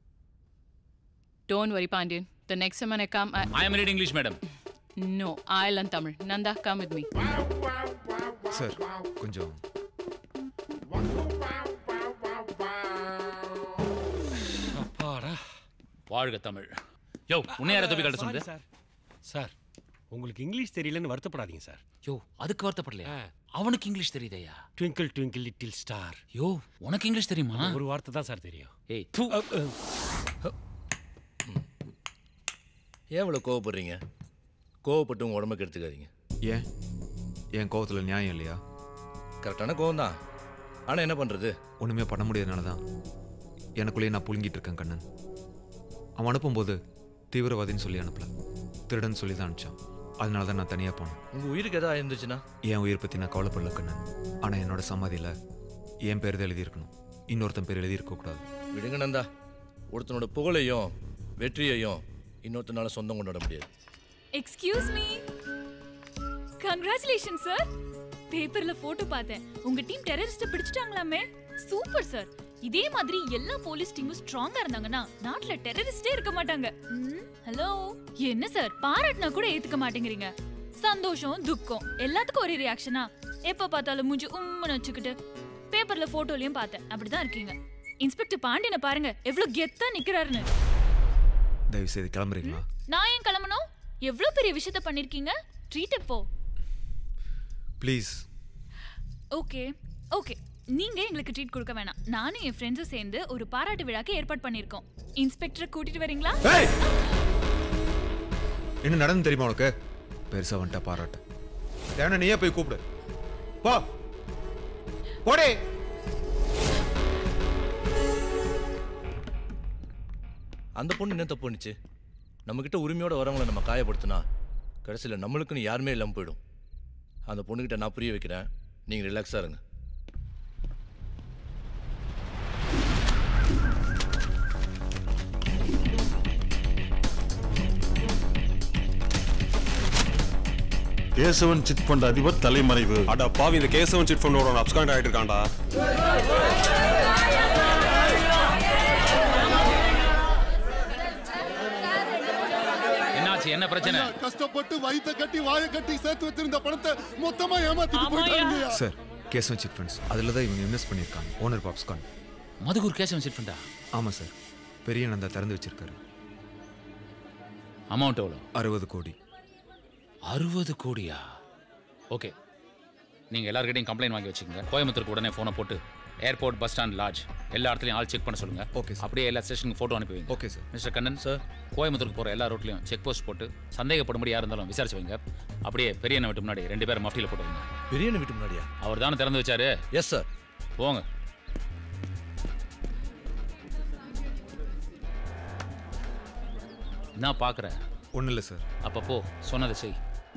Don't worry, Pandian. The next time when I come, I. I am reading English, madam. No, I'll learn Tamil. Nanda, come with me. Sir கொஞ்சம் அப்பாடா வாழ்க தமிழ் யோ உன்னை யாரை தொப்பி கட்ட சொன்னது sir sir உங்களுக்கு English தெரியலன்னு வருத்தப்படாதீங்க சார் யோ அதுக்கு வருத்தப்படலையா அவனுக்கு இங்கிலீஷ் தெரியுதையா ட்விங்கிள் ட்விங்கிள் லிட்டில் ஸ்டார் யோ உனக்கு இங்கிலீஷ் தெரியுமா ஒரு வார்த்தை தான் சார் தெரியும் ஏய் ஏன் இவ்வளோ கோவப்படுறீங்க கோவப்பட்டு உங்கள் உடம்புக்கு எடுத்துக்காதீங்க ஏன் என் கோவத்தில் நியாயம் இல்லையா கரெக்டான கோவம் தான் ஆனால் என்ன பண்ணுறது ஒன்றுமே பண்ண முடியாதனால தான் எனக்குள்ளேயே நான் புழுங்கிட்டு இருக்கேன் கண்ணன் அவன் அனுப்பும்போது தீவிரவாதின்னு சொல்லி அனுப்பல திருடன் சொல்லி தான் அனுப்பிச்சான் அதனால தான் நான் தனியாக போனேன் உங்கள் உயிருக்கு எதாவது இருந்துச்சுன்னா என் உயிர் பற்றி நான் கவலைப்படல கண்ணன் ஆனால் என்னோட சமாதியில் என் பேர் தான் எழுதியிருக்கணும் இன்னொருத்தன் பேர் எழுதியிருக்கக்கூடாது விடுங்க நந்தா ஒருத்தனோட புகழையும் வெற்றியையும் இன்னொருத்தனால சொந்தம் கொண்டாட முடியாது எக்ஸ்கியூஸ் மீ கங்க்ராச்சுலேஷன் சார் பேப்பர்ல போட்டோ பார்த்தேன் உங்க டீம் டெரரிஸ்ட பிடிச்சிட்டாங்களாமே சூப்பர் சார் இதே மாதிரி எல்லா போலீஸ் டீமும் ஸ்ட்ராங்கா இருந்தாங்கன்னா நாட்டுல டெரரிஸ்டே இருக்க மாட்டாங்க ஹலோ என்ன சார் பாராட்டினா கூட ஏத்துக்க மாட்டேங்கிறீங்க சந்தோஷம் துக்கம் எல்லாத்துக்கும் ஒரே ரியாக்ஷனா எப்ப பார்த்தாலும் மூஞ்சி உம்முன்னு வச்சுக்கிட்டு பேப்பர்ல போட்டோலயும் பார்த்தேன் அப்படிதான் இருக்கீங்க இன்ஸ்பெக்டர் பாண்டியனை பாருங்க எவ்வளவு கெத்தா நிக்கிறாருன்னு தயவு செய்து கிளம்புறீங்களா நான் ஏன் கிளம்பணும் எவ்வளவு பெரிய விஷயத்த பண்ணிருக்கீங்க ட்ரீட் எப்போ ப்ளீஸ் ஓகே ஓகே நீங்க எங்களுக்கு ட்ரீட் கொடுக்க வேணாம் நானும் என் ஃப்ரெண்ட்ஸும் சேர்ந்து ஒரு பாராட்டு விழாக்கு ஏற்பாடு பண்ணிருக்கோம் இன்ஸ்பெக்டரை கூட்டிட்டு வரீங்களா என்ன நடந்து தெரியுமா உனக்கு பெருசா வந்துட்டா பாராட்டு தேவன நீயே போய் கூப்பிடு போ போடே அந்த பொண்ணு என்ன தப்பு பண்ணுச்சு நம்மக்கிட்ட உரிமையோட வரவங்கள நம்ம காயப்படுத்தினா கடைசியில் நம்மளுக்குன்னு யாருமே இல்லாமல் போயிடும் அந்த பொண்ணுக்கிட்ட நான் புரிய வைக்கிறேன் நீங்கள் ரிலாக்ஸாக இருங்க கேசவன் சிட் ஃபண்ட் அதிபர் தலைமறைவு அட பாவி இந்த கேசவன் சிட் ஃபண்டோட அப்ஸ்காண்ட் ஆயிட்டு இருக்கான்டா என்னாச்சு என்ன பிரச்சனை கஷ்டப்பட்டு வயித்தை கட்டி வாயை கட்டி சேர்த்து வச்சிருந்த பணத்தை மொத்தமா ஏமாத்திட்டு போயிட்டாங்க சார் கேசவன் சிட் ஃபண்ட்ஸ் அதில் தான் இவங்க இன்வெஸ்ட் பண்ணியிருக்காங்க ஓனர் பாப்ஸ்கான் மதுகூர் கேசவன் சிட் ஃபண்டா ஆமாம் சார் பெரிய நந்தா திறந்து வச்சிருக்காரு அமௌண்ட் எவ்வளோ அறுபது கோடி அறுபது கோடியா ஓகே நீங்கள் எல்லாருக்கிட்டையும் கம்ப்ளைண்ட் வாங்கி வச்சுக்கோங்க கோயம்புத்தூருக்கு உடனே ஃபோனை போட்டு ஏர்போர்ட் பஸ் ஸ்டாண்ட் லாட்ஜ் எல்லா இடத்துலையும் ஆள் செக் பண்ண சொல்லுங்க ஓகே அப்படியே எல்லா ஸ்டேஷனுக்கு ஃபோட்டோ அனுப்பி வைங்க okay sir mister Kannan sir கோயம்புத்தூருக்கு போகிற எல்லா ரோட்லையும் செக் போஸ்ட் போட்டு சந்தேகப்படும்படி யார் இருந்தாலும் விசாரிச்சு வைங்க அப்படியே பெரிய வீட்டு முன்னாடி ரெண்டு பேரும் மஃப்டியில் போட்டு வைங்க பெரிய வீட்டு முன்னாடியா அவர் தானே திறந்து வச்சாரு எஸ் சார் போங்க நான் பார்க்குறேன் ஒன்றும் இல்லை சார் அப்போ போ சொன்னதை செய்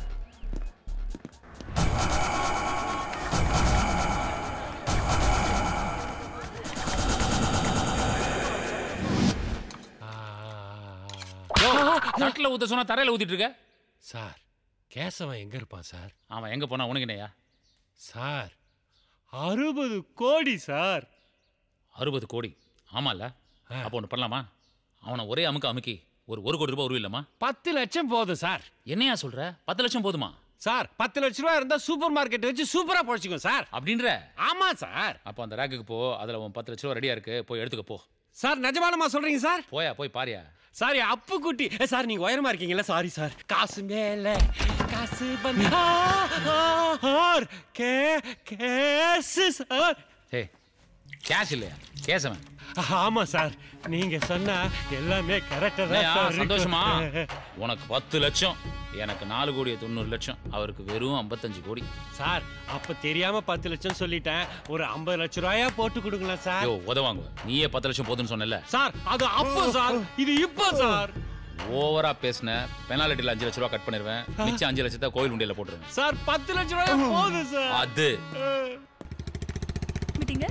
தட்டில் ஊத்த சொன்னா தரையில் ஊத்திட்டு இருக்க சார் கேசவன் எங்க இருப்பான் சார் அவன் எங்க போனா உனக்கு என்னையா சார் அறுபது கோடி சார் அறுபது கோடி ஆமால்ல அப்போ ஒன்று பண்ணலாமா அவனை ஒரே அமுக்க அமுக்கி ஒரு ஒரு கோடி ரூபாய் உருவில்லமா பத்து லட்சம் போதும் சார் என்னையா சொல்ற பத்து லட்சம் போதுமா சார் பத்து லட்ச ரூபா இருந்தா சூப்பர் மார்க்கெட் வச்சு சூப்பரா பொழைச்சிக்கும் சார் அப்படின்ற ஆமா சார் அப்போ அந்த ரேக்குக்கு போ அதில் உன் பத்து லட்ச ரூபா ரெடியா இருக்கு போய் எடுத்துக்க போ சார் நிஜமானமா சொல்றீங்க சார் போயா போய் பாரியா சாரி அப்பு குட்டி ஏ, சார் நீங்க உயரமா இருக்கீங்களா சாரி சார் காசு மேல காசு பந்தா R K case sir hey cash இல்லையா கேசவன் ஆமா சார் நீங்க சொன்னா எல்லாமே கரெக்டா தான் என்னய்யா, சார் இருக்கும். சந்தோஷமா உனக்கு பத்து லட்சம் எனக்கு நாலு கோடி தொண்ணூறு லட்சம் அவருக்கு வெறும் ஐம்பத்தஞ்சு கோடி சார் அப்ப தெரியாம பத்து லட்சம் சொல்லிட்டேன் ஒரு ஐம்பது லட்ச ரூபாயா போட்டு கொடுங்களேன் சார் யோ உதவாங்க நீயே பத்து லட்சம் போதுன்னு சொன்னல சார் அது அப்போ சார் இது இப்போ சார் ஓவரா பேசின பெனாலிட்டியில் அஞ்சு லட்ச ரூபா கட் பண்ணிடுவேன் மிச்சம் அஞ்சு லட்சத்தை கோயில் உண்டியல போட்டுருவேன் சார் பத்து லட்ச ரூபாயா போதும் சார் அது மீட்டிங்க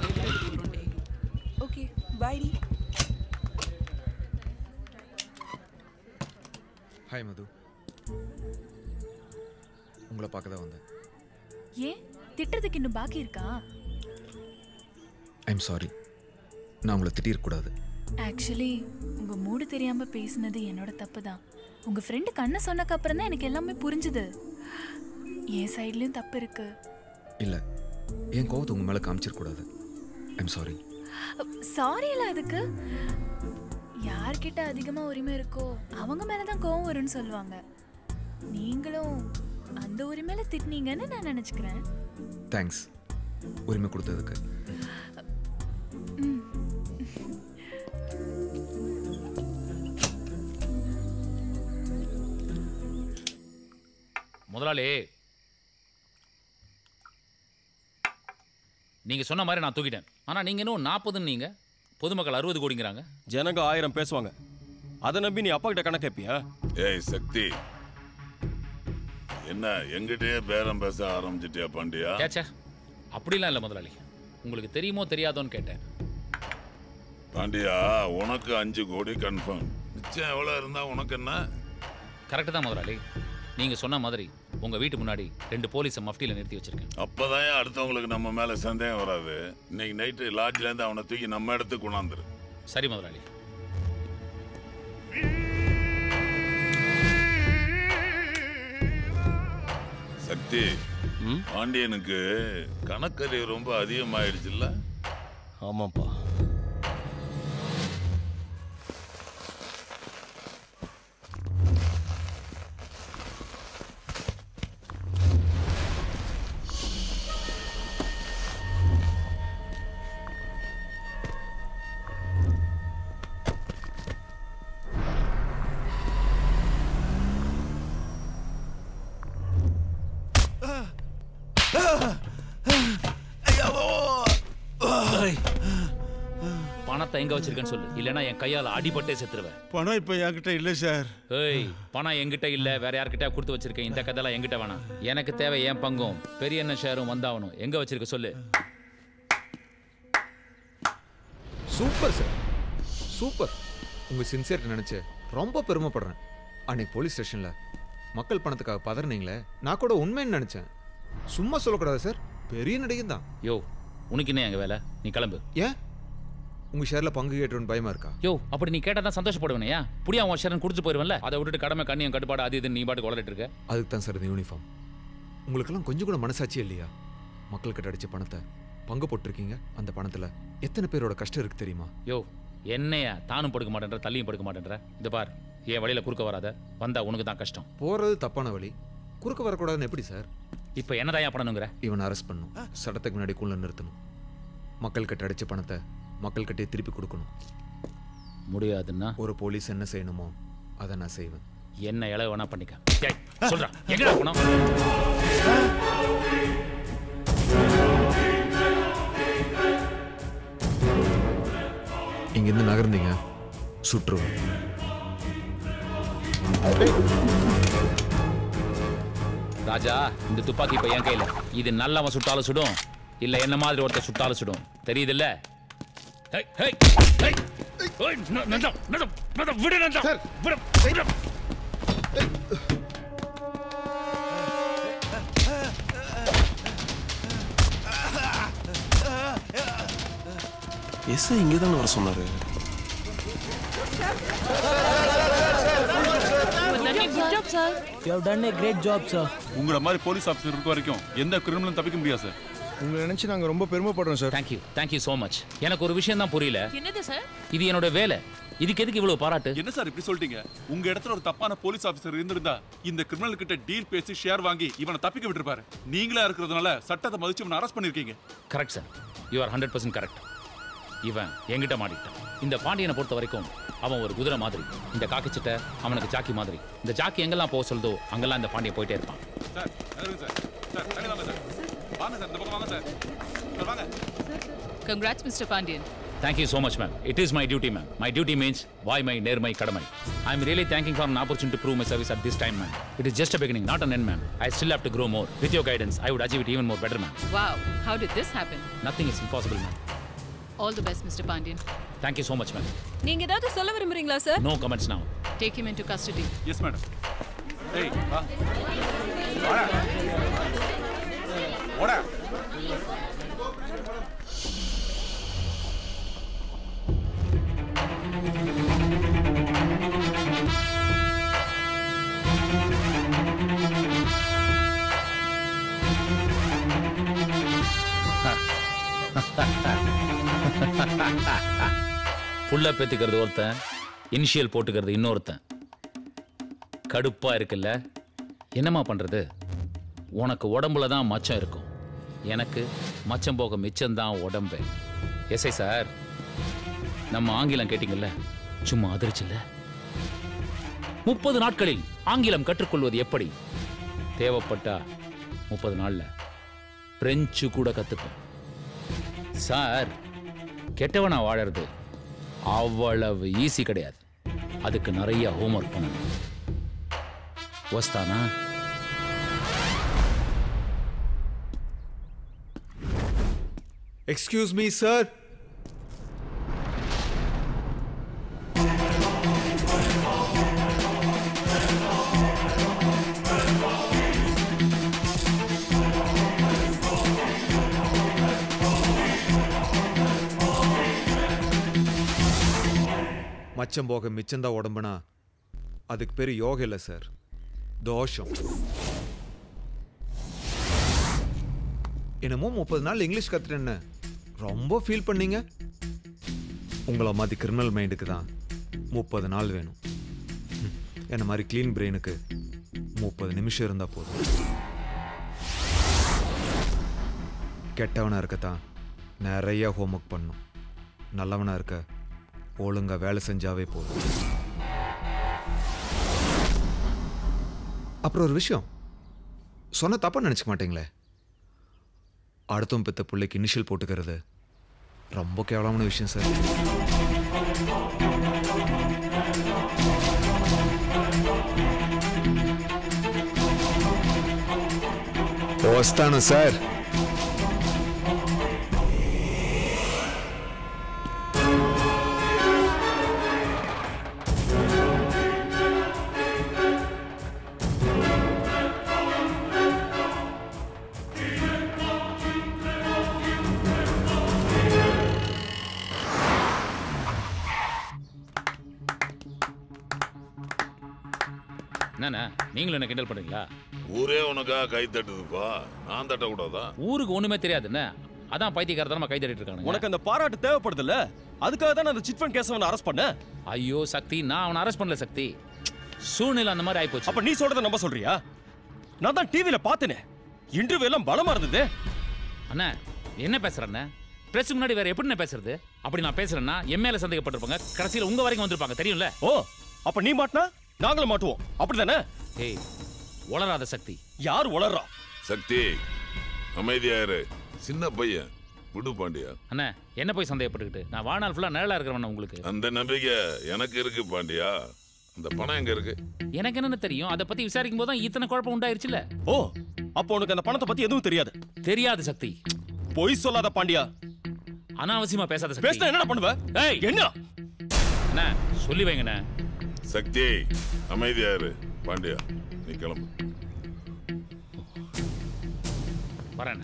ஓகே பாய் டி ஹாய் மது உங்களை பார்க்க தான் வந்தேன் ஏன் திட்டுறதுக்கு இன்னும் பாக்கி இருக்கா ஐம் சாரி நான் உங்களை திட்டிருக்கக்கூடாது ஆக்சுவலி உங்க மூடு தெரியாம பேசினது என்னோட தப்பு தான் உங்க ஃப்ரெண்டு கண்ணை சொன்னக்கு அப்புறம் தான் எனக்கு எல்லாமே புரிஞ்சுது என் சைட்லயும் தப்பு இருக்கு இல்லை என் கோவத்தை உங்கள் மேலே காமிச்சிருக்கூடாது ஐம் சாரி சாரி எல்லாம் அதுக்கு யார்கிட்ட அதிகமா உரிமை இருக்கோ அவங்க மேலதான் கோவம் வரும்னு சொல்லுவாங்க நீங்களும் அந்த உரிமையில திட்டினீங்கன்னு நான் நினைச்சுக்கிறேன் தேங்க்ஸ் உரிமை கொடுத்ததுக்கு முதலாளி நீங்க சொன்ன மாதிரி நான் தூக்கிட்டேன் ஆனா நீங்க இன்னும் நாற்பதுன்னு நீங்க பொதுமக்கள் அறுபது கோடிங்கிறாங்க ஜனங்க ஆயிரம் பேசுவாங்க அதை நம்பி நீ அப்பா கிட்ட கணக்கு கேப்பியா ஏய் சக்தி என்ன எங்கிட்டயே பேரம் பேச ஆரம்பிச்சிட்டியா பாண்டியா கேச்சா அப்படிலாம் இல்லை முதலாளி உங்களுக்கு தெரியுமோ தெரியாதோன்னு கேட்டேன் பாண்டியா உனக்கு அஞ்சு கோடி கன்ஃபார்ம் மிச்சம் எவ்வளவு இருந்தா உனக்கு என்ன கரெக்டு தான் முதலாளி நீங்க சொன்ன மாதிரி உங்க வீட்டு முன்னாடி ரெண்டு போலீஸை மஃப்டியில் நிறுத்தி வச்சிருக்கேன் அப்பதான் அடுத்தவங்களுக்கு நம்ம மேல சந்தேகம் வராது இன்னைக்கு நைட்டு லாட்ஜ்ல இருந்து அவனை தூக்கி நம்ம இடத்துக்கு கொண்டாந்துரு சரி முதலாளி சக்தி பாண்டியனுக்கு கணக்கறிவு ரொம்ப அதிகமாயிடுச்சுல்ல ஆமாப்பா பணத்தை எங்க வச்சிருக்கேன்னு சொல்லு இல்லைன்னா என் கையால அடிபட்டே செத்துருவேன் பணம் இப்போ என்கிட்ட இல்லை சார் ஏய் பணம் என்கிட்ட இல்ல வேற யார்கிட்ட கொடுத்து வச்சிருக்கேன் இந்த கதைலாம் என்கிட்ட வேணாம் எனக்கு தேவை என் பங்கும் பெரிய அண்ணன் ஷேரும் வந்தாகணும் எங்க வச்சிருக்க சொல்லு சூப்பர் சார் சூப்பர் உங்கள் சின்சியர்ட்டு நினச்சி ரொம்ப பெருமைப்படுறேன் அன்னைக்கு போலீஸ் ஸ்டேஷனில் மக்கள் பணத்துக்காக பதறினீங்களே நான் கூட உண்மைன்னு நினைச்சேன் சும்மா சொல்லக்கூடாது சார் பெரிய நடிகன் தான் யோ உனக்கு என்ன எங்க வேலை நீ கிளம்பு ஏன் உங்க ஷேர்ல பங்கு கேட்டுன்னு பயமா இருக்கா யோ அப்படி நீ கேட்டா தான் சந்தோஷப்படுவேனையா புடியா உன் ஷேரன் கொடுத்து போயிருவன்ல அதை விட்டுட்டு கடமை கண்ணியம் கட்டுப்பாடு அது இது நீ பாட்டுக்கு உளறிட்டு இருக்க அதுக்கு தான் சார் இந்த யூனிஃபார்ம் உங்களுக்கெல்லாம் கொஞ்சம் கூட மனசாட்சி இல்லையா மக்கள்கிட்ட அடிச்ச பணத்தை பங்கு போட்டிருக்கீங்க அந்த பணத்துல எத்தனை பேரோட கஷ்டம் இருக்கு தெரியுமா யோ என்னையா தானும் படுக்க மாட்டேன்ற தள்ளியும் படுக்க மாட்டேன்ற இந்த பார் என் வழியில குறுக்க வராத வந்தா உனக்கு தான் கஷ்டம் போறது தப்பான வழி குறுக்க வரக்கூடாதுன்னு எப்படி சார் இப்போ என்னதான் பண்ணணுங்கிற இவனை அரெஸ்ட் பண்ணும் சட்டத்துக்கு முன்னாடி குள்ள நிறுத்தணும் மக்கள் கிட்ட அடிச்ச பணத்தை மக்கள் கிட்டே திருப்பி கொடுக்கணும் முடியாதுன்னா ஒரு போலீஸ் என்ன செய்யணுமோ அதை நான் செய்வேன் என்ன இளவு வேணா பண்ணிக்க டேய், சொல்றா எங்கடா போனோம் இங்கிருந்து நகர்ந்தீங்க சுற்றுவேன் ராஜா இந்த துப்பாக்கி இப்ப என் கையில இது நல்லவன் சுட்டாலும் சுடும் இல்ல என்ன மாதிரி ஒருத்தர் சுட்டாலும் சுடும் தெரியுதுல்ல ஹேய், ஹேய், ஹேய், ஹேய், ந- நந்தா, நந்தா, நந்தா, விடு நந்தா, விடு, விடு. எஸ் இங்கே தானே வர சொன்னாரு You have done a great job, sir. உங்களை மாதிரி போலீஸ் ஆஃபீஸர் இருக்க வரைக்கும் எந்த கிரிமினலும் தப்பிக்க முடியாது சார் உங்களை நினைச்சு நாங்க ரொம்ப பெருமைப்படுறோம் sir thank you thank you so much எனக்கு ஒரு விஷயம் தான் புரியல என்னது சார் இது என்னோட வேலை இதுக்கு எதுக்கு இவ்வளவு பாராட்டு என்ன சார் இப்படி சொல்லிட்டீங்க உங்க இடத்துல ஒரு தப்பான போலீஸ் ஆபீசர் இருந்திருந்தா இந்த கிரிமினல் கிட்ட டீல் பேசி ஷேர் வாங்கி இவனை தப்பிக்க விட்டுருப்பாரு நீங்களா இருக்கிறதுனால சட்டத்தை மதிச்சு இவனை அரெஸ்ட் பண்ணிருக்கீங்க correct sir you are hundred percent correct இவன் என்கிட்ட மாட்டிக்கிட்டான் இந்த பாண்டியனை பொறுத்த வரைக்கும் அவன் ஒரு குதிரை மாதிரி இந்த காக்கி சிட்டை அவனுக்கு ஜாக்கி மாதிரி இந்த ஜாக்கி எங்கெல்லாம் போக சொல்லுதோ அங்கெல்லாம் இந்த பாண்டியன் போயிட்டே இருப்பான் சார் நகருங்க சார் சார் தள்ளி வாங்க சார் வாங்க சார் இந்த பக்கம் வாங்க சார் சார் வாங்க Congrats, Mr. Pandian. Thank you so much, ma'am. It is my duty, ma'am. My duty means why my நேர்மை கடமை. I'm really thanking for an opportunity to prove my service at this time, ma'am. It is just a beginning, not an end, ma'am. I still have to grow more. With your guidance, I would achieve it even more better, ma'am. Wow, how did this happen? Nothing is impossible, ma'am. All the best, Mr. Pandian. Thank you so much, ma'am. நீங்க ஏதாவது சொல்ல விரும்புறீங்களா sir No comments now. Take him into custody. Yes madam ஏய் வா வாடா ஓடா புள்ள பேத்துக்கிறது ஒருத்தன் இனிஷியல் போட்டுக்கிறது இன்னொருத்தன் கடுப்பா இருக்குல்ல என்னம்மா பண்றது உனக்கு உடம்புல தான் மச்சம் இருக்கும் எனக்கு மச்சம் போக மிச்சம்தான் உடம்பு எஸ்ஐ சார் நம்ம ஆங்கிலம் கேட்டீங்கல்ல சும்மா அதிர்ச்சில்ல முப்பது நாட்களில் ஆங்கிலம் கற்றுக்கொள்வது எப்படி தேவைப்பட்டா முப்பது நாள்ல பிரெஞ்சு கூட கத்துப்பேன் சார் கெட்டவனா வாழறது அவ்வளவு ஈஸி கிடையாது அதுக்கு நிறைய ஹோம்ஒர்க் பண்ணணும் வஸ்தானா எக்ஸ்கியூஸ் மீ சார் மச்சம் போக மிச்சம்தான் உடம்புனா அதுக்கு பேர் யோகா இல்லை சார் தோஷம் என்னமோ முப்பது நாள் இங்கிலீஷ் கத்துட்டேன்னு ரொம்ப ஃபீல் பண்ணீங்க உங்களை மாதிரி கிரிமினல் மைண்டுக்கு தான் முப்பது நாள் வேணும் ம், என்ன மாதிரி க்ளீன் பிரெயினுக்கு முப்பது நிமிஷம் இருந்தால் போதும் கெட்டவனா இருக்கத்தான் நிறைய ஹோம்ஒர்க் பண்ணும் நல்லவனா இருக்க ஒழுங்கா வேலை செஞ்சாவே போதும் அப்புறம் ஒரு விஷயம் சொன்ன தப்பா நினச்சிக்க மாட்டீங்களே அடுத்தவன் பெத்த பிள்ளைக்கு இனிஷியல் போட்டுக்கிறது ரொம்ப கேவலமான விஷயம் சார் వస్తాను సార్ என்னண்ணா நீங்களும் என்ன கிண்டல் பண்றீங்களா ஊரே உனக்காக கை தட்டுதுப்பா நான் தட்டக்கூடாதா ஊருக்கு ஒண்ணுமே தெரியாதுண்ணே அதான் பைத்தியக்காரத்தனமா கை தட்டிட்டு இருக்கானுங்க உனக்கு அந்த பாராட்டு தேவைப்படுதுல்ல அதுக்காக தான் அந்த சிட் ஃபண்ட் கேஸ் அவனை அரெஸ்ட் பண்ண ஐயோ சக்தி நான் அவனை அரெஸ்ட் பண்ணல சக்தி சூழ்நிலை அந்த மாதிரி ஆயிப்போச்சு அப்ப நீ சொல்றத நம்ப சொல்றியா நான் தான் டிவில பார்த்தேனே இன்டர்வியூ எல்லாம் பலமா இருந்தது அண்ணா என்ன பேசுறண்ணே பிரஸ் முன்னாடி வேற எப்படி நான் பேசுறது அப்படி நான் பேசுறேன்னா என் மேல சந்தேகப்பட்டிருப்பாங்க கடைசியில் உங்க வரைக்கும் வந்திருப்பாங்க தெரியும்ல ஓ அப்ப நீ மாட்டினா நாங்களும் மாட்டுவோம் அப்படிதானே ஏய் உளராத சக்தி யார் உளறா சக்தி அமைதியா இரு சின்ன பையன் விடு பாண்டியா அண்ணா என்ன போய் சந்தேகப்பட்டுக்கிட்டு நான் வாழ்நாள் ஃபுல்லா நிழலா இருக்கிறவன் உங்களுக்கு அந்த நம்பிக்கை எனக்கு இருக்கு பாண்டியா அந்த பணம் எங்க இருக்கு எனக்கு என்னன்னு தெரியும் அதை பத்தி விசாரிக்கும் போது தான் இத்தனை குழப்பம் உண்டாயிருச்சுல ஓ அப்போ உனக்கு அந்த பணத்தை பத்தி எதுவும் தெரியாது தெரியாது சக்தி பொய் சொல்லாத பாண்டியா அனாவசியமா பேசாத சக்தி பேசினா என்ன பண்ணுவ ஏய் என்ன அண்ணா சொல்லி வைங்கண்ணே சக்தி அமைதியா இரு பாண்டியா நீ கிளம்பு வரேன்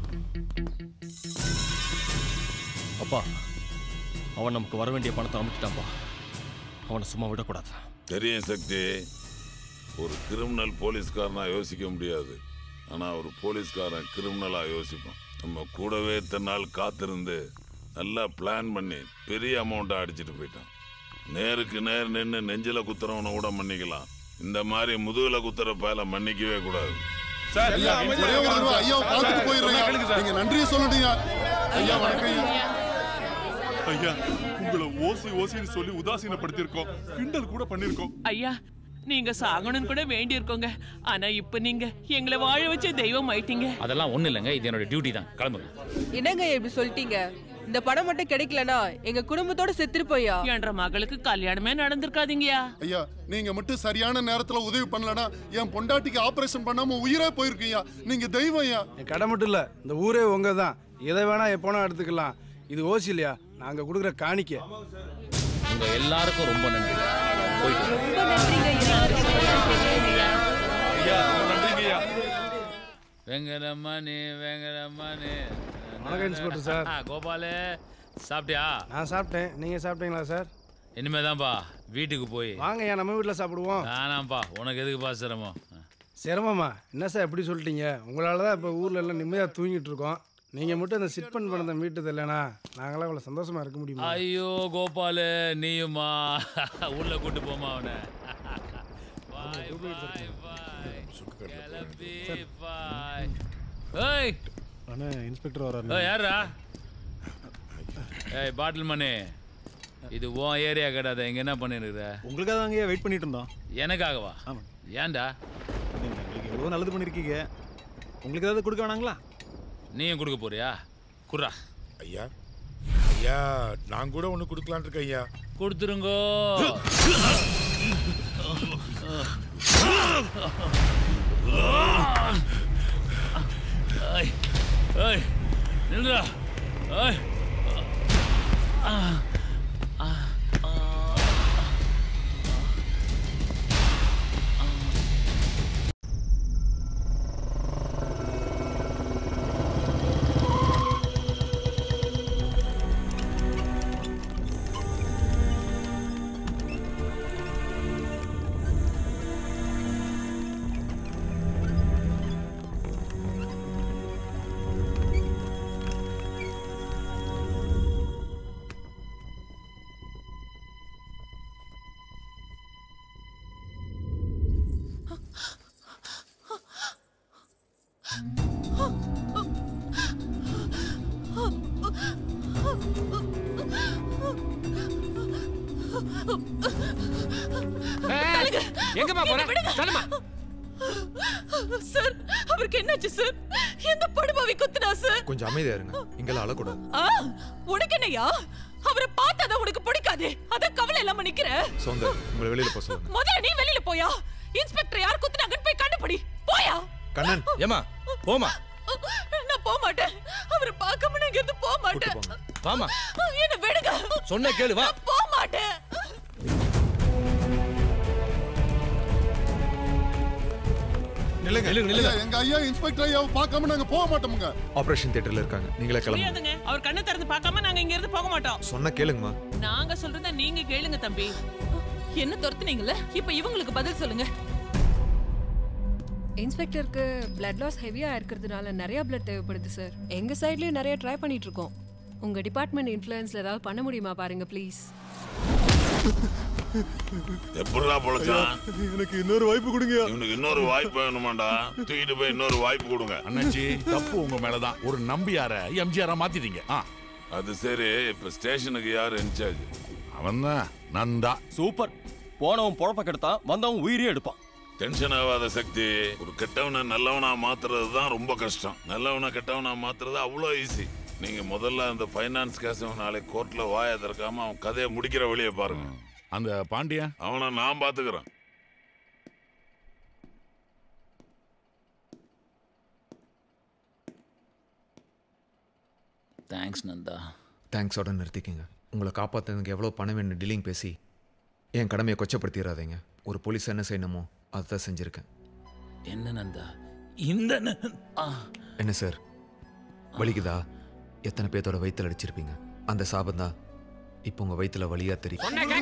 அப்பா அவன் நமக்கு வர வேண்டிய பணத்தை அமுக்கிட்டான்ப்பா அவனை சும்மா விடக்கூடாது தெரியும் சக்தி ஒரு கிரிமினல் போலீஸ்காரனா யோசிக்க முடியாது ஆனா ஒரு போலீஸ்காரன் கிரிமினலா யோசிப்பான் நம்ம கூடவே இத்தனை நாள் காத்திருந்து நல்லா பிளான் பண்ணி பெரிய அமௌண்ட்டை அடிச்சிட்டு போயிட்டான் நேருக்கு நேர் நின்று நெஞ்சில குத்துறவனை கூட மன்னிக்கலாம் இந்த மாதிரி முதுகுல குத்துற பயல மன்னிக்கவே கூடாது ஐயா ஒரே ஒரு தடவை ஐயாவை பார்த்துட்டு போயிடுறேன் நீங்க நன்றியை சொல்லணுங்க ஐயா வணக்கம் ஐயா ஐயா உங்களை ஓசி ஓசின்னு சொல்லி உதாசீனப்படுத்தியிருக்கோம் கிண்டல் கூட பண்ணிருக்கோம் ஐயா நீங்க சாகணும்னு கூட வேண்டி இருக்கோங்க ஆனா இப்ப நீங்க எங்களை வாழ வச்ச தெய்வம் ஆயிட்டீங்க அதெல்லாம் ஒண்ணு இல்லைங்க இது என்னோட டியூட்டி தான் கிளம்புங்க என்னங்க இப்படி சொல்லிட்டீங்க இந்த படம் மட்டும் கிடைக்கலனா எங்க குடும்பத்தோட செத்துருப்போயா என்ற மகளுக்கு கல்யாணமே நடந்திருக்காதீங்கயா ஐயா நீங்க மட்டும் சரியான நேரத்துல உதவி பண்ணலனா என் பொண்டாட்டிக்கு ஆபரேஷன் பண்ணாம உயிரே போயிருக்கீங்க நீங்க தெய்வம் ஐயா என் கடை மட்டும் இல்ல இந்த ஊரே உங்க தான் எதை வேணா எப்போனா எடுத்துக்கலாம் இது ஓசி இல்லையா நாங்க கொடுக்குற காணிக்க உங்க எல்லாருக்கும் ரொம்ப நன்றி போயிட்டு வெங்கடமணி வெங்கடமணி வணக்கம் இன்ஸ்பெக்டர் சார். ஆ, கோபாலு சாப்பிட்டியா நான் சாப்பிட்டேன் நீங்க சாப்பிட்டீங்களா சார் இனிமேதான்ப்பா வீட்டுக்கு போய் வாங்க ஏன் நம்ம வீட்டில் சாப்பிடுவோம் வேணாம்ப்பா உனக்கு எதுக்குப்பா சிரமம் சிரமமா என்ன சார் எப்படி சொல்லிட்டீங்க உங்களால தான் இப்போ ஊர்ல எல்லாம் நிம்மதியாக தூங்கிட்டு இருக்கோம் நீங்க மட்டும் அந்த சிட் பண்ண பணத்தை மீட்டது இல்லைனா நாங்களாம் இவ்வளோ சந்தோஷமா இருக்க முடியுமா ஐயோ கோபாலு நீயுமா உள்ள கூட்டு போமா அவனை பாய் பாய் பாய் கிளம்பி பாய் ஏய் அண்ணா இன்ஸ்பெக்டர் ஏய், வராரு யாரா ஏய் பாட்டில் மணி இது உன் ஏரியா கிடையாது இங்க என்ன பண்ணிருக்கிற உங்களுக்காக தாங்க வெயிட் பண்ணிட்டு இருந்தோம் எனக்காகவா ஏன்டா நீங்க எங்களுக்கு எவ்வளோ நல்லது பண்ணியிருக்கீங்க உங்களுக்கு ஏதாவது கொடுக்க வேணாங்களா நீயும் கொடுக்க போறியா குர்ரா ஐயா ஐயா நான் கூட ஒன்று கொடுக்கலான் இருக்கேன் ஐயா கொடுத்துருங்கோ ஏய் ஏய் நில்றா ஏய் ஆ ஆ தள்ளுங்க. எங்கம்மா போற? என்னை விடுங்க. தள்ளுமா. சார் அவருக்கு என்னாச்சு சார் எந்த படுபாவி குத்துனா சார் கொஞ்சம் அமைதியா இருங்க இங்கெல்லாம் அழக்கூடாது ஆ, உனக்கு என்னையா அவரை பார்த்தாதான் உனக்கு பிடிக்காது அதான் கவலை இல்லாம நிக்கிற சௌந்தர் உங்களை வெளியில போக சொல்லுங்க முதல்ல நீ வெளியில போயா இன்ஸ்பெக்டர் யார் குத்துனாங்கன்னு போய் கண்டுபிடி போயா கண்ணன் ஏமா போமா நான் போக மாட்டேன் அவரை பார்க்காம நான் இங்க இருந்து போக மாட்டேன் வாமா என்ன விடுங்க சொன்ன கேளு வா நான் போக மாட்டேன் நில்லுங்க ஐயா, எங்க ஐயா இன்ஸ்பெக்டர் ஐயாவை பார்க்காம நாங்க போக மாட்டோமுங்க ஆபரேஷன் தியேட்டர்ல இருக்காங்க நீங்களே கிளம்புங்க முடியாதுங்க அவர் கண்ணை திறந்து பார்க்காம நாங்க இங்க இருந்து போக மாட்டோம் சொன்ன கேளுங்கம்மா நாங்க சொல்றத நீங்க கேளுங்க தம்பி என்ன துரத்துனீங்கல்ல இப்ப இவங்களுக்கு பதில் சொல்லுங்க இன்ஸ்பெக்டருக்கு பிளட் லாஸ் ஹெவியாக இருக்கிறதுனால நிறைய பிளட் தேவைப்படுது சார் எங்கள் சைட்லேயும் நிறைய ட்ரை பண்ணிட்டு இருக்கோம் உங்கள் டிபார்ட்மெண்ட் இன்ஃப்ளூயன்ஸில் ஏதாவது பண்ண முடியுமா பாருங்க ப்ளீஸ் எப்படிடா பொழைச்சான் எனக்கு இன்னொரு வாய்ப்பு கொடுங்க இவனுக்கு இன்னொரு வாய்ப்பு வேணுமாண்டா தூக்கிட்டு போய் இன்னொரு வாய்ப்பு கொடுங்க அண்ணாச்சி தப்பு உங்க மேலதான் ஒரு நம்பியார எம்ஜிஆரா மாத்திட்டீங்க ஆ அது சரி இப்ப ஸ்டேஷனுக்கு யார் இன்சார்ஜ் அவன் தான் நந்தா சூப்பர் போனவன் பொழப்ப கெடுத்தான் வந்தவன் உயிரே எடுப்பான் டென்ஷன் ஆகாத சக்தி ஒரு கெட்டவனை நல்லவனா மாத்துறது தான் ரொம்ப கஷ்டம் நல்லவனை கெட்டவனா மாத்துறது அவ்வளோ ஈஸி நீங்க முதல்ல அந்த ஃபைனான்ஸ் கேஸ் நாளை கோர்ட்ல வாய திறக்காம அவன் கதையை முடிக்கிற வழியை பாருங்க அந்த பாண்டியன் அவனை நான் பாத்துக்கிறேன் தேங்க்ஸ் நந்தா தேங்க்ஸோட நிறுத்திக்கங்க உங்களை காப்பாற்றுறதுக்கு எவ்வளோ பணம் வேணும் டீலிங் பேசி என் கடமையை கொச்சப்படுத்திடாதீங்க ஒரு போலீஸ் என்ன செய்யணுமோ அதுதான் செஞ்சுருக்கேன் என்ன நந்தா இந்த ந- ஆ, என்ன சார் வலிக்குதா எத்தனை பேர்த்தோட வயித்துல அடிச்சிருப்பீங்க அந்த சாபம் தான் இப்போ உங்கள் வயித்துல வழியா தெரியும்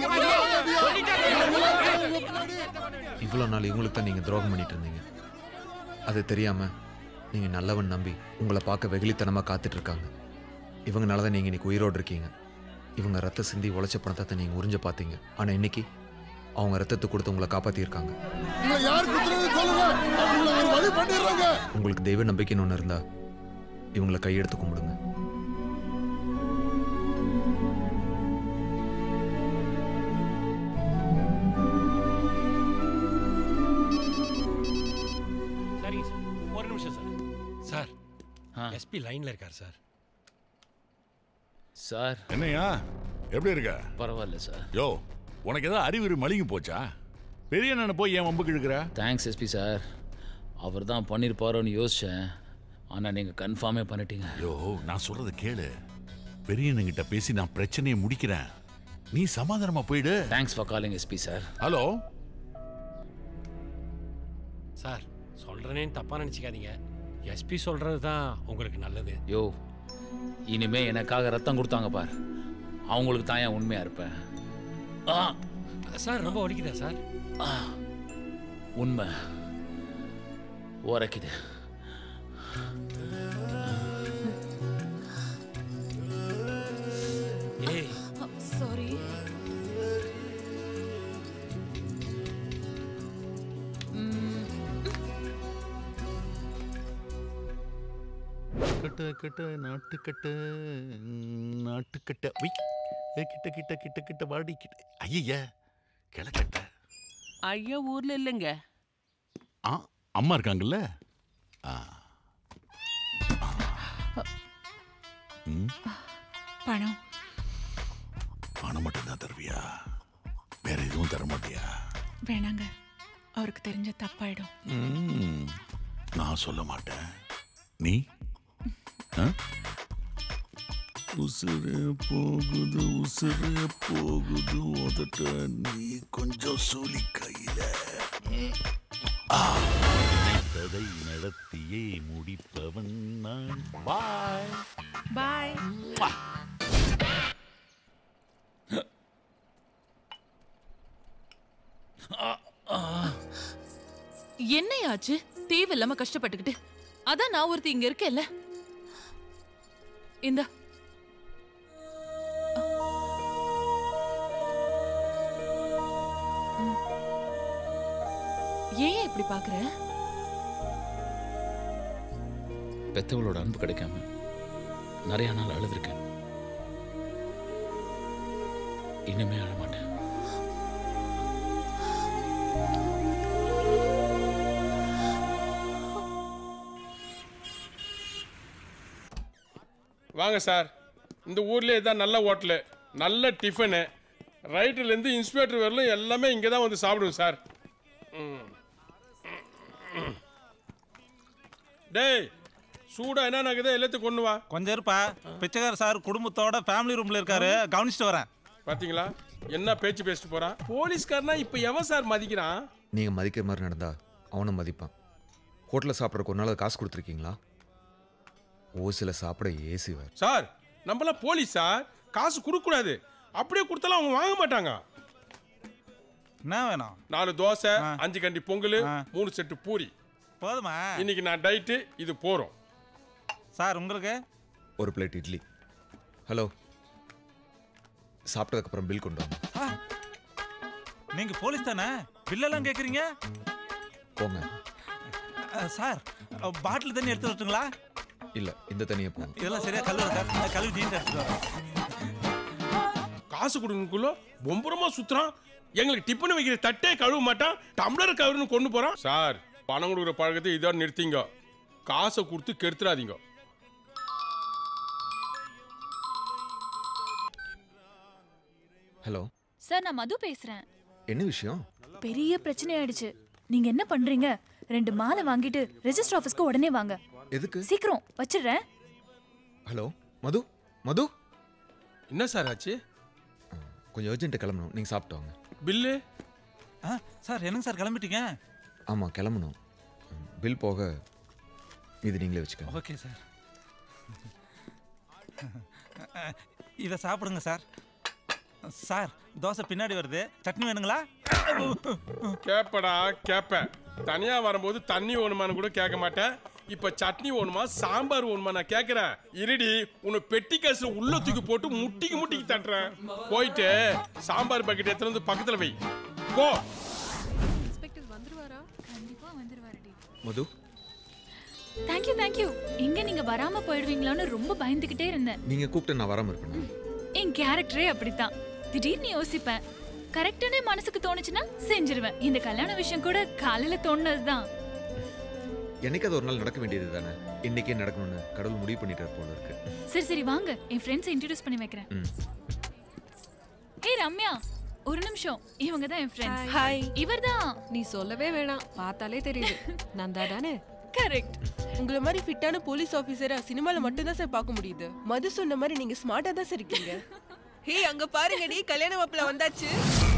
இவ்வளோ நாள் இவங்களுக்கு தான் நீங்கள் துரோகம் பண்ணிட்டு இருந்தீங்க அது தெரியாமல் நீங்கள் நல்லவன் நம்பி உங்களை பார்க்க வெகுளித்தனமாக காத்துட்டு இருக்காங்க இவங்கனால தான் நீங்கள் இன்னைக்கு உயிரோடு இருக்கீங்க இவங்க ரத்த சிந்தி உழைச்ச பணத்தை நீங்கள் உறிஞ்ச பார்த்தீங்க ஆனால் இன்னைக்கு அவங்க ரத்தத்தை கொடுத்து உங்களை காப்பாற்றியிருக்காங்க உங்களை யார் குத்துறது சொல்லுங்க உங்களை ஒரு வழி பண்ணிடுறாங்க உங்களுக்கு தெய்வ நம்பிக்கைன்னு ஒன்று இருந்தா இவங்களை கையெடுத்து கும்பிடுங்க சரிங்க சார் ஒரு நிமிஷம் சார் சார் எஸ்பி லைன்ல இருக்கார் சார் சார் என்னையா எப்படி இருக்க பரவாயில்ல சார் யோ உனக்கு ஏதாவது அறிவுரி மலிங்கி போச்சா பெரிய அண்ணனை போய் ஏன் வம்புக்கு இழுக்கிற தேங்க்ஸ் எஸ்பி சார் அவர் தான் பண்ணியிருப்பாரோன்னு யோசிச்சேன் ஆனால் நீங்கள் கன்ஃபார்மே பண்ணிட்டீங்க யோ நான் சொல்றத கேளு பெரியண்ணங்கிட்ட பேசி நான் பிரச்சனையை முடிக்கிறேன் நீ சமாதானமா போயிடு thanks for calling SP sir hello sir சொல்றேனேன்னு தப்பா நினைச்சுக்காதீங்க எஸ்பி சொல்றது தான் உங்களுக்கு நல்லது யோ இனிமே எனக்காக ரத்தம் கொடுத்தாங்க பார் அவங்களுக்கு தான் ஏன் உண்மையா இருப்பேன் ஆ சார் ரொம்ப வலிக்குதா சார் ஆ, உண்மை உரைக்குது ஏய் சாரி கட்ட கட்ட நாட்டுக்கட்ட நாட்டுக்கட்ட வை ஏ, கிட்ட கிட்ட கிட்ட கிட்ட வாடி கிட்ட ஐய கிளக்கட்ட ஐயா ஊர்ல இல்லைங்க ஆ அம்மா இருக்காங்கல்ல ஆ. ம், பணம் பணம் மட்டும் தான் தருவியா வேற எதுவும் தர மாட்டியா வேணாங்க அவருக்கு தெரிஞ்ச தப்பாயிடும் ம், நான் சொல்ல மாட்டேன் நீ ஆ? உசுரு போகுது உசுரு போகுது உதட்ட நீ கொஞ்சம் சூலி கையில ம். ஆ. நினைத்ததை நடத்தியே முடிப்பவன் நான் பாய் பாய் என்னையாச்சு தேவையில்லாம கஷ்டப்பட்டுக்கிட்டு அதான் நான் ஒருத்தி இங்க இருக்கேன்ல இந்த ஏன் இப்படி பாக்குற பெத்தவளோட அன்பு கிடைக்காம நிறைய நாள் அழுதுருக்கேன் இனிமே அழ மாட்டேன் வாங்க சார் இந்த ஊர்லேயே இதான் நல்ல ஹோட்டலு நல்ல டிஃபனு ரைட்டுலேருந்து இன்ஸ்பெக்டர் வரலும் எல்லாமே இங்கே தான் வந்து சாப்பிடுவோம் சார் ம். டேய் சூடா என்ன நடக்குது எல்லாத்தையும் கொண்டு வா கொஞ்சம் இருப்பா பிச்சைக்கார சார் குடும்பத்தோட ஃபேமிலி ரூம்ல இருக்காரு கவனிச்சுட்டு வரேன் பாத்தீங்களா என்ன பேச்சு பேசிட்டு போறான் போலீஸ்காரனா இப்போ எவன் சார் மதிக்கிறான் நீங்கள் மதிக்கிற மாதிரி நடந்தா அவனும் மதிப்பான் ஹோட்டலில் சாப்பிட்றக்கு ஒரு நாள் காசு கொடுத்துருக்கீங்களா ஓசியில் சாப்பிட ஏசி வேறு சார் நம்மளாம் போலீஸ் சார் காசு கொடுக்கக்கூடாது அப்படியே கொடுத்தாலும் அவங்க வாங்க மாட்டாங்க என்ன வேணும் நாலு தோசை அஞ்சு கண்டி பொங்கல் மூணு செட்டு பூரி போதுமா இன்னைக்கு நான் டைட்டு இது போறோம் சார் உங்களுக்கு ஒரு பிளேட் இட்லி ஹலோ சாப்பிட்டதுக்கப்புறம் பில் கொண்டு வாங்க சார் நீங்க போலீஸ் தானே பில்லெல்லாம் கேக்குறீங்க போங்க அஹ், சார் பாட்டில் தண்ணி எடுத்து வரட்டுங்களா இல்லை இந்த தனியாக போங்க இதெல்லாம் சரியா கழுவு சார் நான் கழுவி நீங்க எடுத்துட்டு வரேன் காசு கொடுங்கக்குள்ள பொம்பரமா சுத்துறான் எங்களுக்கு டிஃபன் வைக்கிற தட்டே கழுவ மாட்டான் டம்ளர் கவர்னு கொண்டு போறான் சார் பணம் கொடுக்குற பழக்கத்தை இதோட நிறுத்திங்க காசை கொடுத்து கெடுத்துறாதீங்க ஹலோ சார் நான் மது பேசுறேன் என்ன விஷயம் பெரிய பிரச்சனை ஆயிடுச்சு நீங்க என்ன பண்றீங்க ரெண்டு மாலை வாங்கிட்டு ரெஜிஸ்டர் ஆபீஸ்க்கு உடனே வாங்க எதுக்கு சீக்கிரம் வச்சிடுறேன் ஹலோ மது மது என்ன சார் ஆச்சு கொஞ்சம் அர்ஜென்ட்டு கிளம்பணும் நீங்கள் சாப்பிட்டு வாங்க பில்லு ஆ சார் என்னங்க சார் கிளம்பிட்டீங்க ஆமாம் கிளம்பணும் பில் போக இது நீங்களே வச்சுக்கோங்க ஓகே சார் இதை சாப்பிடுங்க சார் சார் தோசை பின்னாடி வருது சட்னி வேணுங்களா கேப்படா கேப்ப தனியா வரும்போது தண்ணி வேணுமான்னு கூட கேட்க மாட்டேன் இப்ப சட்னி வேணுமா சாம்பார் வேணுமா நான் கேக்குறேன் இருடி உன்னை பெட்டி காசு உள்ள தூக்கி போட்டு முட்டிக்கு முட்டிக்கு தட்டுறேன் போயிட்டு சாம்பார் பக்கெட் எடுத்துட்டு வந்து பக்கத்துல வை போ இன்ஸ்பெக்டர் வந்துருவாரா கண்டிப்பா வந்துருவாருடி மது தேங்க்யூ தேங்க்யூ இங்க நீங்க வராம போயிடுவீங்களான்னு ரொம்ப பயந்துகிட்டே இருந்தேன் நீங்கள் கூப்பிட்டு நான் வராமல் இருப்பேன் என் கேரக்டரே அப்படித்தான் திடீர்னு யோசிப்பேன் கரெக்டான மனசுக்கு தோணுச்சுன்னா செஞ்சிருவேன் இந்த கல்யாண விஷயம் கூட காலையில தோணுனதுதான் என்னைக்கு அது ஒரு நாள் நடக்க வேண்டியது தானே இன்னைக்கே நடக்கணும்னு கடவுள் முடிவு பண்ணிட்டார் போல இருக்கு சரி சரி வாங்க என் ஃப்ரெண்ட்ஸை இன்ட்ரடியூஸ் பண்ணி வைக்கிறேன் ம் ஏய் ரம்யா ஒரு நிமிஷம் இவங்க தான் என் ஃப்ரெண்ட்ஸ் ஹாய் இவர்தான் நீ சொல்லவே வேணாம் பார்த்தாலே தெரியுது நந்தா தானே கரெக்ட் உங்களை மாதிரி ஃபிட்டான போலீஸ் ஆபீசரா சினிமால மட்டும் தான் சார் பார்க்க முடியுது மது சொன்ன மாதிரி நீங்க ஸ்மார்ட்டா தான் சார் இருக்கீங்க ஹே அங்க பாருங்கடி கல்யாண மாப்பிள்ள வந்தாச்சு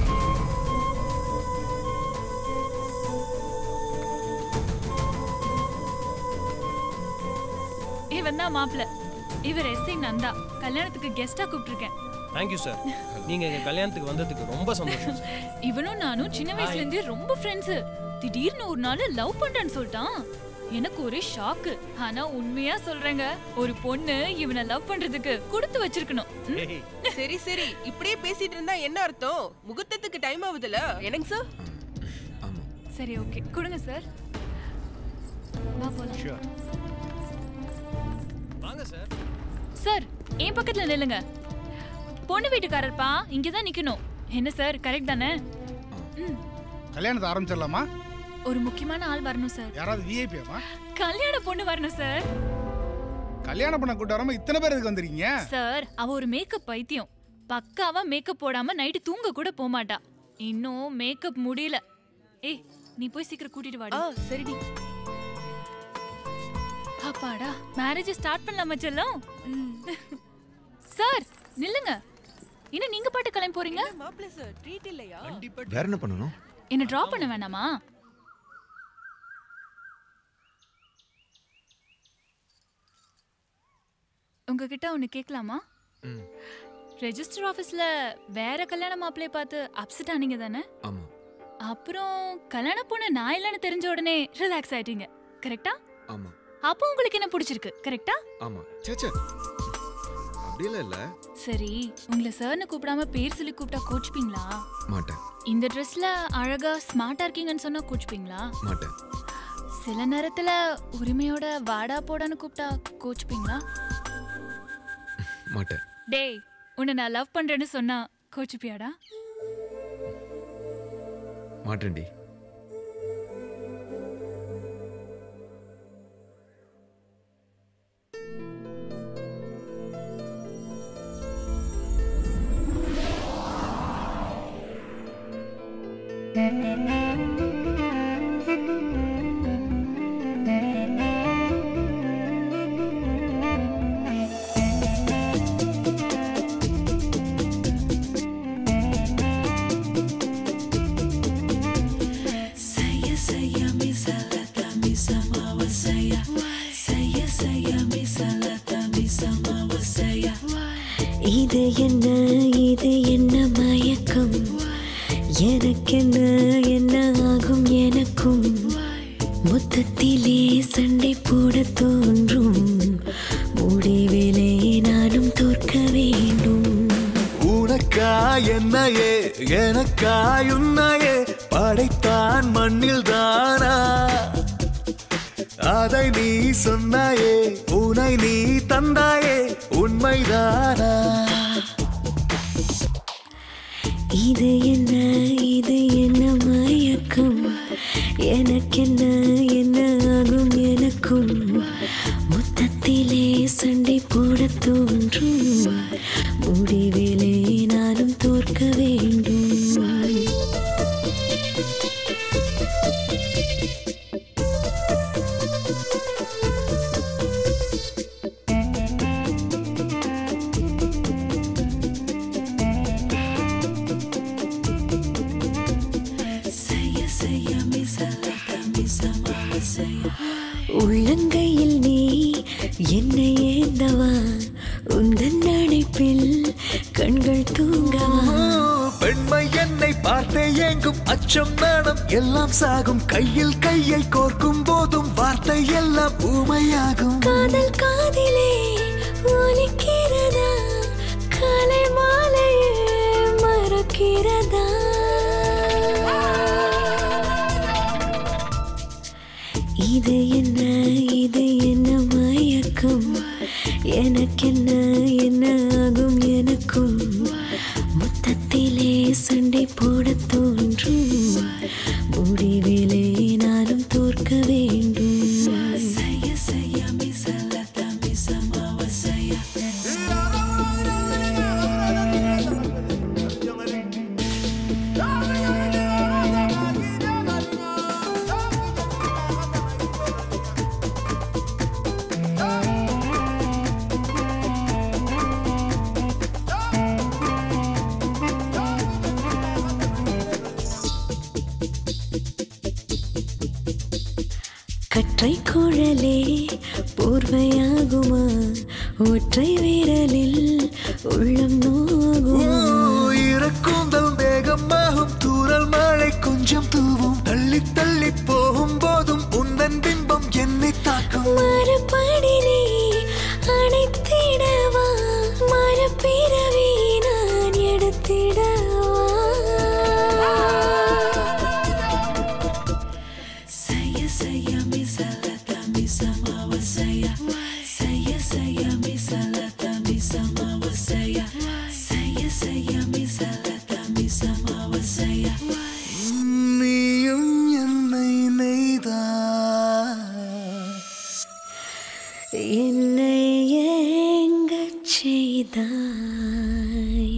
இவன் தான் மாப்பிள்ள இவர் எஸ்ஐ நந்தா கல்யாணத்துக்கு கெஸ்டா கூப்பிட்டிருக்கேன் தேங்க்யூ சார் நீங்க எங்க கல்யாணத்துக்கு வந்ததுக்கு ரொம்ப சந்தோஷம் சார் இவனும் நானும் சின்ன வயசுல இருந்தே ரொம்ப ஃப்ரெண்ட்ஸ் திடீர்னு ஒரு நாள் லவ் பண்றேன்னு சொல்லிட்டான் எனக்கு ஒரே ஷாக்கு ஆனா உண்மையா சொல்றேங்க ஒரு பொண்ணு இவனை லவ் பண்றதுக்கு கொடுத்து வச்சிருக்கணும் ம்? சரி சரி இப்படியே பேசிட்டு இருந்தா என்ன அர்த்தம் முகூர்த்தத்துக்கு டைம் ஆகுதுல எனக்கு சார் சரி ஓகே கொடுங்க சார் வா போலாம் வாங்க சார் சார் என் பக்கத்துல நில்லுங்க பொண்ணு வீட்டுக்காரர்ப்பா இங்க தான் நிக்கணும் என்ன சார் கரெக்ட் தானே கல்யாணத்தை ஆரம்பிச்சிடலாமா ஒரு முக்கியமான ஆள் வரணும் சார் யாராவது விஐபியாமா கல்யாண பொண்ணு வரணும் சார் கல்யாணம் பண்ண கூட்டு வராம இத்தனை பேர் இதுக்கு வந்திருக்கீங்க சார் அவ ஒரு மேக்கப் பைத்தியம் பக்காவா மேக்கப் போடாம நைட்டு தூங்க கூட போக மாட்டா இன்னும் மேக்கப் முடியல ஏய் நீ போய் சீக்கிரம் கூட்டிட்டு வாடி சரிடி அப்பாடா மேரேஜ் ஸ்டார்ட் பண்ணலாமா செல்லம் சார் நில்லுங்க என்ன நீங்க பாட்டு கிளம்பி போறீங்க மாப்பிள்ள சார் ட்ரீட் இல்லையா வேற என்ன பண்ணணும் என்ன டிராப் பண்ண வேணாமா உங்ககிட்ட ஒன்று கேட்கலாமா ம் ரெஜிஸ்டர் ஆஃபீஸில் வேற கல்யாண மாப்பிள்ளைய பார்த்து அப்செட் ஆனீங்க தானே ஆமாம் அப்புறம் கல்யாண பொண்ணு நான் இல்லைன்னு தெரிஞ்ச உடனே ரிலாக்ஸ் ஆயிட்டீங்க கரெக்டா ஆமாம் அப்போ உங்களுக்கு என்ன பிடிச்சிருக்கு கரெக்டா ஆமாம் சேச்சே அப்படியெல்லாம் இல்லை சரி உங்களை சார்னு கூப்பிடாம பேர் சொல்லி கூப்பிட்டா கோச்சுப்பீங்களா மாட்டேன் இந்த ட்ரெஸ்ல அழகா ஸ்மார்ட்டா இருக்கீங்கன்னு சொன்னா கோச்சுப்பீங்களா மாட்டேன் சில நேரத்துல உரிமையோட வாடா போடான்னு கூப்பிட்டா கோச்சுப்பீங்களா மாட்டேன் டேய் உன்னை நான் லவ் பண்றேன்னு சொன்னா கோச்சுப்பியாடா மாட்டேன்டி Saya saya misalata misama wasaya Saya saya misalata misama wasaya இது என்ன இது என்ன மயக்கம் எனக்கென்ன என்ன ஆகும் எனக்கும் மொத்தத்திலே சண்டை போட தோன்றும் முடிவிலே நானும் தோற்க வேண்டும் உனக்கா என்னையே எனக்காய் உன்னையே படைத்தான் மண்ணில் தானா அதை நீ சொன்னாயே உனை நீ தந்தாயே உண்மைதானா இது என்ன இது என்ன மயக்கம் எனக்கென்ன என்ன ஆகும் எனக்கும் மொத்தத்திலே சண்டை போட தோன்றும் முடிவிலே நானும் தோற்க வேண்டும் Saya saya misalata misama saya உள்ளங்கையில் நீ என்னை ஏந்தவா உந்தன் அணைப்பில் கண்கள் தூங்கவா பெண்மை என்னை பார்த்தே ஏங்கும் அச்சம் நாணம் எல்லாம் சாகும் கையில் கையை கோர்க்கும் போதும் வார்த்தை எல்லாம் ஊமையாகும் காதல் காதிலே ஒலிக்கிறதா காலை மாலையே மறக்கிறதா இது என்ன இது என்ன மயக்கம் எனக்கென்ன என்ன ஆகும் எனக்கும் மொத்தத்திலே சண்டை போட தோன்றும் முடிவிலே நானும் தோற்க வேண்டும் Saya saya misalata misama saya கற்றை குழலே போர்வையாகுமா ஒற்றை விரலில் உள்ளம் நோகுமா இறக்கூந்தல் வேகமாகும் தூரல் மழை கொஞ்சம் தூவும் தள்ளி தள்ளி போகும் போதும் உந்தன் பிம்பம் என்னை தாக்கும் மறுபடி நீ அணைத்திடவா மறுபிறவி நான் எடுத்திடவா Saya saya misalata misama saya Saya saya misalata misama saya Saya saya misalata misama saya நீயும் என்னை நெய்தா என்னை ஏங்கச் செய்தாய்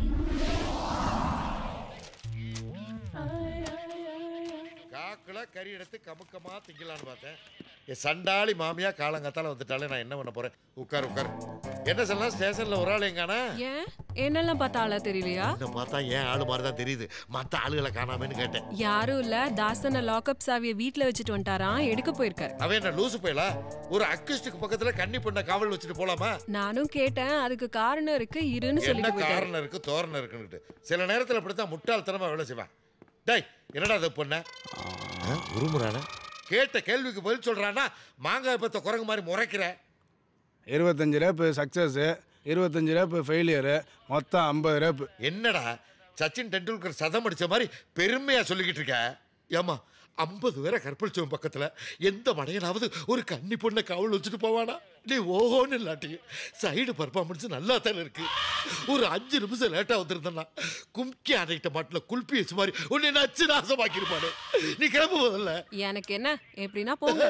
காக்குல கறி எடுத்து கமுக்கமா திங்கலான்னு பார்த்தேன் என் சண்டாளி மாமியா காலங்காத்தால வந்துட்டாலே நான் என்ன பண்ண போறேன் உட்கார் உட்கார் என்ன சொல்லலாம் ஸ்டேஷன்ல ஒரு ஆள் எங்கானா ஏன் என்னெல்லாம் பார்த்தா ஆளா தெரியலையா இந்த பார்த்தா ஏன் ஆளு மாதிரி தான் தெரியுது மத்த ஆளுகளை காணாமன்னு கேட்டேன் யாரும் இல்ல தாசனை லாக்அப் சாவியை வீட்ல வச்சுட்டு வந்துட்டாராம் எடுக்க போயிருக்காரு அவன் என்ன லூசு போயலா ஒரு அக்குஸ்டுக்கு பக்கத்துல கன்னி பொண்ணை காவல் வச்சுட்டு போலாமா நானும் கேட்டேன் அதுக்கு காரணம் இருக்கு இருன்னு என்ன சொல்லிட்டு போயிட்டாரு காரணம் இருக்கு தோரணம் இருக்குன்னுட்டு சில நேரத்துல இப்படித்தான் முட்டாள்தனமா வேலை செய்வேன் டேய் என்னடா அது பொண்ண உருமுறான கேட்ட கேள்விக்கு பதில் சொல்றானா மாங்காய் பத்த குரங்கு மாதிரி முறைக்கிற இருபத்தஞ்சு ரேப்பு சக்ஸஸ் இருபத்தஞ்சு ரேப்பு ஃபெயிலியரு மொத்தம் ஐம்பது ரேப்பு என்னடா சச்சின் டெண்டுல்கர் சதம் அடிச்ச மாதிரி பெருமையா சொல்லிக்கிட்டு இருக்க ஏமா ஐம்பது பேரை கற்பழிச்சவன் பக்கத்துல எந்த மடையனாவது ஒரு கன்னி பொண்ணை காவல் வச்சுட்டு போவானா நீ ஓஹோன்னு இல்லாட்டி சைடு பர்ஃபார்மன்ஸ் நல்லா தானே இருக்கு ஒரு அஞ்சு நிமிஷம் லேட்டா வந்திருந்தா கும்கி அணைக்கிட்ட மாட்டில் குல்பி வச்சு மாதிரி உன்னை நச்சு நாசமாக்கிருப்பானே நீ கிளம்பு முதல்ல எனக்கு என்ன எப்படின்னா போங்க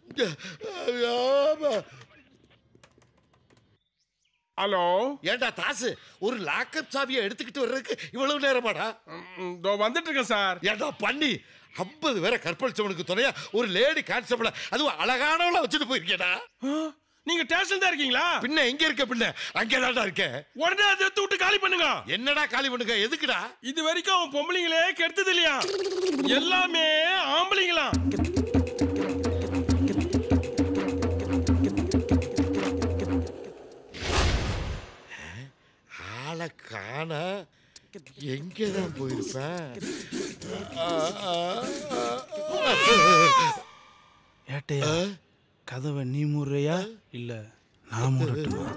ஆமா. ஹலோ ஏன்டா தாசு ஒரு லாக்கப் சாவியை எடுத்துக்கிட்டு வர்றதுக்கு இவ்வளவு நேரமாடா இதோ வந்துட்டு இருக்கேன் சார் ஏன்டா பண்ணி ஐம்பது பேரை கற்பழிச்சவனுக்கு துணையா ஒரு லேடி கான்ஸ்டபிள அதுவும் அழகானவள வச்சுட்டு போயிருக்கேடா நீங்க ஸ்டேஷன் தான் இருக்கீங்களா பின்ன எங்க இருக்க பின்ன அங்கே தான்டா இருக்கேன் உடனே அதை எடுத்து விட்டு காலி பண்ணுங்க என்னடா காலி பண்ணுங்க எதுக்குடா இது வரைக்கும் அவன் பொம்பளைங்களே கெடுத்தது இல்லையா எல்லாமே ஆம்பளைங்களா ஆளை காண எங்கதான் போயிருப்பேன் ஆ, ஆ, ஆ, ஆ. ஏட்டையா கதவை நீ மூடுறியா இல்ல நான் மூடட்டுமா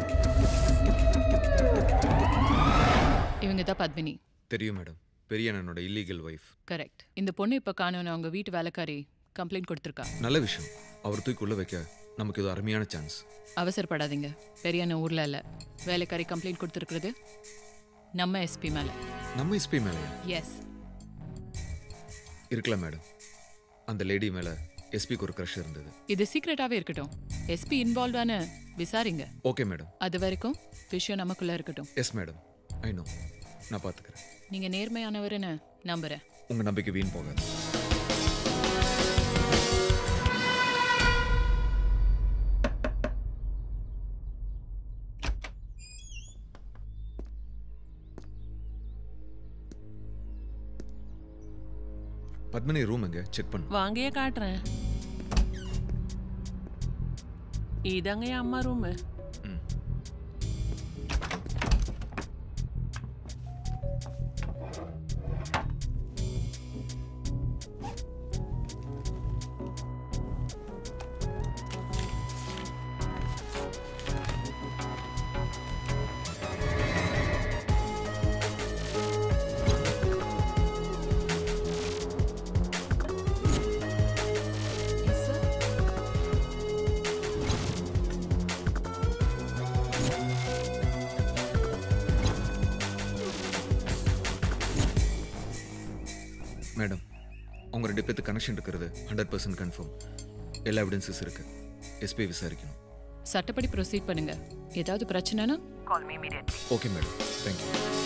இவங்க தான் பத்மினி தெரியும் மேடம் பெரிய அண்ணனோட இல்லீகல் ஒய்ஃப் கரெக்ட் இந்த பொண்ணு இப்ப காணோன்னு அவங்க வீட்டு வேலைக்காரி கம்ப்ளைண்ட் கொடுத்துருக்கா நல்ல விஷயம் அவர் தூக்கி உள்ள வைக்க நமக்கு இது அருமையான சான்ஸ் அவசரப்படாதீங்க பெரிய அண்ணன் ஊர்ல இல்ல வேலைக்காரி கம்ப்ளைண்ட் கொடுத்துருக்கிறது நம்ம எஸ்பி மேல நம்ம எஸ்பி மேலேயா எஸ் இருக்கலாம் மேடம் அந்த லேடி மேல எஸ்பிக்கு ஒரு க்ரஷ் இருந்தது இது சீக்ரெட்டாவே இருக்கட்டும் எஸ்பி இன்வால்வான விசாரிங்க ஓகே மேடம் அது வரைக்கும் விஷயம் நமக்குள்ள இருக்கட்டும் எஸ் மேடம் ஐ நோ நான் பார்த்துக்கிறேன் நீங்க நேர்மையானவர்னு நம்புறேன் உங்க நம்பிக்கை வீண் போகாது பத்மினி ரூம் எங்க செக் பண்ணு வாங்கயே காட்டுறேன் இதாங்க என் அம்மா ரூமு மேடம் அவங்க ரெண்டு பேர்த்து கனெக்ஷன் இருக்கிறது ஹண்ட்ரட் பர்சன்ட் கன்ஃபார்ம் எல்லா எவிடன்சஸ் இருக்கு எஸ்பி விசாரிக்கணும் சட்டப்படி ப்ரொசீட் பண்ணுங்க ஏதாவது பிரச்சனைனா call me immediately okay madam thank you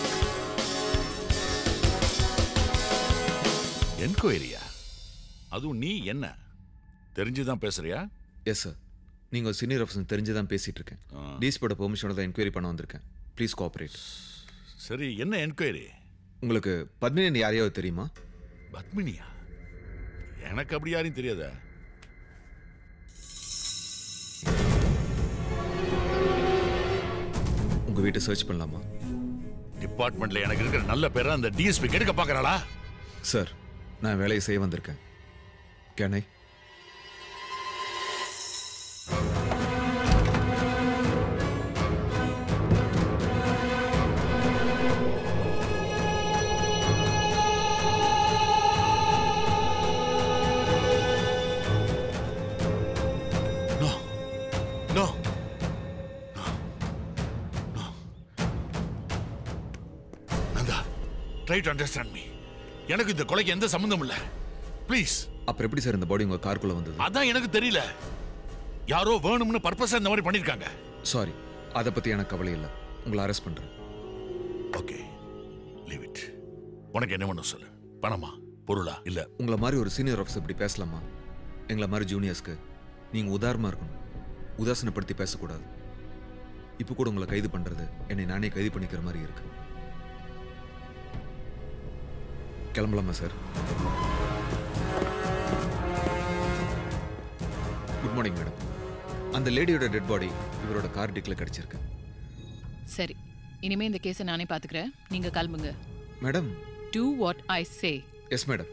என்கொயரியா அதுவும் நீ என்ன தெரிஞ்சுதான் பேசுறியா எஸ் சார் நீங்கள் ஒரு சீனியர் ஆஃபீஸர் தெரிஞ்சு தான் பேசிட்டு இருக்கேன் டிஎஸ்பியோட பெர்மிஷனோட தான் என்கொயரி பண்ண வந்திருக்கேன் ப்ளீஸ் கோஆப்ரேட் சரி என்ன என்கொயரி உங்களுக்கு பத்மினி யாரையாவது தெரியுமா பத்மினியா எனக்கு அப்படி யாரையும் தெரியாதா உங்கள் வீட்டை சர்ச் பண்ணலாமா டிபார்ட்மெண்ட்ல எனக்கு இருக்கிற நல்ல பேரை அந்த டிஎஸ்பி கெடுக்க பார்க்கறாளா சார் நான் வேலையை செய்ய வந்திருக்கேன் கேனை no Nanda try to understand me எனக்கு இந்த கொலைக்கு எந்த சம்மந்தம் இல்ல ப்ளீஸ் அப்புறம் எப்படி சார் இந்த பாடி உங்கள் காருக்குள்ளே வந்தது அதான் எனக்கு தெரியல யாரோ வேணும்னு பர்பஸா இந்த மாதிரி பண்ணிருக்காங்க சாரி அதை பற்றி எனக்கு கவலை இல்லை உங்களை அரெஸ்ட் பண்ணுறேன் ஓகே லீவ் இட் உனக்கு என்ன வேணும் சொல்லு பணமா பொருளா இல்ல உங்களை மாதிரி ஒரு சீனியர் ஆஃபீஸர் இப்படி பேசலாமா எங்களை மாதிரி ஜூனியர்ஸ்க்கு நீங்கள் உதாரணமாக இருக்கணும் உதாசனப்படுத்தி பேசக்கூடாது இப்போ கூட உங்களை கைது பண்ணுறது என்னை நானே கைது பண்ணிக்கிற மாதிரி இருக்கு கிளம்பலாமா சார் குட் மார்னிங் மேடம் அந்த லேடியோட டெட் பாடி இவரோட கார் டிக்கில் கிடச்சிருக்கு சரி இனிமே இந்த கேஸை நானே பாத்துக்கிறேன் நீங்க கிளம்புங்க madam do what I say yes madam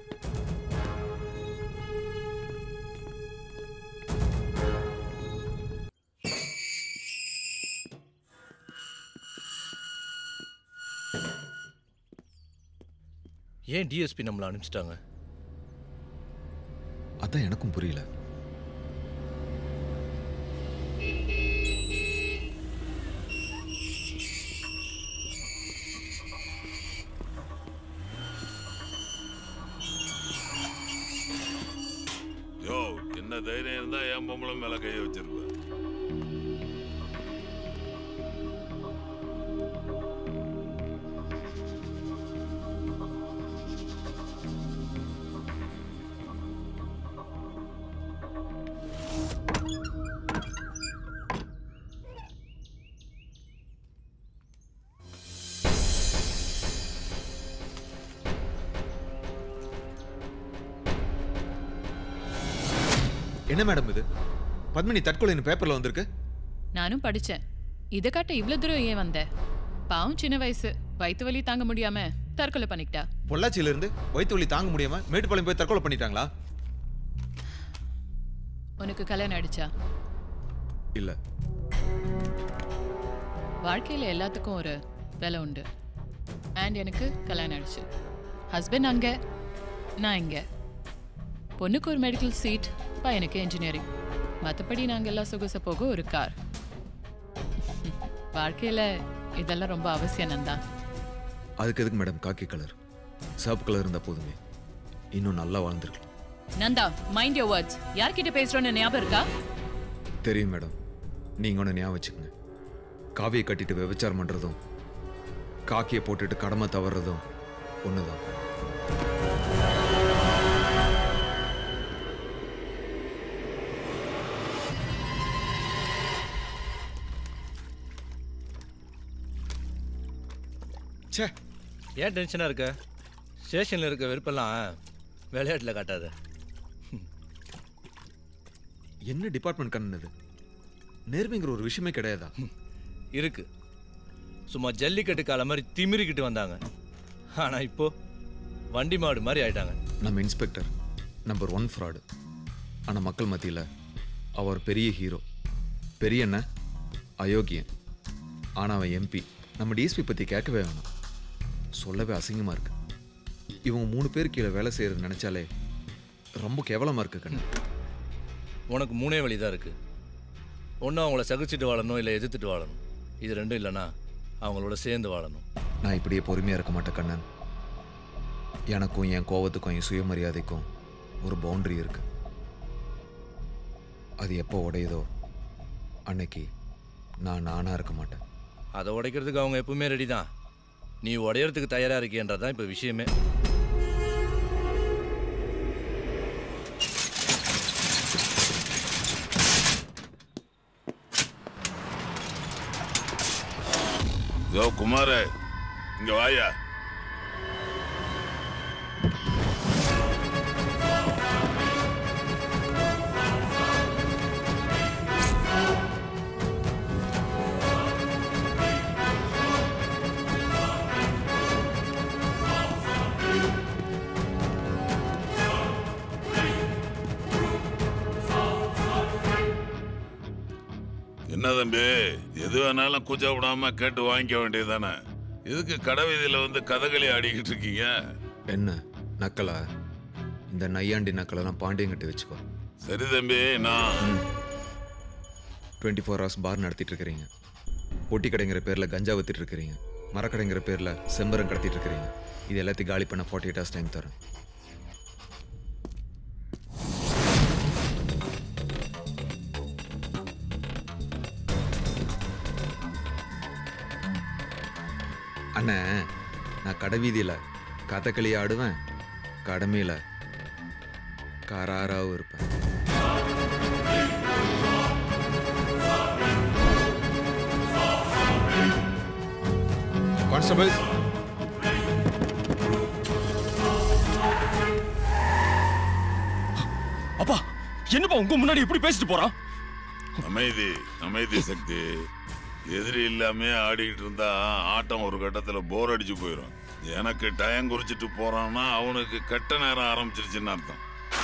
ஏன் டிஎஸ்பி நம்மளை அனுப்பிச்சிட்டாங்க அதான் எனக்கும் புரியல யோ என்ன தைரியம் இருந்தா என் பொம்பளை மேல கைய வச்சிருப்ப என்ன மேடம் இது பத்மினி தற்கொலைன்னு பேப்பர்ல வந்திருக்கு நானும் படிச்சேன் இதை காட்ட இவ்வளவு தூரம் ஏன் வந்த பாவம் சின்ன வயசு வயிற்று வலி தாங்க முடியாம தற்கொலை பண்ணிக்கிட்டா பொள்ளாச்சியில இருந்து வயிற்று வலி தாங்க முடியாம மேட்டுப்பாளையம் போய் தற்கொலை பண்ணிட்டாங்களா உனக்கு கல்யாணம் ஆயிடுச்சா இல்லை வாழ்க்கையில் எல்லாத்துக்கும் ஒரு விலை உண்டு அண்ட் எனக்கு கல்யாணம் ஆயிடுச்சு ஹஸ்பண்ட் அங்கே நான் இங்கே பொண்ணுக்கு ஒரு மெடிக்கல் சீட் பையனுக்கு இன்ஜினியரிங் மற்றபடி நாங்கள் எல்லாம் சொகுச போக ஒரு கார் வாழ்க்கையில் இதெல்லாம் ரொம்ப அவசியம் நந்தா அதுக்கு எதுக்கு மேடம் காக்கி கலர் சிவப்பு கலர் இருந்தால் போதுமே இன்னும் நல்லா வாழ்ந்துருக்கலாம் நந்தா மைண்ட் யோர் வேர்ட்ஸ் யார்கிட்ட பேசுறோன்னு ஞாபகம் இருக்கா தெரியும் மேடம் நீங்கள் ஒன்று ஞாபகம் வச்சுக்கோங்க காவியை கட்டிட்டு விபச்சாரம் பண்ணுறதும் காக்கியை போட்டுட்டு கடமை தவறுறதும் ஒன்று தான் ச்சே ஏன் டென்ஷனாக இருக்க ஸ்டேஷனில் இருக்க வெறுப்பெல்லாம் விளையாட்டில் காட்டாத என்ன டிபார்ட்மெண்ட் கண்ணன் இது நேர்மைங்கிற ஒரு விஷயமே கிடையாதா இருக்கு சும்மா ஜல்லிக்கட்டு கால மாதிரி திமிரிக்கிட்டு வந்தாங்க ஆனால் இப்போ வண்டி மாடு மாதிரி ஆயிட்டாங்க நம்ம இன்ஸ்பெக்டர் நம்பர் ஒன் ஃப்ராடு ஆனால் மக்கள் மத்தியில் அவர் பெரிய ஹீரோ பெரிய என்ன அயோக்கியன் ஆனால் அவன் எம்பி நம்ம டிஎஸ்பி பற்றி கேட்கவே வேணாம் சொல்லவே அசிங்கமாக இருக்கு இவங்க மூணு பேர் கீழே வேலை செய்கிறது நினச்சாலே ரொம்ப கேவலமாக இருக்கு கண்ணு உனக்கு மூணே வழி தான் இருக்குது ஒன்று அவங்கள சகிச்சுட்டு வாழணும் இல்லை எதிர்த்துட்டு வாழணும் இது ரெண்டும் இல்லைன்னா அவங்களோட சேர்ந்து வாழணும் நான் இப்படியே பொறுமையாக இருக்க மாட்டேன் கண்ணன் எனக்கும் என் கோவத்துக்கும் என் சுயமரியாதைக்கும் ஒரு பவுண்டரி இருக்கு அது எப்போ உடையுதோ அன்னைக்கு நான் நானாக இருக்க மாட்டேன் அதை உடைக்கிறதுக்கு அவங்க எப்பவுமே ரெடி தான் நீ உடையறதுக்கு தயாராக இருக்கியன்றது தான் இப்போ விஷயமே யோ குமார இங்க வாயா என்ன தம்பி எது வேணாலும் கூச்ச விடாம கேட்டு வாங்கிக்க வேண்டியதுதானே எதுக்கு கடை வீதியில வந்து கதகளி ஆடிக்கிட்டு இருக்கீங்க என்ன நக்கலா இந்த நையாண்டி நக்கலெல்லாம் பாண்டியங்கிட்ட வச்சுக்கோ சரி தம்பி நான் டுவெண்ட்டி ஃபோர் ஹவர்ஸ் பார் நடத்திட்டு இருக்கிறீங்க பொட்டி கடைங்கிற பேரில் கஞ்சா வித்துட்டு இருக்கிறீங்க மரக்கடைங்கிற பேரில் செம்பரம் கடத்திட்டு இருக்கிறீங்க இது எல்லாத்தையும் காலி பண்ண ஃபார்ட்டி எயிட் ஹவர்ஸ் டைம் தரேன் அண்ணே நான் கடை வீதியில் கதகளி ஆடுவேன் கடமையில் கராராவும் இருப்பேன் கான்ஸ்டபிள்ஸ் அப்பா என்னப்பா உங்க முன்னாடி இப்படி பேசிட்டு போறான் அமைதி அமைதி சக்தி எதிரி இல்லாம ஆடிக்கிட்டு இருந்தா ஆட்டம் ஒரு கட்டத்துல போர் அடிச்சு போயிடும் எனக்கு டயம் குறிச்சிட்டு போறான்னா அவனுக்கு கெட்ட நேரம் ஆரம்பிச்சிருச்சுன்னு அர்த்தம்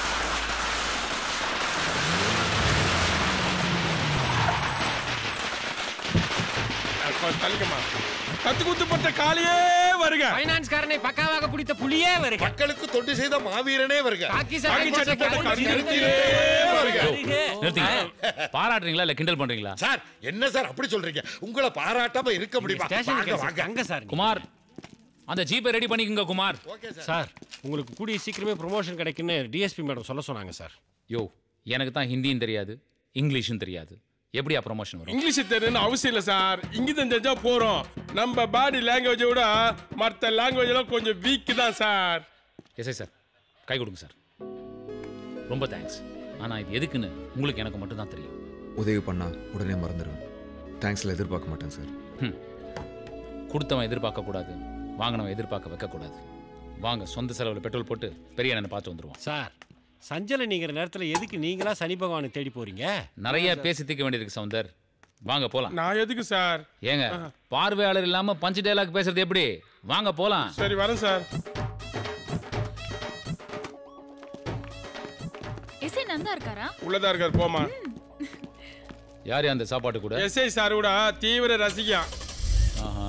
தள்ளிக்கமா கத்து குத்து பட்ட காளியே வருக பைனான்ஸ்காரனை பக்காவாக பிடித்த புலியே வருக மக்களுக்கு தொண்டு செய்த மாவீரனே வருக காக்கி சட்டை போட்ட கருத்திலே வருக நிறுத்துங்க பாராட்டுறீங்களா இல்ல கிண்டல் பண்றீங்களா சார் என்ன சார் அப்படி சொல்றீங்க உங்களை பாராட்டாம இருக்க முடியுமா வாங்க வாங்க அங்க சார் குமார் அந்த ஜீப்பை ரெடி பண்ணிக்கங்க குமார் சார் உங்களுக்கு கூடிய சீக்கிரமே ப்ரொமோஷன் கிடைக்குன்னு டிஎஸ்பி மேடம் சொல்ல சொன்னாங்க சார் யோ எனக்கு தான் ஹிந்தியும் தெரியாது இங்கிலீஷும் தெரியாது எப்படியா ப்ரொமோஷன் வரும் இங்கிலீஷ் தெரியணும்னு அவசியம் இல்லை சார் இங்கிதான் தெரிஞ்சா போறோம் நம்ம பாடி லாங்குவேஜை விட மற்ற லாங்குவேஜ் எல்லாம் கொஞ்சம் வீக் தான் சார் எஸ்ஐ சார் கை கொடுங்க சார் ரொம்ப தேங்க்ஸ் ஆனா இது எதுக்குன்னு உங்களுக்கு எனக்கு மட்டும் தான் தெரியும் உதவி பண்ணா உடனே மறந்துடுவேன் தேங்க்ஸில் எதிர்பார்க்க மாட்டேன் சார் ஹம். கொடுத்தவன் எதிர்பார்க்க கூடாது வாங்கினவன் எதிர்பார்க்க வைக்கக்கூடாது வாங்க சொந்த செலவில் பெட்ரோல் போட்டு பெரிய அண்ணனை பார்த்து வந்துருவோம் சார் சஞ்சலை நீங்கிற நேரத்தில் எதுக்கு நீங்களா சனி பகவானை தேடி போறீங்க நிறைய பேசி தீர்க்க வேண்டியிருக்கு சவுந்தர் வாங்க போலாம் நான் எதுக்கு சார் ஏங்க பார்வையாளர் இல்லாம பஞ்சு டைலாக் பேசுறது எப்படி வாங்க போலாம் சரி வரேன் சார் எஸ்ஐ நந்தா இருக்காரா உள்ளதா இருக்கார் போமா யார் அந்த சாப்பாட்டு கூட எஸ்ஐ சார் கூட தீவிர ரசிகா ஆஹா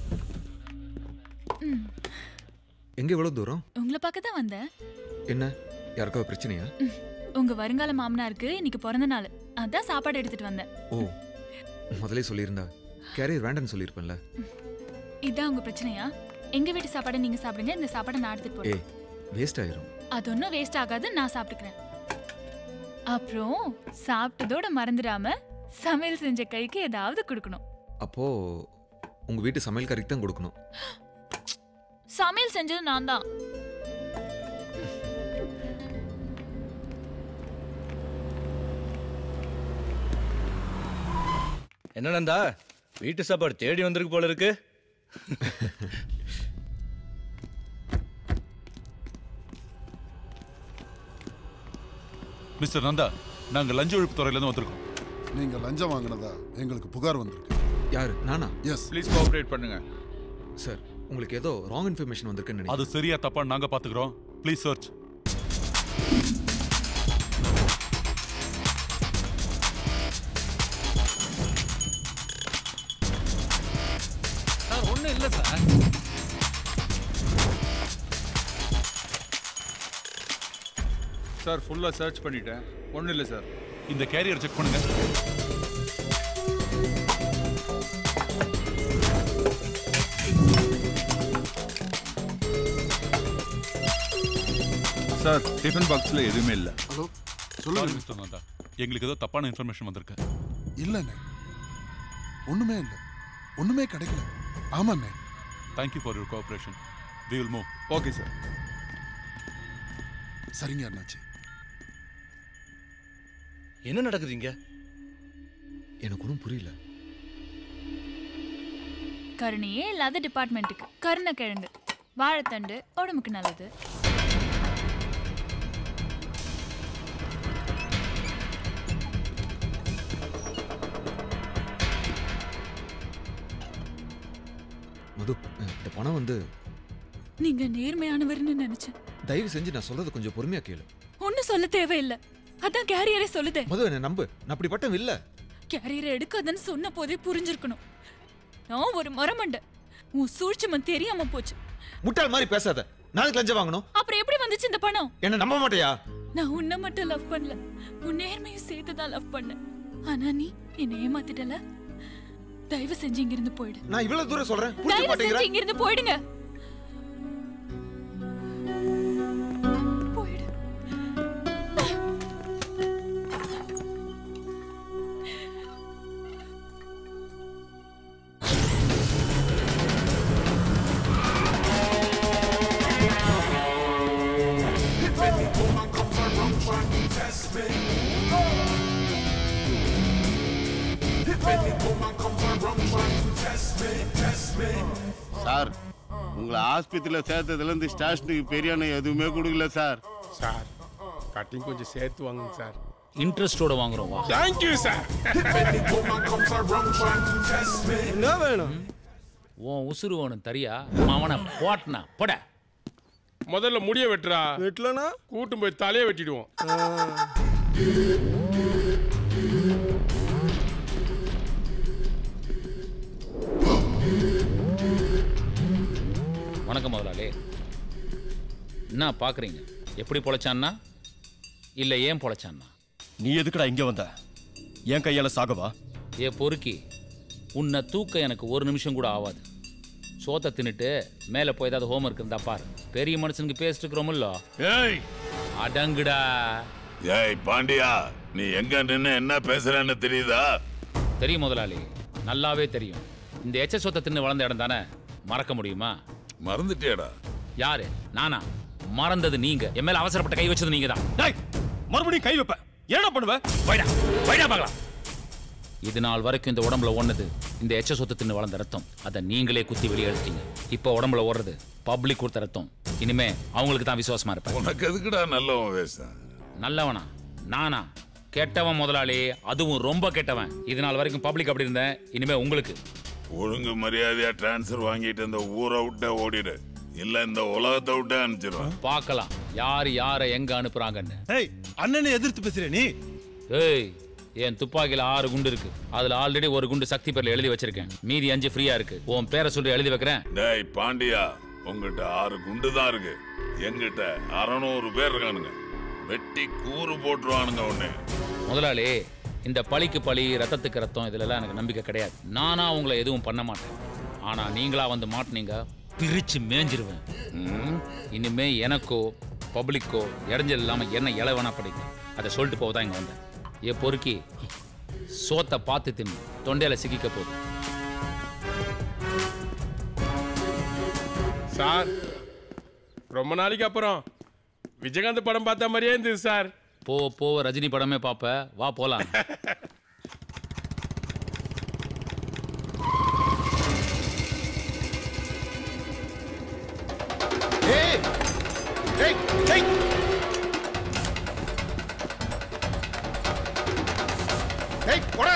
ம், எங்கே இவ்வளோ தூரம் உங்களை பார்க்க தான் வந்தேன் என்ன யாருக்காவது பிரச்சனையா ம், உங்க வருங்கால மாமனாருக்கு இன்னைக்கு பிறந்த நாள் அதான் சாப்பாடு எடுத்துட்டு வந்தேன் ஓ முதலே சொல்லியிருந்தா கேரியர் வேண்டான்னு சொல்லியிருப்பேன்ல இதான் உங்க பிரச்சனையா எங்க வீட்டு சாப்பாடை நீங்க சாப்பிடுங்க இந்த சாப்பாடை நான் எடுத்துட்டு ஏய் போறேன் வேஸ்ட் ஆயிரும் அது ஒன்றும் வேஸ்ட் ஆகாது நான் சாப்பிட்டுக்கிறேன் அப்புறம் சாப்பிட்டதோட மறந்துடாம சமையல் செஞ்ச கைக்கு ஏதாவது கொடுக்கணும் அப்போ உங்க வீட்டு சமையல்காரிக்கு தான் கொடுக்கணும் சமையல் செஞ்சது நான் தான் என்ன நந்தா வீட்டு சாப்பாடு தேடி வந்திருக்கு போல இருக்கு மிஸ்டர் நந்தா நாங்க லஞ்ச ஒழிப்பு துறையிலேருந்து வந்திருக்கோம் நீங்க லஞ்சம் வாங்கினதா எங்களுக்கு புகார் வந்திருக்கு யாரு நானா எஸ் ப்ளீஸ் கோஆப்ரேட் பண்ணுங்க சார் உங்களுக்கு ஏதோ ராங் இன்ஃபர்மேஷன் வந்திருக்குன்னு அது சரியா தப்பா நாங்க பாத்துக்கிறோம் ப்ளீஸ் சர்ச் சார் ஒன்றும் இல்லை சார் சார் ஃபுல்லாக சர்ச் பண்ணிட்டேன் ஒன்றும் இல்லை சார் இந்த கேரியர் செக் பண்ணுங்க சார் டிஃபன் பாக்ஸில் எதுவுமே இல்லை ஹலோ Sorry, மிஸ்டர் நந்தா எங்களுக்கு ஏதோ தப்பான இன்ஃபர்மேஷன் வந்திருக்கு இல்லண்ணே ஒண்ணுமே இல்லை ஒண்ணுமே கிடைக்கல ஆமாண்ணே thank you for your cooperation we will move okay sir சரிங்க அண்ணாச்சி என்ன நடக்குது இங்க எனக்கு ஒன்றும் புரியல கருணையே இல்லாத டிபார்ட்மெண்ட்டுக்கு கருணைக்கிழங்கு வாழைத்தண்டு உடம்புக்கு நல்லது மது அஹ், இந்த பணம் வந்து நீங்க நேர்மையானவர்னு நினைச்சேன் தயவு செஞ்சு நான் சொல்றது கொஞ்சம் பொறுமையா கேளு ஒன்னும் சொல்ல தேவையில்லை அதான் கேரியரே சொல்லுதே மது என்ன நம்பு நான் அப்படிப்பட்டவன் இல்ல கேரியரை எடுக்காதன்னு சொன்ன போதே புரிஞ்சிருக்கணும் நான் ஒரு மரமண்ட உன் சூழ்ச்சிமன் தெரியாம போச்சு முட்டாள் மாதிரி பேசாத நாளைக்கு லஞ்சம் வாங்கணும் அப்புறம் எப்படி வந்துச்சு இந்த பணம் என்ன நம்ப மாட்டியா நான் உன்னை மட்டும் லவ் பண்ணல உன் நேர்மையும் சேர்த்து தான் லவ் பண்ணேன் ஆனா நீ என்னை ஏமாத்திட்டல தயவு செஞ்சு இங்கிருந்து போயிடு நான் இவ்வளவு தூரம் சொல்றேன் புரிஞ்சுக்க தயவு மாட்டேங்கிற செஞ்சு இங்கிருந்து போயிடுங்க போயிடு சார் உங்களை ஆஸ்பத்திரியில் சேர்த்ததுலேருந்து ஸ்டேஷனுக்கு பெரியான எதுவுமே கொடுக்கல சார் சார் கட்டிங் கொஞ்சம் சேர்த்து வாங்குங்க சார் இன்ட்ரெஸ்டோட வாங்குறோம் வா தேங்க்யூ சார் என்ன வேணும் உன் உசுறு வேணும் தரியா அவனை போட்டனா போட முதல்ல முடிய வெட்டுறா வெட்டலனா கூட்டும் போய் தலையை வெட்டிடுவோம் வணக்கம் முதலாளி என்ன பார்க்குறீங்க எப்படி பொழைச்சான்னா இல்லை ஏன் பொழைச்சான்னா நீ எதுக்குடா இங்க வந்த என் கையால சாகவா ஏ பொறுக்கி உன்னை தூக்க எனக்கு ஒரு நிமிஷம் கூட ஆகாது சோத்தை தின்னுட்டு மேலே போய் ஏதாவது ஹோம்ஒர்க் இருந்தா பாரு பெரிய மனுஷனுக்கு பேசிட்டு இருக்கிறோமில்ல ஏய் அடங்குடா ஏய் பாண்டியா நீ எங்க நின்னு என்ன பேசுறேன்னு தெரியுதா தெரியும் முதலாளி நல்லாவே தெரியும் இந்த எச்ச சொத்தை தின்னு வளர்ந்த இடம் தானே மறக்க முடியுமா மறந்துட்டியாடா யாரு நானா மறந்தது நீங்க என் மேல அவசரப்பட்ட கை வச்சது நீங்க தான் மறுபடியும் கை வைப்ப என்ன பண்ணுவ வைடா வைடா பார்க்கலாம் இது நாள் வரைக்கும் இந்த உடம்புல ஒண்ணது இந்த எச்ச சொத்து தின்னு வளர்ந்த ரத்தம் அதை நீங்களே குத்தி வெளியே எடுத்தீங்க இப்போ உடம்புல ஓடுறது பப்ளிக் கொடுத்த ரத்தம் இனிமே அவங்களுக்கு தான் விசுவாசமா இருப்பேன் உனக்கு எதுக்குடா நல்லவன் வேஷம் நல்லவனா நானா கெட்டவன் முதலாளி அதுவும் ரொம்ப கெட்டவன் இது நாள் வரைக்கும் பப்ளிக் அப்படி இருந்தேன் இனிமே உங்களுக்கு ஒழுங்கு மரியாதையா டிரான்ஸ்ஃபர் வாங்கிட்டு இந்த ஊரை விட்ட ஓடிடு இல்ல இந்த உலகத்தை விட்டு அனுப்பிச்சிடும் பார்க்கலாம் யார் யாரை எங்க அனுப்புறாங்கன்னு ஏய் அண்ணனை எதிர்த்து பேசுற நீ ஏய் என் துப்பாக்கியில் ஆறு குண்டு இருக்கு அதுல ஆல்ரெடி ஒரு குண்டு சக்தி பேர்ல எழுதி வச்சிருக்கேன் மீதி அஞ்சு ஃப்ரீயா இருக்கு உன் பேரை சொல்லி எழுதி வைக்கிறேன் டேய் பாண்டியா உங்ககிட்ட ஆறு குண்டு தான் இருக்கு எங்கிட்ட அறநூறு பேர் இருக்கானுங்க வெட்டி கூறு போட்டுருவானுங்க உன்னை முதலாளி இந்த பழிக்கு பழி ரத்தத்துக்கு ரத்தம் இதுலலாம் எனக்கு நம்பிக்கை கிடையாது நானா உங்களை எதுவும் பண்ண மாட்டேன் ஆனா நீங்களா வந்து மாட்டினீங்க பிரிச்சு மேஞ்சிருவேன் ம், இனிமே எனக்கோ பப்ளிக்கோ இடைஞ்சல் இல்லாம என்ன இலை வேணா படிக்கும் அதை சொல்லிட்டு போக தான் இங்க வந்தேன் ஏ பொறுக்கி சோத்தை பார்த்து தின்னு தொண்டையில சிக்கிக்க போகுது சார் ரொம்ப நாளைக்கு அப்புறம் விஜயகாந்த் படம் பார்த்த மாதிரியே இருந்தது சார் போ போவ ரஜினி படமே பாப்ப வா போலாம் ஏய் ஏய் ஏய் ஏய் போடா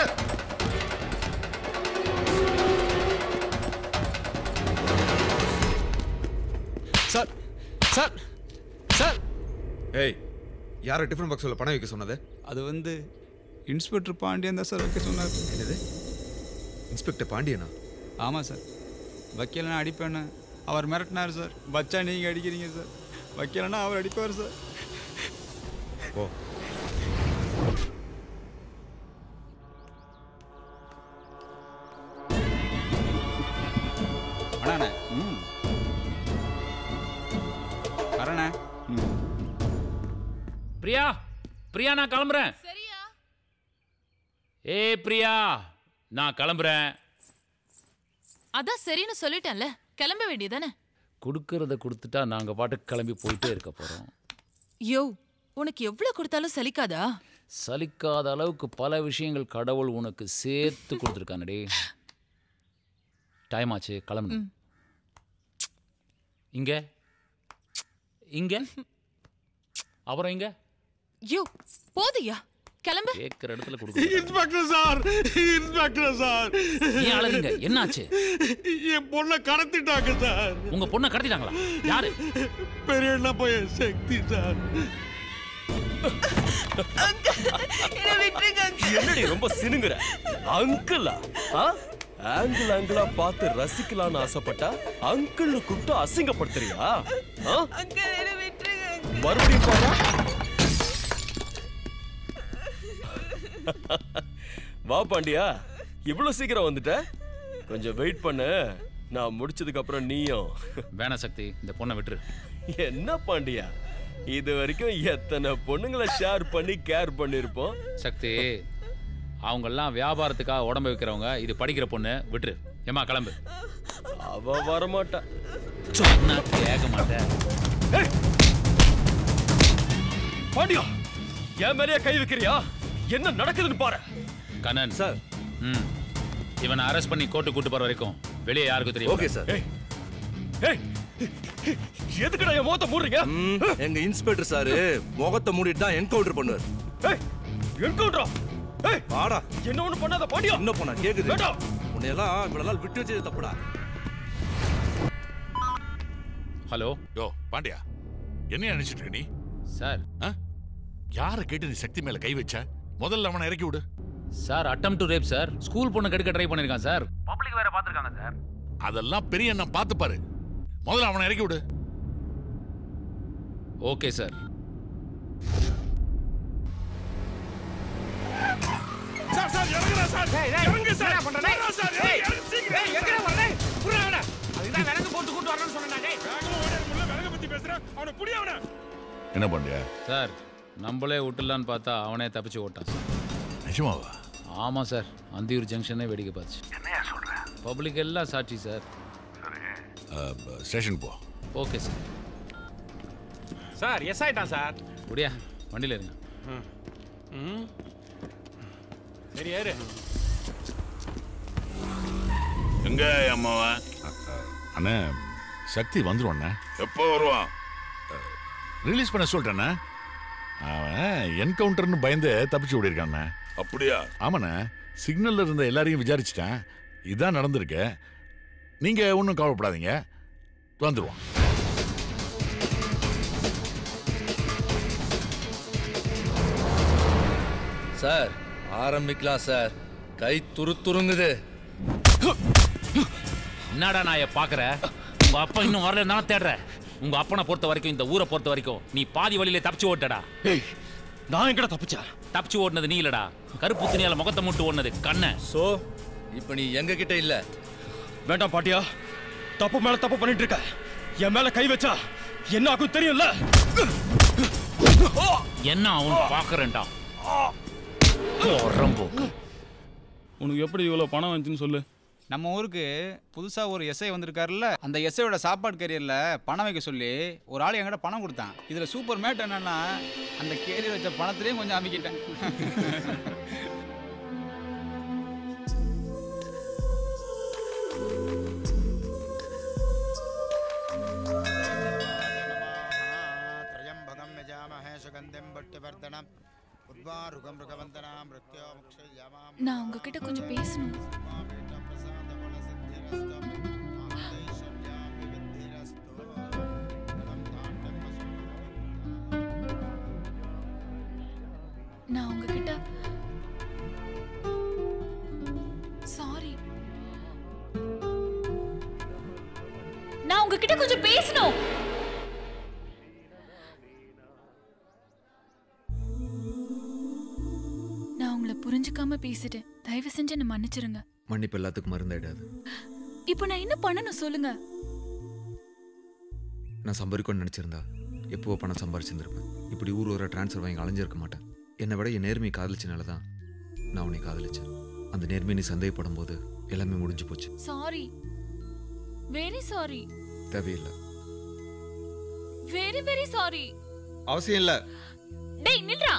சார் சார் சார் ஏய் யாரை டிஃபன் பாக்ஸில் பணம் வைக்க சொன்னது அது வந்து இன்ஸ்பெக்டர் பாண்டியன் தான் சார் வைக்க சொன்னார் என்னது இன்ஸ்பெக்டர் பாண்டியனா ஆமாம் சார் வைக்கலன்னா அடிப்பேன்னு அவர் மிரட்டினார் சார் வச்சா நீங்கள் அடிக்கிறீங்க சார் வைக்கலன்னா அவர் அடிப்பார் சார் ஓ அண்ணாண்ணே ம் வரண்ணே ம் பிரியா பிரியா நான் கிளம்புறேன் ஏ பிரியா நான் கிளம்புறேன் அதான் சரின்னு சொல்லிட்டேன்ல கிளம்ப வேண்டியதானே கொடுக்கறத கொடுத்துட்டா நாங்க பாட்டுக்கு கிளம்பி போயிட்டே இருக்க போறோம் யோ உனக்கு எவ்வளவு கொடுத்தாலும் சலிக்காதா சலிக்காத அளவுக்கு பல விஷயங்கள் கடவுள் உனக்கு சேர்த்து கொடுத்துருக்கானடி டைம் ஆச்சு கிளம்பு ம். இங்க இங்க அப்புறம் இங்க யோ போதுயா கிளம்பு கேட்குற இடத்துல கொடுக்க இன்ஸ்பெக்டர் சார் இன்ஸ்பெக்டர் சார் ஏன் அழறீங்க என்னாச்சு என் பொண்ணை கடத்திட்டாங்க சார் உங்க பொண்ணை கடத்திட்டாங்களா யாரு பெரிய அண்ணா பையன் சக்தி சார் என்னடி ரொம்ப சினுங்குற அங்கிளா ஆங்கிள் ஆங்கிளா பார்த்து ரசிக்கலாம்னு ஆசைப்பட்டா அங்கிள் கூப்பிட்டு அசிங்கப்படுத்துறியா ஆ? மறுபடியும் பாரு வா பாண்டியா இவ்வளவு சீக்கிரம் வந்துட்ட கொஞ்சம் வெயிட் பண்ணு நான் முடிச்சதுக்கு அப்புறம் நீயும் வேணா சக்தி இந்த பொண்ணை விட்டுரு என்ன பாண்டியா இது வரைக்கும் எத்தனை பொண்ணுங்களை ஷேர் பண்ணி கேர் பண்ணிருப்போம் சக்தி அவங்கெல்லாம் வியாபாரத்துக்காக உடம்பு வைக்கிறவங்க இது படிக்கிற பொண்ணு விட்டுரு ஏமா கிளம்பு அவ வரமாட்டா சொன்னா கேட்க மாட்டேன் பாண்டியா என் மேலேயே கை வைக்கிறியா என்ன நடக்குதுன்னு பாரு கண்ணன் சார் ம் இவனை அரெஸ்ட் பண்ணி கோர்ட்டு கூட்டு போற வரைக்கும் வெளியே யாருக்கும் தெரியும் ஓகே சார் ஏய் எதுக்குடா என் முகத்தை மூடுறீங்க எங்க இன்ஸ்பெக்டர் சாரு முகத்தை மூடிட்டு தான் என்கவுண்டர் பண்ணுவார் ஏய் என்கவுண்டரா ஏய் வாடா என்ன ஒண்ணு பண்ணாத பாண்டியா என்ன பண்ணா கேக்குது வேண்டாம். உன்னையெல்லாம் இவ்வளவு நாள் விட்டு வச்சது தப்புடா ஹலோ யோ பாண்டியா என்ன நினைச்சிட்டு இருக்க நீ சார் யாரை கேட்டு நீ சக்தி மேல கை வச்ச முதல்ல அவனை இறக்கி விடு sir attempt to rape sir school பொண்ணு கெடுக்க ட்ரை பண்ணிருக்கான் சார் பப்ளிக் வேற பாத்துருக்காங்க சார் அதெல்லாம் பெரிய அண்ணன் பார்த்து பாரு முதல்ல அவனை இறக்கி விடு ஓகே சார் சார் சார் இறங்குறேன் சார் இறங்கு சார் இறங்கு சார் இறங்கு சீக்கிரம் எங்கடா வரலே புறா அவன அதுதான் விலங்கு போட்டு கூட்டி வரணும்னு சொன்னேன் டேய் வேகமா ஓடி முள்ள விலங்கு பத்தி பேசுறேன் அவனை புடி அவன என்ன பாண்டியா சார் நம்மளே விட்டுலான்னு பார்த்தா அவனே தப்பிச்சு ஓட்டான் சார் நிஜமாவா ஆமாம் சார் அந்தியூர் ஜங்ஷனே வேடிக்கை பார்த்துச்சு என்னையா சொல்ற பப்ளிக் எல்லாம் சாட்சி சார் ஸ்டேஷன் போ ஓகே சார் சார் எஸ் ஆயிட்டான் சார் முடியா வண்டியில் இருங்க ம் சரி ஏறு எங்க அம்மாவன் அண்ணே சக்தி வந்துருவான் அண்ணே. எப்போ வருவான் ரிலீஸ் பண்ண சொல்லிட்டேண்ணே அவன் என்கவுண்டர்னு பயந்து தப்பிச்சு ஓடிருக்காண்ணே அப்படியா ஆமாண்ணே சிக்னல்ல இருந்த எல்லாரையும் விசாரிச்சிட்டேன் இதான் நடந்திருக்கு நீங்க ஒன்றும் கவலைப்படாதீங்க வந்துருவான் சார் ஆரம்பிக்கலாம் சார் கை துரு துருங்குது என்னடா நான் பாக்குற உங்க அப்பா இன்னும் வரல நான் தேடுற உங்க அப்பனை பொறுத்த வரைக்கும் இந்த ஊரை பொறுத்த வரைக்கும் நீ பாதி வழியில தப்பிச்சு ஓட்டடா நான் எங்கடா தப்பிச்சா தப்பிச்சு ஓடுனது நீ இல்லடா கருப்பு துணியால முகத்தை முட்டு ஓடுனது கண்ண சோ இப்போ நீ எங்க கிட்ட இல்ல வேண்டாம் பாட்டியா தப்பு மேல தப்பு பண்ணிட்டு இருக்க என் மேல கை வச்சா என்ன ஆகும் தெரியும்ல என்ன அவன் பாக்குறேன்டா போக்கு உனக்கு எப்படி இவ்வளோ பணம் வந்துச்சுன்னு சொல்லு நம்ம ஊருக்கு புதுசாக ஒரு எஸ்ஐ வந்திருக்காருல்ல அந்த எஸ்ஐயோட சாப்பாடு கேரியரில் பணம் வைக்க சொல்லி ஒரு ஆள் என்கிட்ட பணம் கொடுத்தான் இதில் சூப்பர் மேட் என்னன்னா அந்த கேரியர் வச்ச பணத்திலையும் கொஞ்சம் அமைக்கிட்டேன் त्र्यम्बकं यजामहे सुगन्धिं पुट्टिवर्धनम् उर्वारुकं मृगवन्दनां मृत्यो मुक्षयामां நான் உங்ககிட்ட கொஞ்சம் பேசணும் நான் உங்ககிட்ட சாரி நான் உங்ககிட்ட கொஞ்சம் பேசணும் நான் உங்களை புரிஞ்சுக்காம பேசிட்டேன் தயவு செஞ்சு என்னை மன்னிச்சிருங்க மன்னிப்பு எல்லாத்துக்கும் மருந்தாயிடாது இப்போ நான் என்ன பண்ணணும் சொல்லுங்க நான் சம்பாதிக்கணும்னு நினச்சிருந்தா எப்போ பணம் சம்பாரிச்சிருந்திருப்பேன் இப்படி ஊர் ஊரை ட்ரான்ஸ்ஃபர் வாங்கி அலைஞ்சிருக்க மாட்டேன் என்னை விட என் நேர்மையை காதலிச்சனால தான் நான் உன்னை காதலிச்சேன் அந்த நேர்மையை நீ சந்தேகப்படும் போது எல்லாமே முடிஞ்சு போச்சு சாரி வெரி சாரி தேவையில்லை வெரி வெரி சாரி அவசியம் இல்லை டேய் நில்றா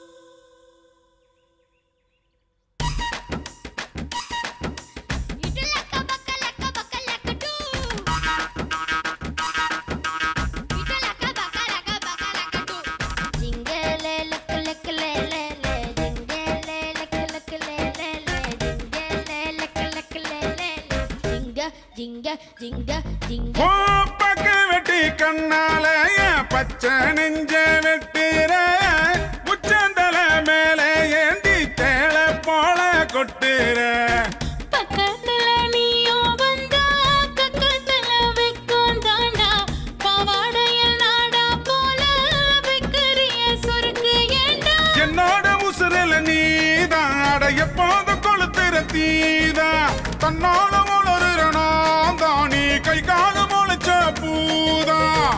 பக்கு வெட்டி கண்ணால என் பச்சை நெஞ்ச வெட்டுற உச்சந்தல மேல ஏந்தி தேள போல கொட்டுற பக்கத்துல நீயும் வந்தா பக்கத்துல வைக்கும் தாண்டா பாவாடையில் நாடா போல வைக்கிறிய சொருக்கு ஏண்டா என்னோட உசுரல நீதான் அட எப்போதும் கொளுத்துற தீதான் தன்னோட உளறுற நான் தான் நீ கை காலு முளைச்ச பூதான்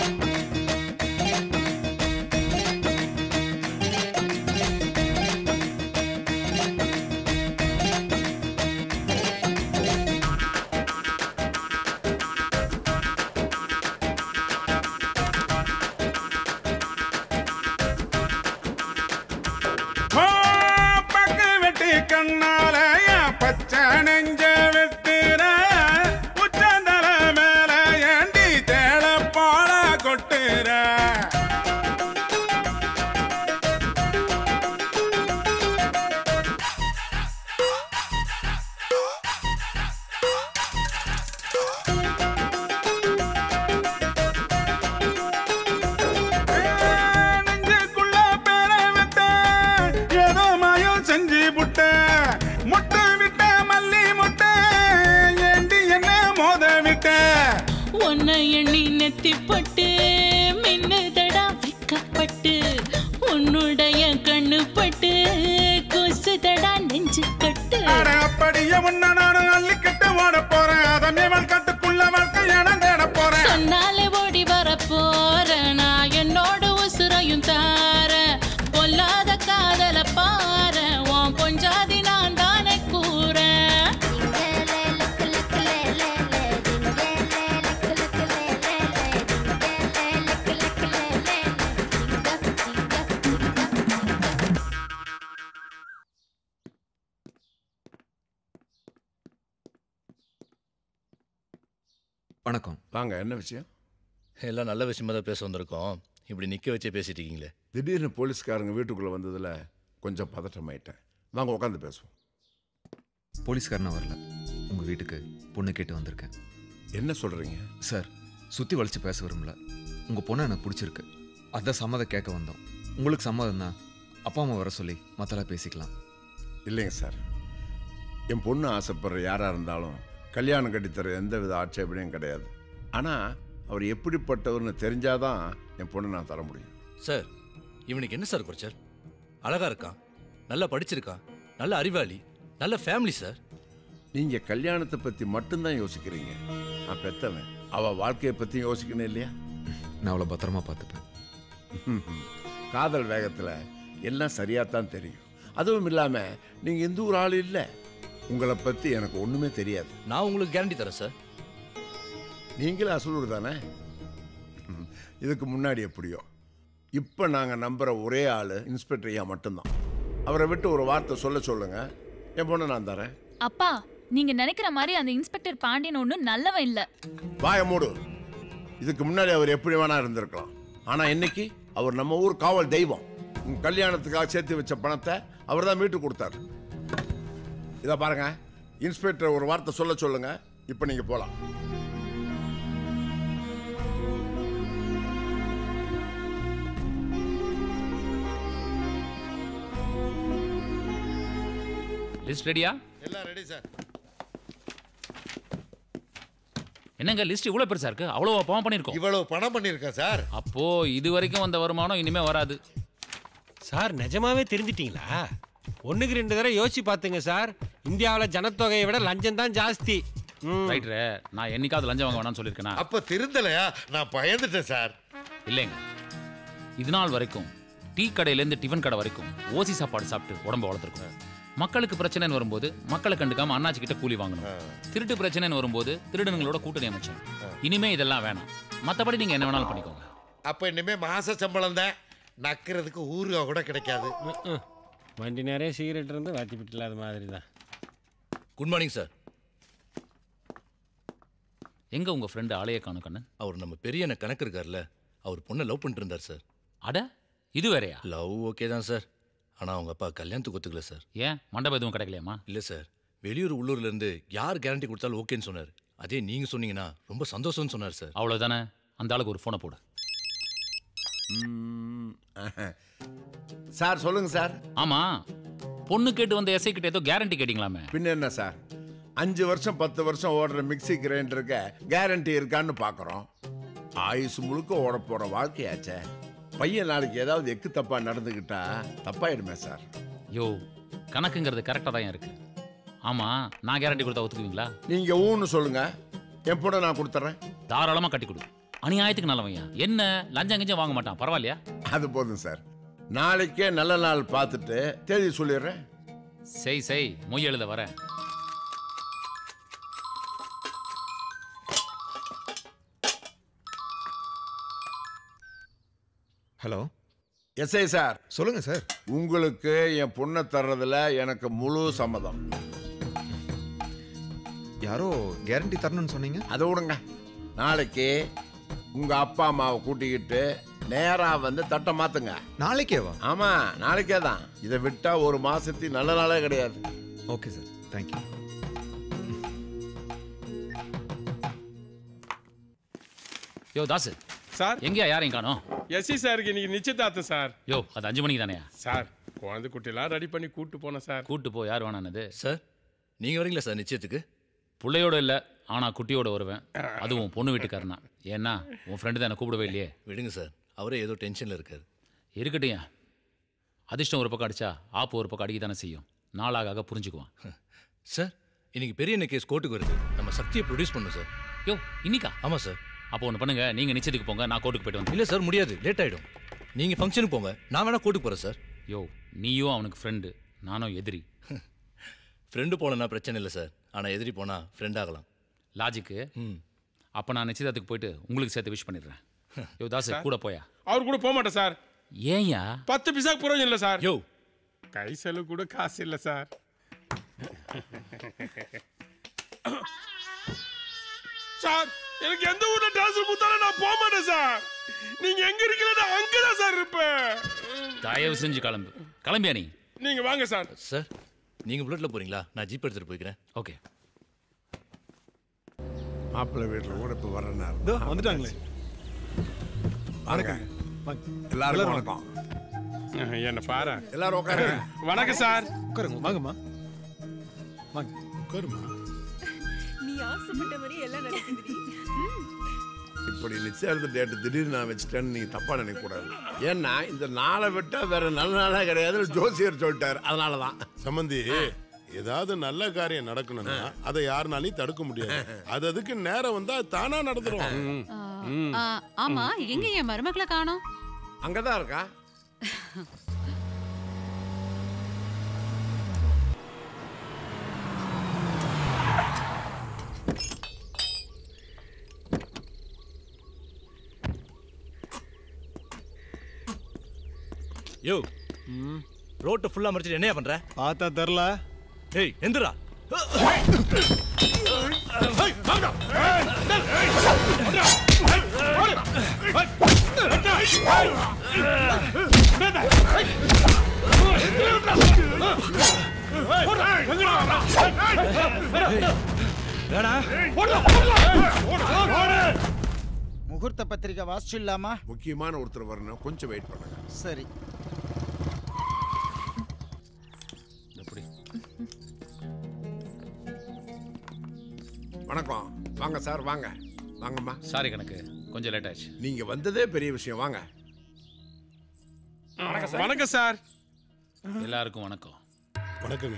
ஓ, பக்கு வெட்டி கண்ணால என் பச்சை நெஞ்ச வெட்டுற உச்சந்தல மேல ஏண்டி தேட போல கொட்டுற நெஞ்சுக்குள்ள பேர விட்ட ஏதோ மாயம் செஞ்சு புட்ட முட்டை விட்ட மல்லி முட்டை ஏண்டி என்ன மோத விட்ட உன்னை எண்ணி நெத்திப்பட்டு மின்னுதடா வைக்கப்பட்டு உன்னுடைய கண்ணு பட்டு குசுதடா நெஞ்சு கட்டு அட அப்படியே உன்ன நானும் அள்ளிக்கிட்டு ஓட போறேன் அதமே கட்டுக்குள்ள வாழ்க்கை இடம் தேட போறேன் சொன்னாலே ஓடி வர போறேன் நான் என்னோட உசுரையும் தாரேன் பொல்லாத காதல பாரு உன் பொஞ்சாதி நான் தானே கூறேன் வணக்கம் வாங்க என்ன விஷயம் எல்லாம் நல்ல விஷயமா தான் பேச வந்திருக்கோம் இப்படி நிக்க வச்சே பேசிட்டு இருக்கீங்களே திடீர்னு போலீஸ்காரங்க வீட்டுக்குள்ள வந்ததுல கொஞ்சம் பதட்டமாயிட்டேன் வாங்க உட்காந்து பேசுவோம் போலீஸ்காரனா வரல உங்கள் வீட்டுக்கு பொண்ணு கேட்டு வந்திருக்கேன் என்ன சொல்றீங்க சார் சுற்றி வலிச்சு பேச விரும்பல உங்கள் பொண்ணை எனக்கு பிடிச்சிருக்கு அதான் சம்மதம் கேட்க வந்தோம் உங்களுக்கு சம்மதம் தான் அப்பா அம்மா வர சொல்லி மற்றெல்லாம் பேசிக்கலாம் இல்லைங்க சார் என் பொண்ணு ஆசைப்படுற யாராக இருந்தாலும் கல்யாணம் கட்டித்தர எந்த வித ஆட்சேபனையும் கிடையாது ஆனால் அவர் எப்படிப்பட்டவர்னு தெரிஞ்சாதான் என் பொண்ணு நான் தர முடியும் சார் இவனுக்கு என்ன சார் குறைச்சல் அழகா இருக்கான் நல்லா படிச்சிருக்கான் நல்ல அறிவாளி நல்ல ஃபேமிலி சார் நீங்கள் கல்யாணத்தை பற்றி மட்டும்தான் யோசிக்கிறீங்க நான் பெத்தவன் அவள் வாழ்க்கையை பற்றி யோசிக்கணும் இல்லையா நான் அவளை பத்திரமா பார்த்துப்பேன் காதல் வேகத்தில் எல்லாம் சரியாக தான் தெரியும் அதுவும் இல்லாமல் நீங்கள் எந்த ஒரு ஆள் இல்லை உங்களை பற்றி எனக்கு ஒன்றுமே தெரியாது நான் உங்களுக்கு கேரண்டி தரேன் சார் நீங்களும் அசலூர் தானே ம், இதுக்கு முன்னாடி எப்படியோ இப்போ நாங்கள் நம்புகிற ஒரே ஆள் இன்ஸ்பெக்டர் ஐயா மட்டும்தான் அவரை விட்டு ஒரு வார்த்தை சொல்ல சொல்லுங்க என் பொண்ணை நான் தரேன் அப்பா நீங்க நினைக்கிற மாதிரி அந்த இன்ஸ்பெக்டர் பாண்டியன் ஒன்றும் நல்லவன் இல்ல வாய மூடு இதுக்கு முன்னாடி அவர் எப்படி வேணா இருந்திருக்கலாம் ஆனால் இன்னைக்கு அவர் நம்ம ஊர் காவல் தெய்வம் உங்க கல்யாணத்துக்காக சேர்த்து வச்ச பணத்தை அவர் தான் மீட்டு கொடுத்தாரு இதை பாருங்க இன்ஸ்பெக்டர் ஒரு வார்த்தை சொல்ல சொல்லுங்க இப்போ நீங்கள் போகலாம் லிஸ்ட் ரெடியா எல்லாம் ரெடி சார் என்னங்க லிஸ்ட் இவ்வளவு பெருசா இருக்கு அவ்வளவு பணம் பண்ணிருக்கோம் இவ்வளவு பணம் பண்ணிருக்கேன் சார் அப்போ இது வரைக்கும் வந்த வருமானம் இனிமே வராது சார் நிஜமாவே தெரிஞ்சிட்டீங்களா ஒண்ணுக்கு ரெண்டு தடவை யோசிச்சு பார்த்துங்க சார் இந்தியாவில் ஜனத்தொகையை விட லஞ்சம் தான் ஜாஸ்தி ரைட்ரே நான் என்னைக்காவது லஞ்சம் வாங்க வேணாம்னு சொல்லியிருக்கேனா அப்ப திருந்தலையா நான் பயந்துட்டேன் சார் இல்லைங்க இது நாள் வரைக்கும் டீ கடையிலேருந்து டிஃபன் கடை வரைக்கும் ஓசி சாப்பாடு சாப்பிட்டு உடம்ப வளர்த்துருக்கோம் மக்களுக்கு பிரச்சனைன்னு வரும்போது மக்களை கண்டுக்காம அண்ணாச்சி கிட்ட கூலி வாங்கணும் திருட்டு பிரச்சனைன்னு வரும்போது திருடனுங்களோட கூட்டணி அமைச்சோம் இனிமே இதெல்லாம் வேணாம் மற்றபடி நீங்க என்ன வேணாலும் பண்ணிக்கோங்க அப்ப இனிமே மாச சம்பளம் தான் நக்கிறதுக்கு ஊறுகாய் கூட கிடைக்காது வண்டி நிறைய சிகரெட் இருந்து வாத்தி பிட்டு இல்லாத மாதிரி தான் குட் மார்னிங் சார் எங்க உங்க ஃப்ரெண்டு ஆலய காணும் கண்ணன் அவர் நம்ம பெரிய அண்ணன் கணக்கு இருக்கார்ல அவர் பொண்ணை லவ் பண்ணிட்டு இருந்தார் சார் அட இது வேறையா லவ் ஓகே தான் சார் ஆனால் அவங்க அப்பா கல்யாணத்துக்கு ஒத்துக்கல சார் ஏன் மண்டபம் எதுவும் கிடைக்கலையாமா இல்லை சார் வெளியூர் உள்ளூர்ல இருந்து யார் கேரண்டி கொடுத்தாலும் ஓகேன்னு சொன்னார் அதே நீங்க சொன்னீங்கன்னா ரொம்ப சந்தோஷம்னு சொன்னார் சார் அவ்வளவுதானே அந்த ஆளுக்கு ஒரு ஃபோனை போடு சார் சொல்லுங்க சார் ஆமா பொண்ணு கேட்டு வந்த எஸ்ஐ கிட்ட ஏதோ கேரண்டி கேட்டிங்களாமே பின்ன என்ன சார் அஞ்சு வருஷம் பத்து வருஷம் ஓடுற மிக்ஸி கிரைண்டருக்கு கேரண்டி இருக்கான்னு பார்க்குறோம் ஆயுசு முழுக்க ஓட போகிற வாழ்க்கையாச்சே பையன் நாளைக்கு ஏதாவது எக்கு தப்பா நடந்துக்கிட்டா தப்பாயிடுமே சார் யோ கணக்குங்கிறது கரெக்டாக தான் இருக்கு ஆமா நான் கேரண்டி கொடுத்தா ஒத்துக்குவீங்களா நீங்க ஊன்னு சொல்லுங்க என் பொண்ணை நான் கொடுத்துட்றேன் தாராளமா கட்டி கொடு அநியாயத்துக்கு நல்லவையா என்ன லஞ்சம் கிஞ்சம் வாங்க மாட்டான் பரவாயில்லையா அது போதும் சார் நாளைக்கே நல்ல நாள் பார்த்துட்டு தேதி சொல்லிடுறேன் செய் செய் மொய் எழுத வரேன் ஹலோ எஸ்ஐ சார் சொல்லுங்க சார் உங்களுக்கு என் பொண்ணை தர்றதுல எனக்கு முழு சம்மதம் யாரோ கேரண்டி தரணும்னு சொன்னீங்க அதை விடுங்க நாளைக்கு உங்க அப்பா அம்மாவை கூட்டிக்கிட்டு நேரா வந்து தட்டை மாத்துங்க நாளைக்கேவா ஆமா நாளைக்கே தான் இதை விட்டா ஒரு மாசத்துக்கு நல்ல நாளே கிடையாது ஓகே சார் தேங்க்யூ யோ தாசு சார் எங்கேயா யாரையும் காணோம் எஸ்சி சாருக்கு இன்னைக்கு நிச்சயதார்த்தம் சார் யோ அது அஞ்சு மணிக்கு தானேயா சார் குழந்தை குட்டிலாம் ரெடி பண்ணி கூட்டு போனேன் சார் கூட்டு போ யார் வேணானது சார் நீங்க வரீங்களா சார் நிச்சயத்துக்கு பிள்ளையோட இல்லை ஆனா குட்டியோட வருவேன் அதுவும் பொண்ணு வீட்டுக்காரனா ஏன்னா உன் ஃப்ரெண்டு தான் என்ன கூப்பிடவே இல்லையே விடுங்க சார் அவரே ஏதோ டென்ஷன்ல இருக்காரு இருக்கட்டையா அதிர்ஷ்டம் ஒரு பக்கம் அடிச்சா ஆப்பு ஒரு பக்கம் அடிக்க தானே செய்யும் நாளாக ஆக புரிஞ்சுக்குவான் சார் இன்னைக்கு பெரிய என்ன கேஸ் கோர்ட்டுக்கு வருது நம்ம சக்தியை ப்ரொடியூஸ் பண்ணணும் சார் யோ இன்னிக்கா ஆமா சார் அப்போ ஒன்று பண்ணுங்க நீங்க நிச்சயத்துக்கு போங்க நான் கோர்ட்டுக்கு போயிட்டு வந்து இல்ல சார் முடியாது லேட் ஆயிடும் நீங்க ஃபங்க்ஷனுக்கு போங்க நான் வேணா கோர்ட்டுக்கு போறேன் சார் யோ நீயும் அவனுக்கு ஃப்ரெண்டு நானும் எதிரி ஃப்ரெண்டு போனா பிரச்சனை இல்லை சார் ஆனா எதிரி போனா ஃப்ரெண்ட் ஆகலாம் லாஜிக்கு ம் அப்போ நான் நிச்சயதார்த்துக்கு போயிட்டு உங்களுக்கு சேர்த்து விஷ் பண்ணிடுறேன் யோ தாசு சார். கூட போயா அவர் கூட போக மாட்டேன் சார் ஏன்யா பத்து பிசாக்கு புரோஜனம் இல்லை சார் யோ கை செலவு கூட காசு இல்லை சார் சார் எனக்கு எந்த ஊர்ல டான்ஸ் கொடுத்தாலும் நான் போக மாட்டேன் சார் நீங்க எங்க இருக்கீங்களோ நான் அங்கதான் சார் இருப்பேன் தயவு செஞ்சு கிளம்பு கிளம்பியா நீ நீங்க வாங்க சார் சார் நீங்க புல்லட்ல போறீங்களா நான் ஜீப் எடுத்துட்டு போய்க்கிறேன் ஓகே மாப்பிள்ளை வீட்டில் கூட இப்போ வர நேரம் இதோ வந்துட்டாங்களே வணக்கம் எல்லாருக்கும் வணக்கம் என்ன பாரு எல்லாரும் உட்காருங்க வணக்கம் சார் உட்காருங்க வாங்கம்மா வாங்க உட்காருமா நீ ஆசைப்பட்ட மாதிரி எல்லாம் நடக்குதுடி இப்படி நிச்சயார்த்த டேட்டு திடீர்னு நான் வச்சுட்டேன்னு நீங்க தப்பா நினைக்க கூடாது ஏன்னா இந்த நாளை விட்டா வேற நல்ல நாளா கிடையாது ஜோசியர் சொல்லிட்டாரு அதனால தான் சம்பந்தி ஏதாவது நல்ல காரியம் நடக்கணும்னா அதை யாருனாலையும் தடுக்க முடியாது அது அதுக்கு நேரம் வந்தா அது தானா நடந்துரும் ஆ, ஆமா எங்க என் மருமக்களை காணோம் அங்கதான் இருக்கா யோ ரோட்டை ஃபுல்லா மறைச்சிட்டு என்னையா பண்ற பார்த்தா தெரில டேய் எந்திரா முகூர்த்த பத்திரிக்கை வாசிச்சிடலாமா முக்கியமான ஒருத்தர் வரணும் கொஞ்சம் வெயிட் பண்ணுங்க சரி வணக்கம் வாங்க சார் வாங்க வாங்கம்மா சாரி கணக்கு கொஞ்சம் லேட் ஆச்சு நீங்க வந்ததே பெரிய விஷயம் வாங்க வணக்கம் சார் எல்லாருக்கும் வணக்கம் வணக்கங்க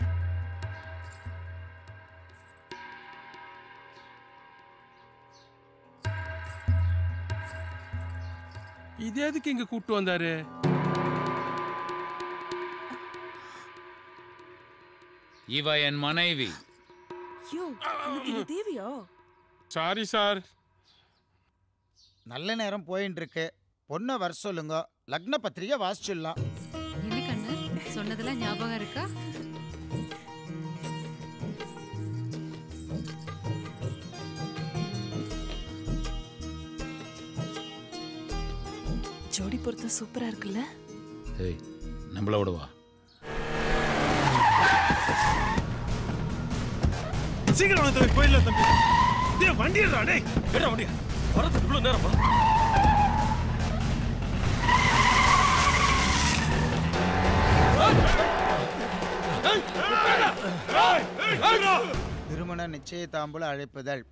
இது எதுக்கு இங்க கூட்டு வந்தாரு இவ என் மனைவி ஐயோ உனக்கு இது தேவையா சாரி சார் நல்ல நேரம் போயின்னு இருக்கு பொண்ணை வர சொல்லுங்க லக்ன பத்திரிக்கை வாசிச்சிடலாம் என்ன கண்ணு சொன்னதெல்லாம் ஞாபகம் இருக்கா ஜோடி பொருத்தம் சூப்பரா இருக்குல்ல ஏய் நம்மள விடுவா சீக்கிரம் வாங்க தம்பி போயிடலாம் தம்பி டேய் வண்டி எடுடா டேய் எடுடா வண்டியா வரதுக்கு இவ்வளவு நேரமா திருமண நிச்சயதாம்பூல அழைப்புதல்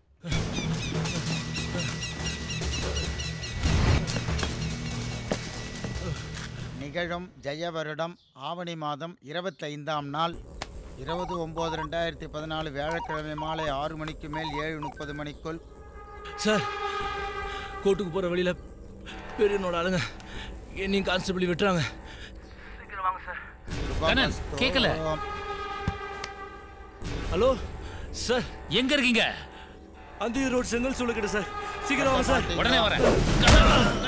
நிகழும் ஜெய வருடம் ஆவணி மாதம் இருபத்தைந்தாம் நாள் இருபது ஒம்பது ரெண்டாயிரத்தி பதினாலு வியாழக்கிழமை மாலை ஆறு மணிக்கு மேல் ஏழு முப்பது மணிக்குள் சார் கோர்ட்டுக்கு போற வழியில பெரியனோட ஆளுங்க என்னையும் கான்ஸ்டபிள் விட்டுறாங்க கண்ணன் கேட்கல ஹலோ சார் எங்க இருக்கீங்க அந்த ரோட் செங்கல் சொல்லுகிட்ட சார் சீக்கிரம் வாங்க சார் உடனே வரேன்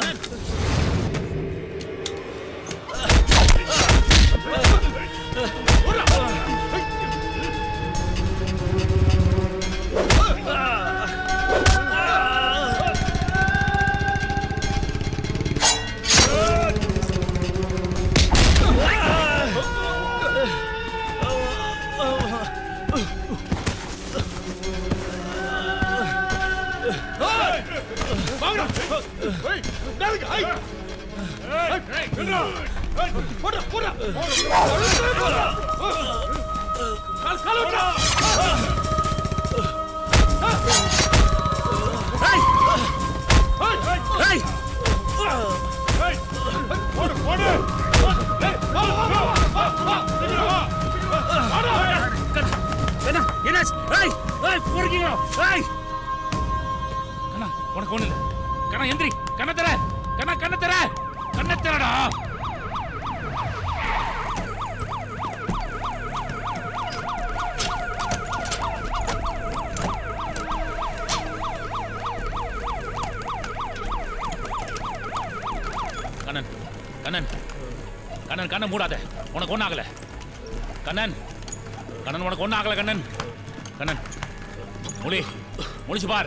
கண்ணா உனக்கு ஒண்ணு இல்ல கண்ணா எந்திரி கண்ண தர கண்ணா கண்ண தர கண்ண தரடா கண்ணன் கண்ணன் கண்ணன் கண்ணன் மூடாத உனக்கு ஒன்றும் ஆகல கண்ணன் கண்ணன் உனக்கு ஒன்றும் ஆகல கண்ணன் கண்ணன் முழி முழிச்சு பார்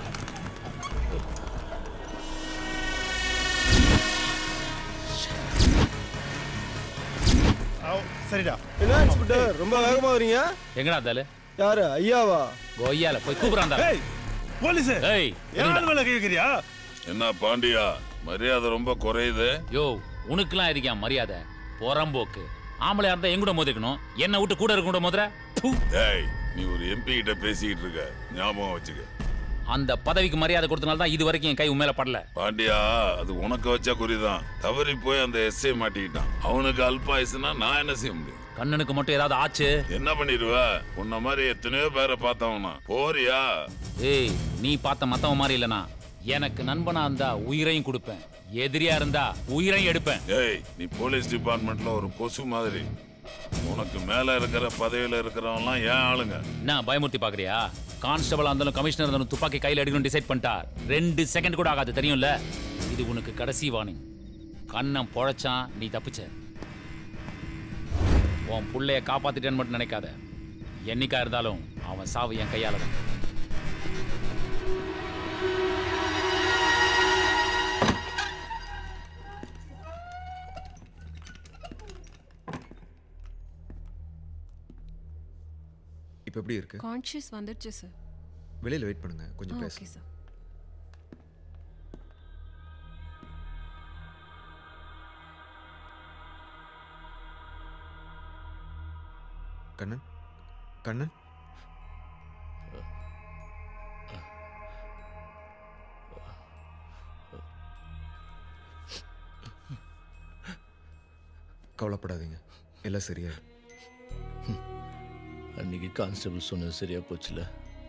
சரிடா என்ன இன்ஸ்பெக்டர் ரொம்ப வேகமா வரீங்க எங்கடா தாலு யாரு ஐயாவா கொய்யால போய் கூப்பிடுறான் தாலு. ஏய் போலீஸ் ஏய் யார் மேல கேக்குறியா என்ன பாண்டியா மரியாதை ரொம்ப குறையுது யோ உனக்குலாம் இருக்கியா மரியாதை புறம்போக்கு ஆம்பளையா இருந்தா எங்கூட மோதிக்கணும் என்ன விட்டு கூட இருக்க கூட மோதுற ப்பு. டேய் நீ ஒரு எம்பி கிட்ட பேசிக்கிட்டு இருக்க ஞாபகம் வச்சுக்க அந்த பதவிக்கு மரியாதை கொடுத்தனால தான் இது வரைக்கும் என் கை உண்மையில படல பாண்டியா அது உனக்கு வச்ச குறிதான் தவறி போய் அந்த எஸ்ஐ மாட்டிக்கிட்டான் அவனுக்கு அல்பாயுசுனா நான் என்ன செய்ய முடியும் கண்ணனுக்கு மட்டும் ஏதாவது ஆச்சு என்ன பண்ணிடுவ உன்ன மாதிரி எத்தனையோ பேரை பார்த்தவனா போறியா ஏய் நீ பார்த்த மத்தவன் மாதிரி இல்லனா எனக்கு நண்பனா இருந்தா உயிரையும் கொடுப்பேன் எதிரியா இருந்தா உயிரையும் எடுப்பேன் ஏய் நீ போலீஸ் டிபார்ட்மெண்ட்ல ஒரு கொசு மாதிரி உனக்கு மேல இருக்கிற பதவியில இருக்கிறவன்லாம் ஏன் ஆளுங்க என்ன பயமுறுத்தி பாக்குறியா கான்ஸ்டபிள் இருந்தாலும் கமிஷனர் இருந்தாலும் துப்பாக்கி கையில் எடுக்கணும் டிசைட் பண்ணிட்டா ரெண்டு செகண்ட் கூட ஆகாது தெரியும்ல இது உனக்கு கடைசி வார்னிங் கண்ணன் பொழைச்சான் நீ தப்பிச்ச உன் புள்ளைய காப்பாத்திட்டேன்னு மட்டும் நினைக்காத என்னைக்கா இருந்தாலும் அவன் சாவு என் கையால தான் இப்போ எப்படி இருக்கு கான்ஷியஸ் வந்துடுச்சு சார் வெளியில் வெயிட் பண்ணுங்க கொஞ்சம் ஓகே பேச சார் கண்ணன் கண்ணன் கவலைப்படாதீங்க எல்லாம் சரியாயிடும் அன்னைக்கு கான்ஸ்டபிள் சொன்னது சரியா போச்சுல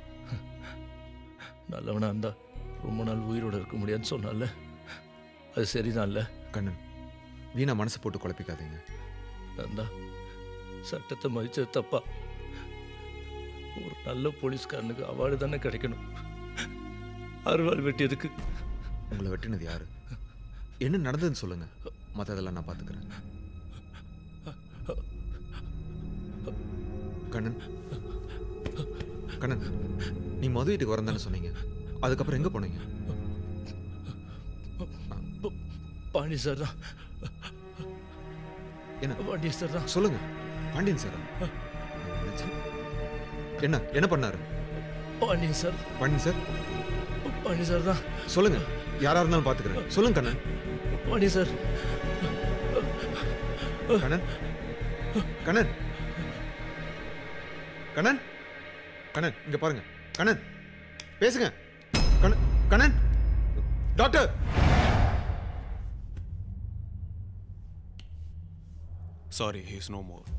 நல்லவனா இருந்தா ரொம்ப நாள் உயிரோட இருக்க முடியாதுன்னு சொன்னால அது சரிதான்ல கண்ணன் வீணா மனசை போட்டு குழப்பிக்காதீங்க நான் தான் சட்டத்தை மதிச்சது தப்பா ஒரு நல்ல போலீஸ்காரனுக்கு அவார்டு தானே கிடைக்கணும் அருவாள் வெட்டியதுக்கு உங்களை வெட்டினது யாரு என்ன நடந்ததுன்னு சொல்லுங்க மற்றதெல்லாம் நான் பார்த்துக்கிறேன் கண்ணன் கண்ணன் நீ மது வீட்டுக்கு வரேன் தானே சொன்னீங்க அதுக்கப்புறம் எங்க போனீங்க பாண்டி சார் தான் என்ன பாண்டிய சார் தான் சொல்லுங்க பாண்டியன் சார் என்ன என்ன பண்ணாரு Pandian sir Pandian sir Pandi sir தான் சொல்லுங்க யாரா இருந்தாலும் பாத்துக்கிறேன் சொல்லுங்க கண்ணன் பாண்டி சார் கண்ணன் கண்ணன் கண்ணன் கண்ணன் இங்க பாருங்க கண்ணன் பேசுங்க Kannan Kannan doctor Sorry, he's no more.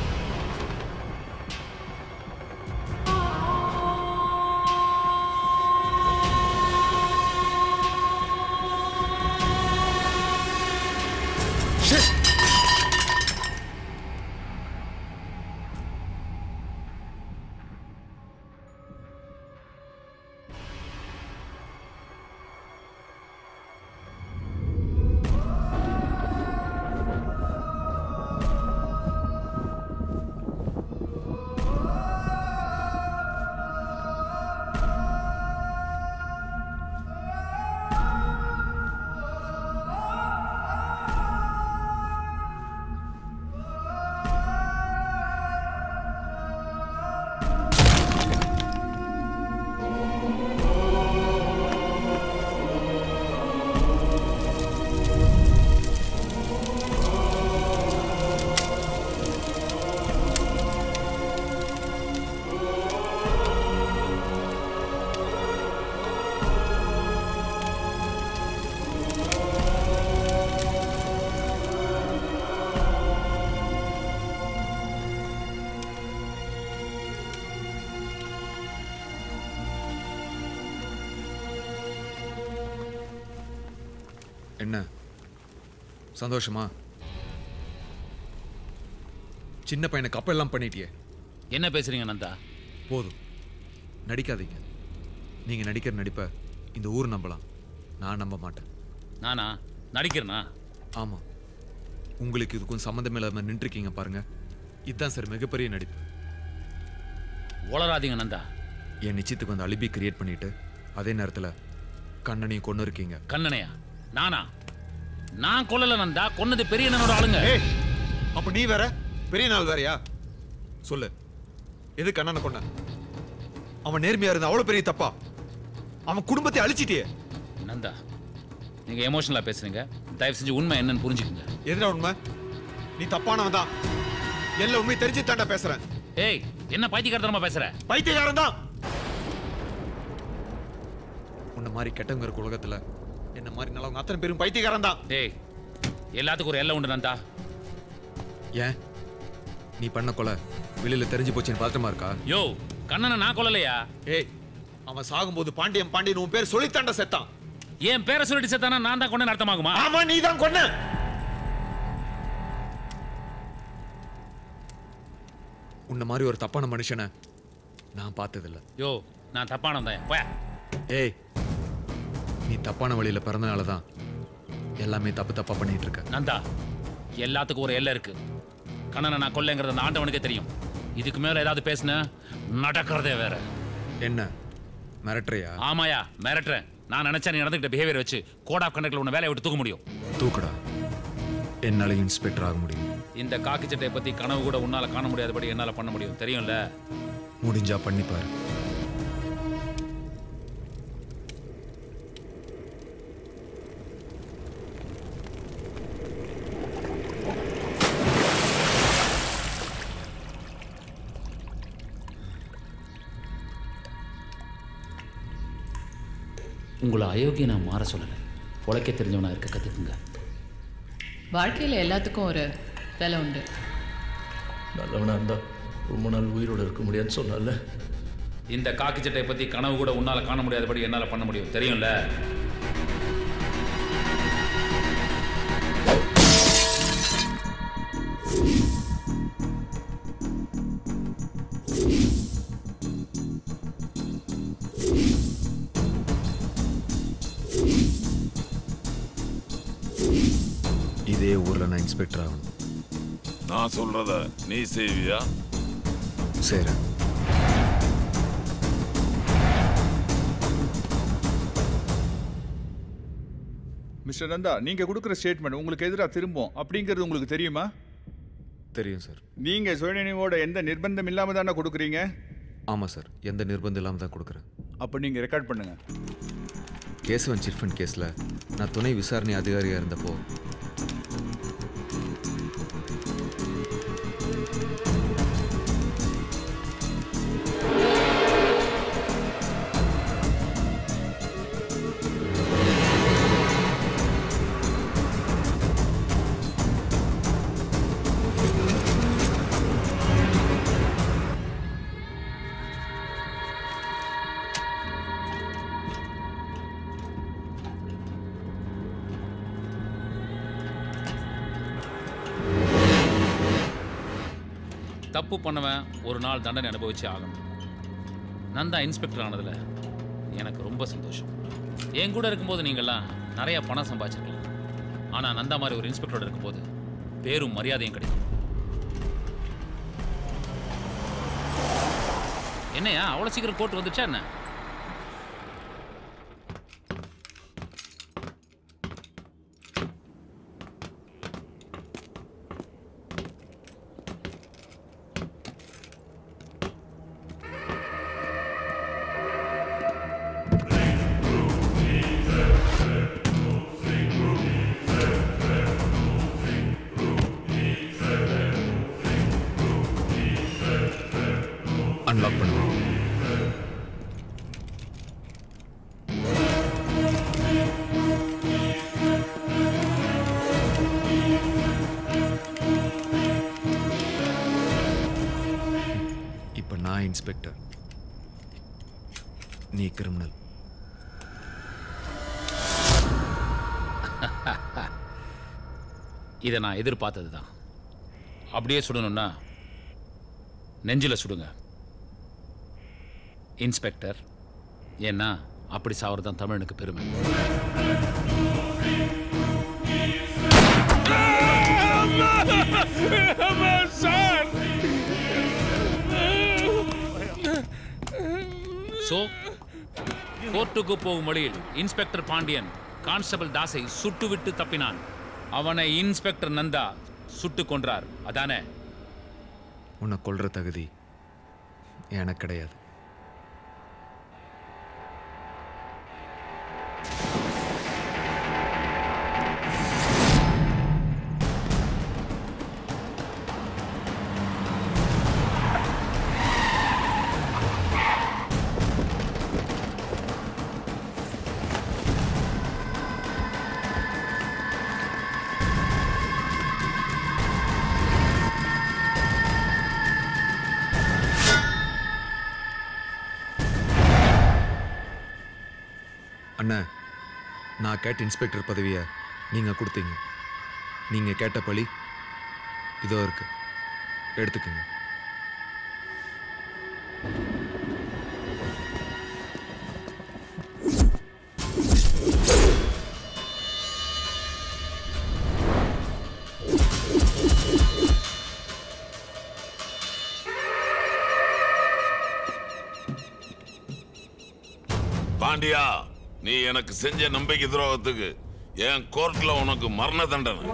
என்ன சந்தோஷமா சின்ன பையனை கப்பெல்லாம் பண்ணிட்டியே என்ன பேசுறீங்க நந்தா போதும் நடிக்காதீங்க நீங்க நடிக்கிற நடிப்பை இந்த ஊர் நம்பலாம் நான் நம்ப மாட்டேன் நானா நடிக்கிறேனா ஆமா உங்களுக்கு இதுக்கும் சம்மந்தமே இல்லாம நின்றுருக்கீங்க பாருங்க இதுதான் சார் மிகப்பெரிய நடிப்பு உளராதீங்க நந்தா என் நிச்சயத்துக்கு வந்து அலிபி கிரியேட் பண்ணிட்டு அதே நேரத்துல கண்ணனையும் கொண்டு இருக்கீங்க கண்ணனையா நானா நான் கொல்லல நந்தா கொன்னது பெரிய அண்ணனோட ஆளுங்க அப்ப நீ வேற பெரிய நாள் வேறயா சொல்லு எது கண்ணனை கொண்ட அவன் நேர்மையா இருந்தா அவ்வளவு பெரிய தப்பா அவன் குடும்பத்தை அழிச்சிட்டியே நந்தா நீங்க எமோஷனலா பேசுறீங்க தயவு செஞ்சு உண்மை என்னன்னு புரிஞ்சுக்கங்க எதுடா உண்மை நீ தப்பானவன் தான் எல்லா உண்மை தெரிஞ்சு தாண்டா பேசுறேன் ஏய் என்ன பைத்தியக்காரத்தனமா பேசுற பைத்தியக்காரன் தான் உன்ன மாதிரி கெட்டவங்க இருக்க உலகத்துல என்ன மாதிரி நல்லவங்க அத்தனை பேரும் பைத்தியக்காரன் தான் ஏய் எல்லாத்துக்கும் ஒரு எல்லை உண்டு நந்தா ஏன் நீ பண்ண கொலை வெளியில தெரிஞ்சு போச்சுன்னு பதட்டமா இருக்கா யோ கண்ணனை நான் கொல்லலையா ஏய் அவன் சாகும்போது பாண்டியன் பாண்டியன் உன் பேர் சொல்லித்தாண்ட செத்தான் என் பேரை சொல்லிட்டு செத்தானா நான் தான் கொண்டு அர்த்தமாகுமா ஆமா நீ தான் கொன்ன உன்ன மாதிரி ஒரு தப்பான மனுஷனை நான் பார்த்ததில்ல யோ நான் தப்பானவன் தான் போயா ஏய் நீ தப்பான வழியில பிறந்தனால தான் எல்லாமே தப்பு தப்பா பண்ணிட்டு இருக்க நந்தா எல்லாத்துக்கும் ஒரு எல்லை இருக்கு கண்ணனை நான் கொல்லைங்கிறது அந்த ஆண்டவனுக்கே தெரியும் இதுக்கு மேல ஏதாவது பேசுன நடக்கிறதே வேற என்ன மிரட்டுறியா ஆமாயா மிரட்டுறேன் நான் நினைச்சா நீ நடந்துக்கிட்ட பிஹேவியர் வச்சு கோட் ஆஃப் கண்டக்ட்ல உன்னை வேலையை விட்டு தூக்க முடியும் தூக்குடா என்னால இன்ஸ்பெக்டர் ஆக முடியும் இந்த காக்கி சட்டையை பத்தி கனவு கூட உன்னால காண முடியாதபடி என்னால பண்ண முடியும் தெரியும்ல முடிஞ்சா பண்ணிப்பாரு உங்களை அயோக்கிய நான் மாற சொல்லலை உழைக்க தெரிஞ்சவனா இருக்க கத்துக்குங்க வாழ்க்கையில் எல்லாத்துக்கும் ஒரு விலை உண்டு நல்லவனா இருந்தா ரொம்ப நாள் உயிரோட இருக்க முடியாதுன்னு சொன்னால இந்த காக்கி சட்டையை பத்தி கனவு கூட உன்னால காண முடியாதபடி என்னால பண்ண முடியும் தெரியும்ல இதே ஊர்ல நான் இன்ஸ்பெக்டர் ஆகணும் நான் சொல்றத நீ செய்வியா சரி மிஸ்டர் நந்தா நீங்க கொடுக்குற ஸ்டேட்மெண்ட் உங்களுக்கு எதிராக திரும்பும் அப்படிங்கிறது உங்களுக்கு தெரியுமா தெரியும் சார் நீங்க சுயநினைவோட எந்த நிர்பந்தம் இல்லாம தானே கொடுக்குறீங்க ஆமா சார் எந்த நிர்பந்தம் இல்லாம தான் கொடுக்குறேன் அப்ப நீங்க ரெக்கார்ட் பண்ணுங்க கேசவன் சிட் ஃபண்ட் கேஸ்ல நான் துணை விசாரணை அதிகாரியா இருந்தப்போ தப்பு பண்ணவன் ஒரு நாள் தண்டனை அனுபவிச்சு ஆகணும் நந்தா இன்ஸ்பெக்டர் ஆனதுல எனக்கு ரொம்ப சந்தோஷம் என் கூட இருக்கும்போது நீங்கள்லாம் நிறைய பணம் சம்பாதிச்சிருக்கலாம் ஆனா நந்தா மாதிரி ஒரு இன்ஸ்பெக்டரோட இருக்கும்போது பேரும் மரியாதையும் கிடைக்கும் என்னையா அவ்வளோ சீக்கிரம் கோர்ட் வந்துச்சா என்ன அன்லாக் பண்ணுவோம் இப்போ நான் இன்ஸ்பெக்டர் நீ கிரிமினல் இதை நான் எதிர்பார்த்தது தான் அப்படியே சுடணும்னா நெஞ்சில சுடுங்க இன்ஸ்பெக்டர் ஏன்னா அப்படி சாவது தான் தமிழனுக்கு பெருமை சார் சோ கோர்ட்டுக்கு போகும் வழியில் இன்ஸ்பெக்டர் பாண்டியன் கான்ஸ்டபிள் தாஸை சுட்டுவிட்டு தப்பினான் அவனை இன்ஸ்பெக்டர் நந்தா சுட்டு கொன்றார் அதானே உன்னை கொல்ற தகுதி எனக்கு கிடையாது அண்ணா நான் கேட்ட இன்ஸ்பெக்டர் பதவியை நீங்கள் கொடுத்தீங்க நீங்கள் கேட்ட பழி இதோ இருக்கு எடுத்துக்கங்க பாண்டியா நீ எனக்கு செஞ்ச நம்பிக்கை துரோகத்துக்கு என் கோர்ட்ல உனக்கு மரண தண்டனை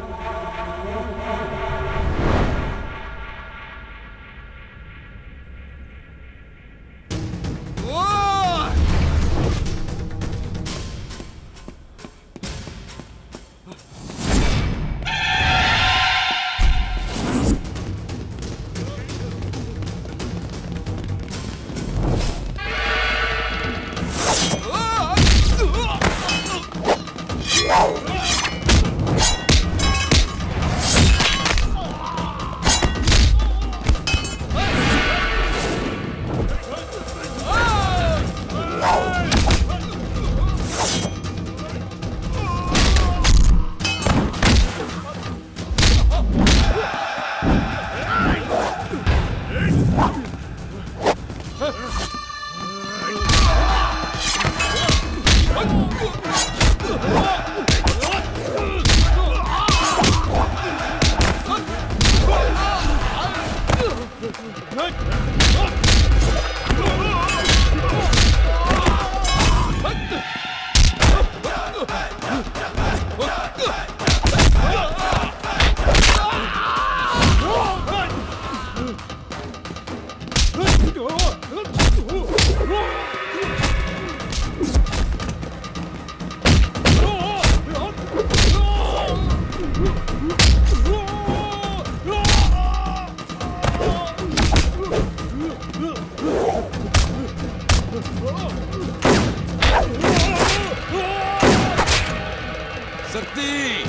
சக்தி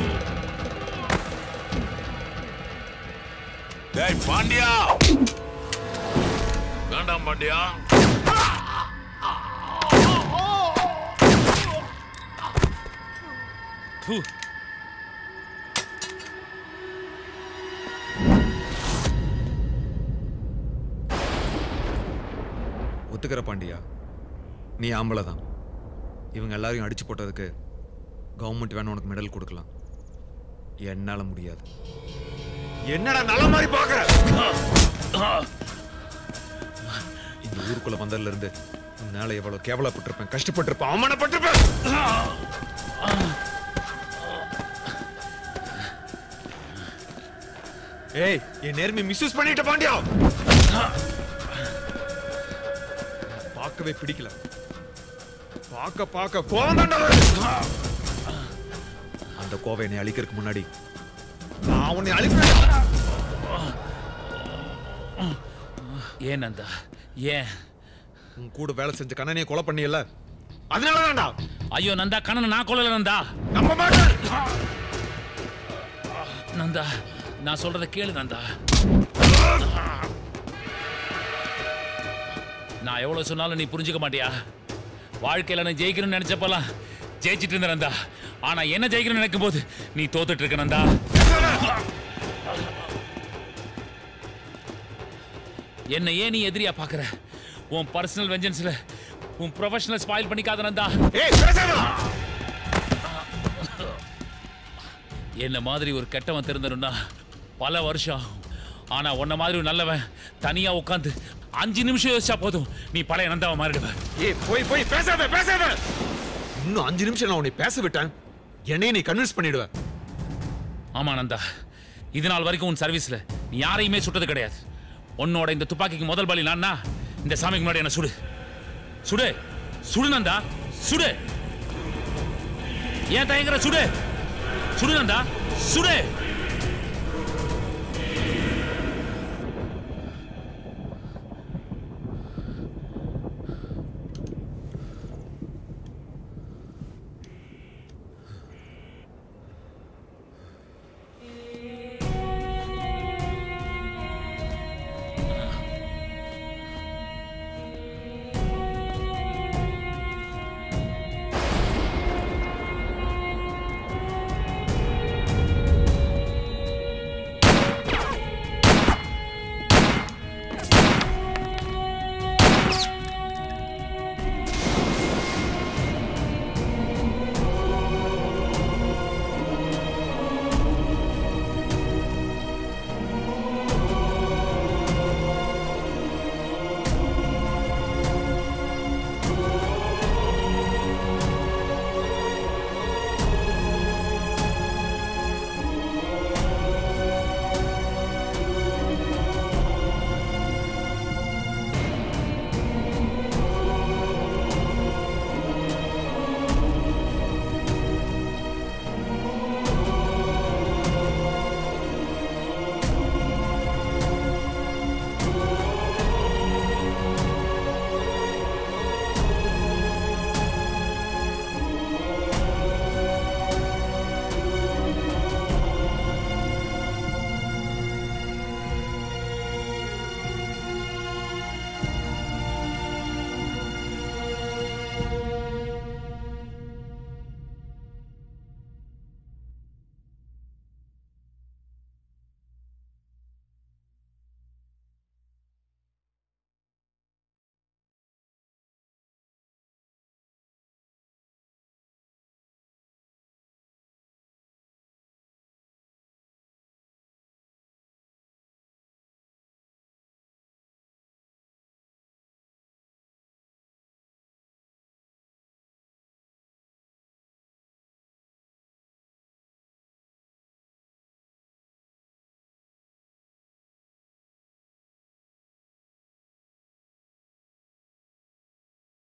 டேய் பாண்டியா வேண்டாம் பாண்டியா ப்பு. ஒத்துக்கிற பாண்டியா நீ ஆம்பளை தான் இவங்க எல்லாரையும் அடிச்சு போட்டதுக்கு கவர்மெண்ட் வேணும் உனக்கு மெடல் கொடுக்கலாம் என்னால முடியாது என்னடா நல்ல மாதிரி பாக்குற இந்த ஊருக்குள்ள வந்ததுல இருந்து உன்னால எவ்வளவு கேவலப்பட்டிருப்பேன் கஷ்டப்பட்டிருப்பேன் அவமானப்பட்டிருப்பேன் ஏய் என் நேர்மை மிஸ்யூஸ் பண்ணிட்ட பாண்டியா பார்க்கவே பிடிக்கல பார்க்க பார்க்க கோவம் தாண்டா வருது. அந்த கோவை என்னை அழிக்கிறதுக்கு முன்னாடி நான் உன்னை அழிக்கிறேன் ஏன் நந்தா ஏன் உன் கூட வேலை செஞ்ச கண்ணனையே கொலை பண்ணியல்ல அதனால தான்டா ஐயோ நந்தா கண்ணனை நான் கொல்லல நந்தா நம்ப மாட்டேன் நந்தா நான் சொல்றத கேளு நந்தா நான் எவ்வளவு சொன்னாலும் நீ புரிஞ்சுக்க மாட்டியா வாழ்க்கையில நான் ஜெயிக்கணும்னு நினைச்சப்பெல்லாம் ஜெயிச்சிட்டு இருந்த நந்தா ஆனா என்ன ஜெயிக்கணும்னு நினைக்கும் போது நீ தோத்துட்டு இருக்க நந்தா என்ன ஏன் நீ எதிரியா பாக்குற உன் பர்சனல் வெஞ்சன்ஸ்ல உன் ப்ரொஃபஷனல் ஸ்பாயில் பண்ணிக்காத நந்தா என்ன மாதிரி ஒரு கெட்டவன் திருந்தணும்னா பல வருஷம் ஆகும். ஆனா உன்ன மாதிரி ஒரு நல்லவன் தனியா உட்காந்து அஞ்சு நிமிஷம் யோசிச்சா போதும் நீ பழைய நந்தாவை மாறிடுவ ஏய் போய் போய் பேசாத பேசாத இன்னும் அஞ்சு நிமிஷம் நான் உன்னை பேச விட்டேன் என்னையும் நீ கன்வின்ஸ் பண்ணிடுவ ஆமா நந்தா இது நாள் வரைக்கும் உன் சர்வீஸ்ல நீ யாரையுமே சுட்டது கிடையாது உன்னோட இந்த துப்பாக்கிக்கு முதல் பலி நான்னா இந்த சாமிக்கு முன்னாடி என்ன சுடு சுடு சுடு நந்தா சுடு ஏன் தயங்குற சுடு சுடு நந்தா சுடு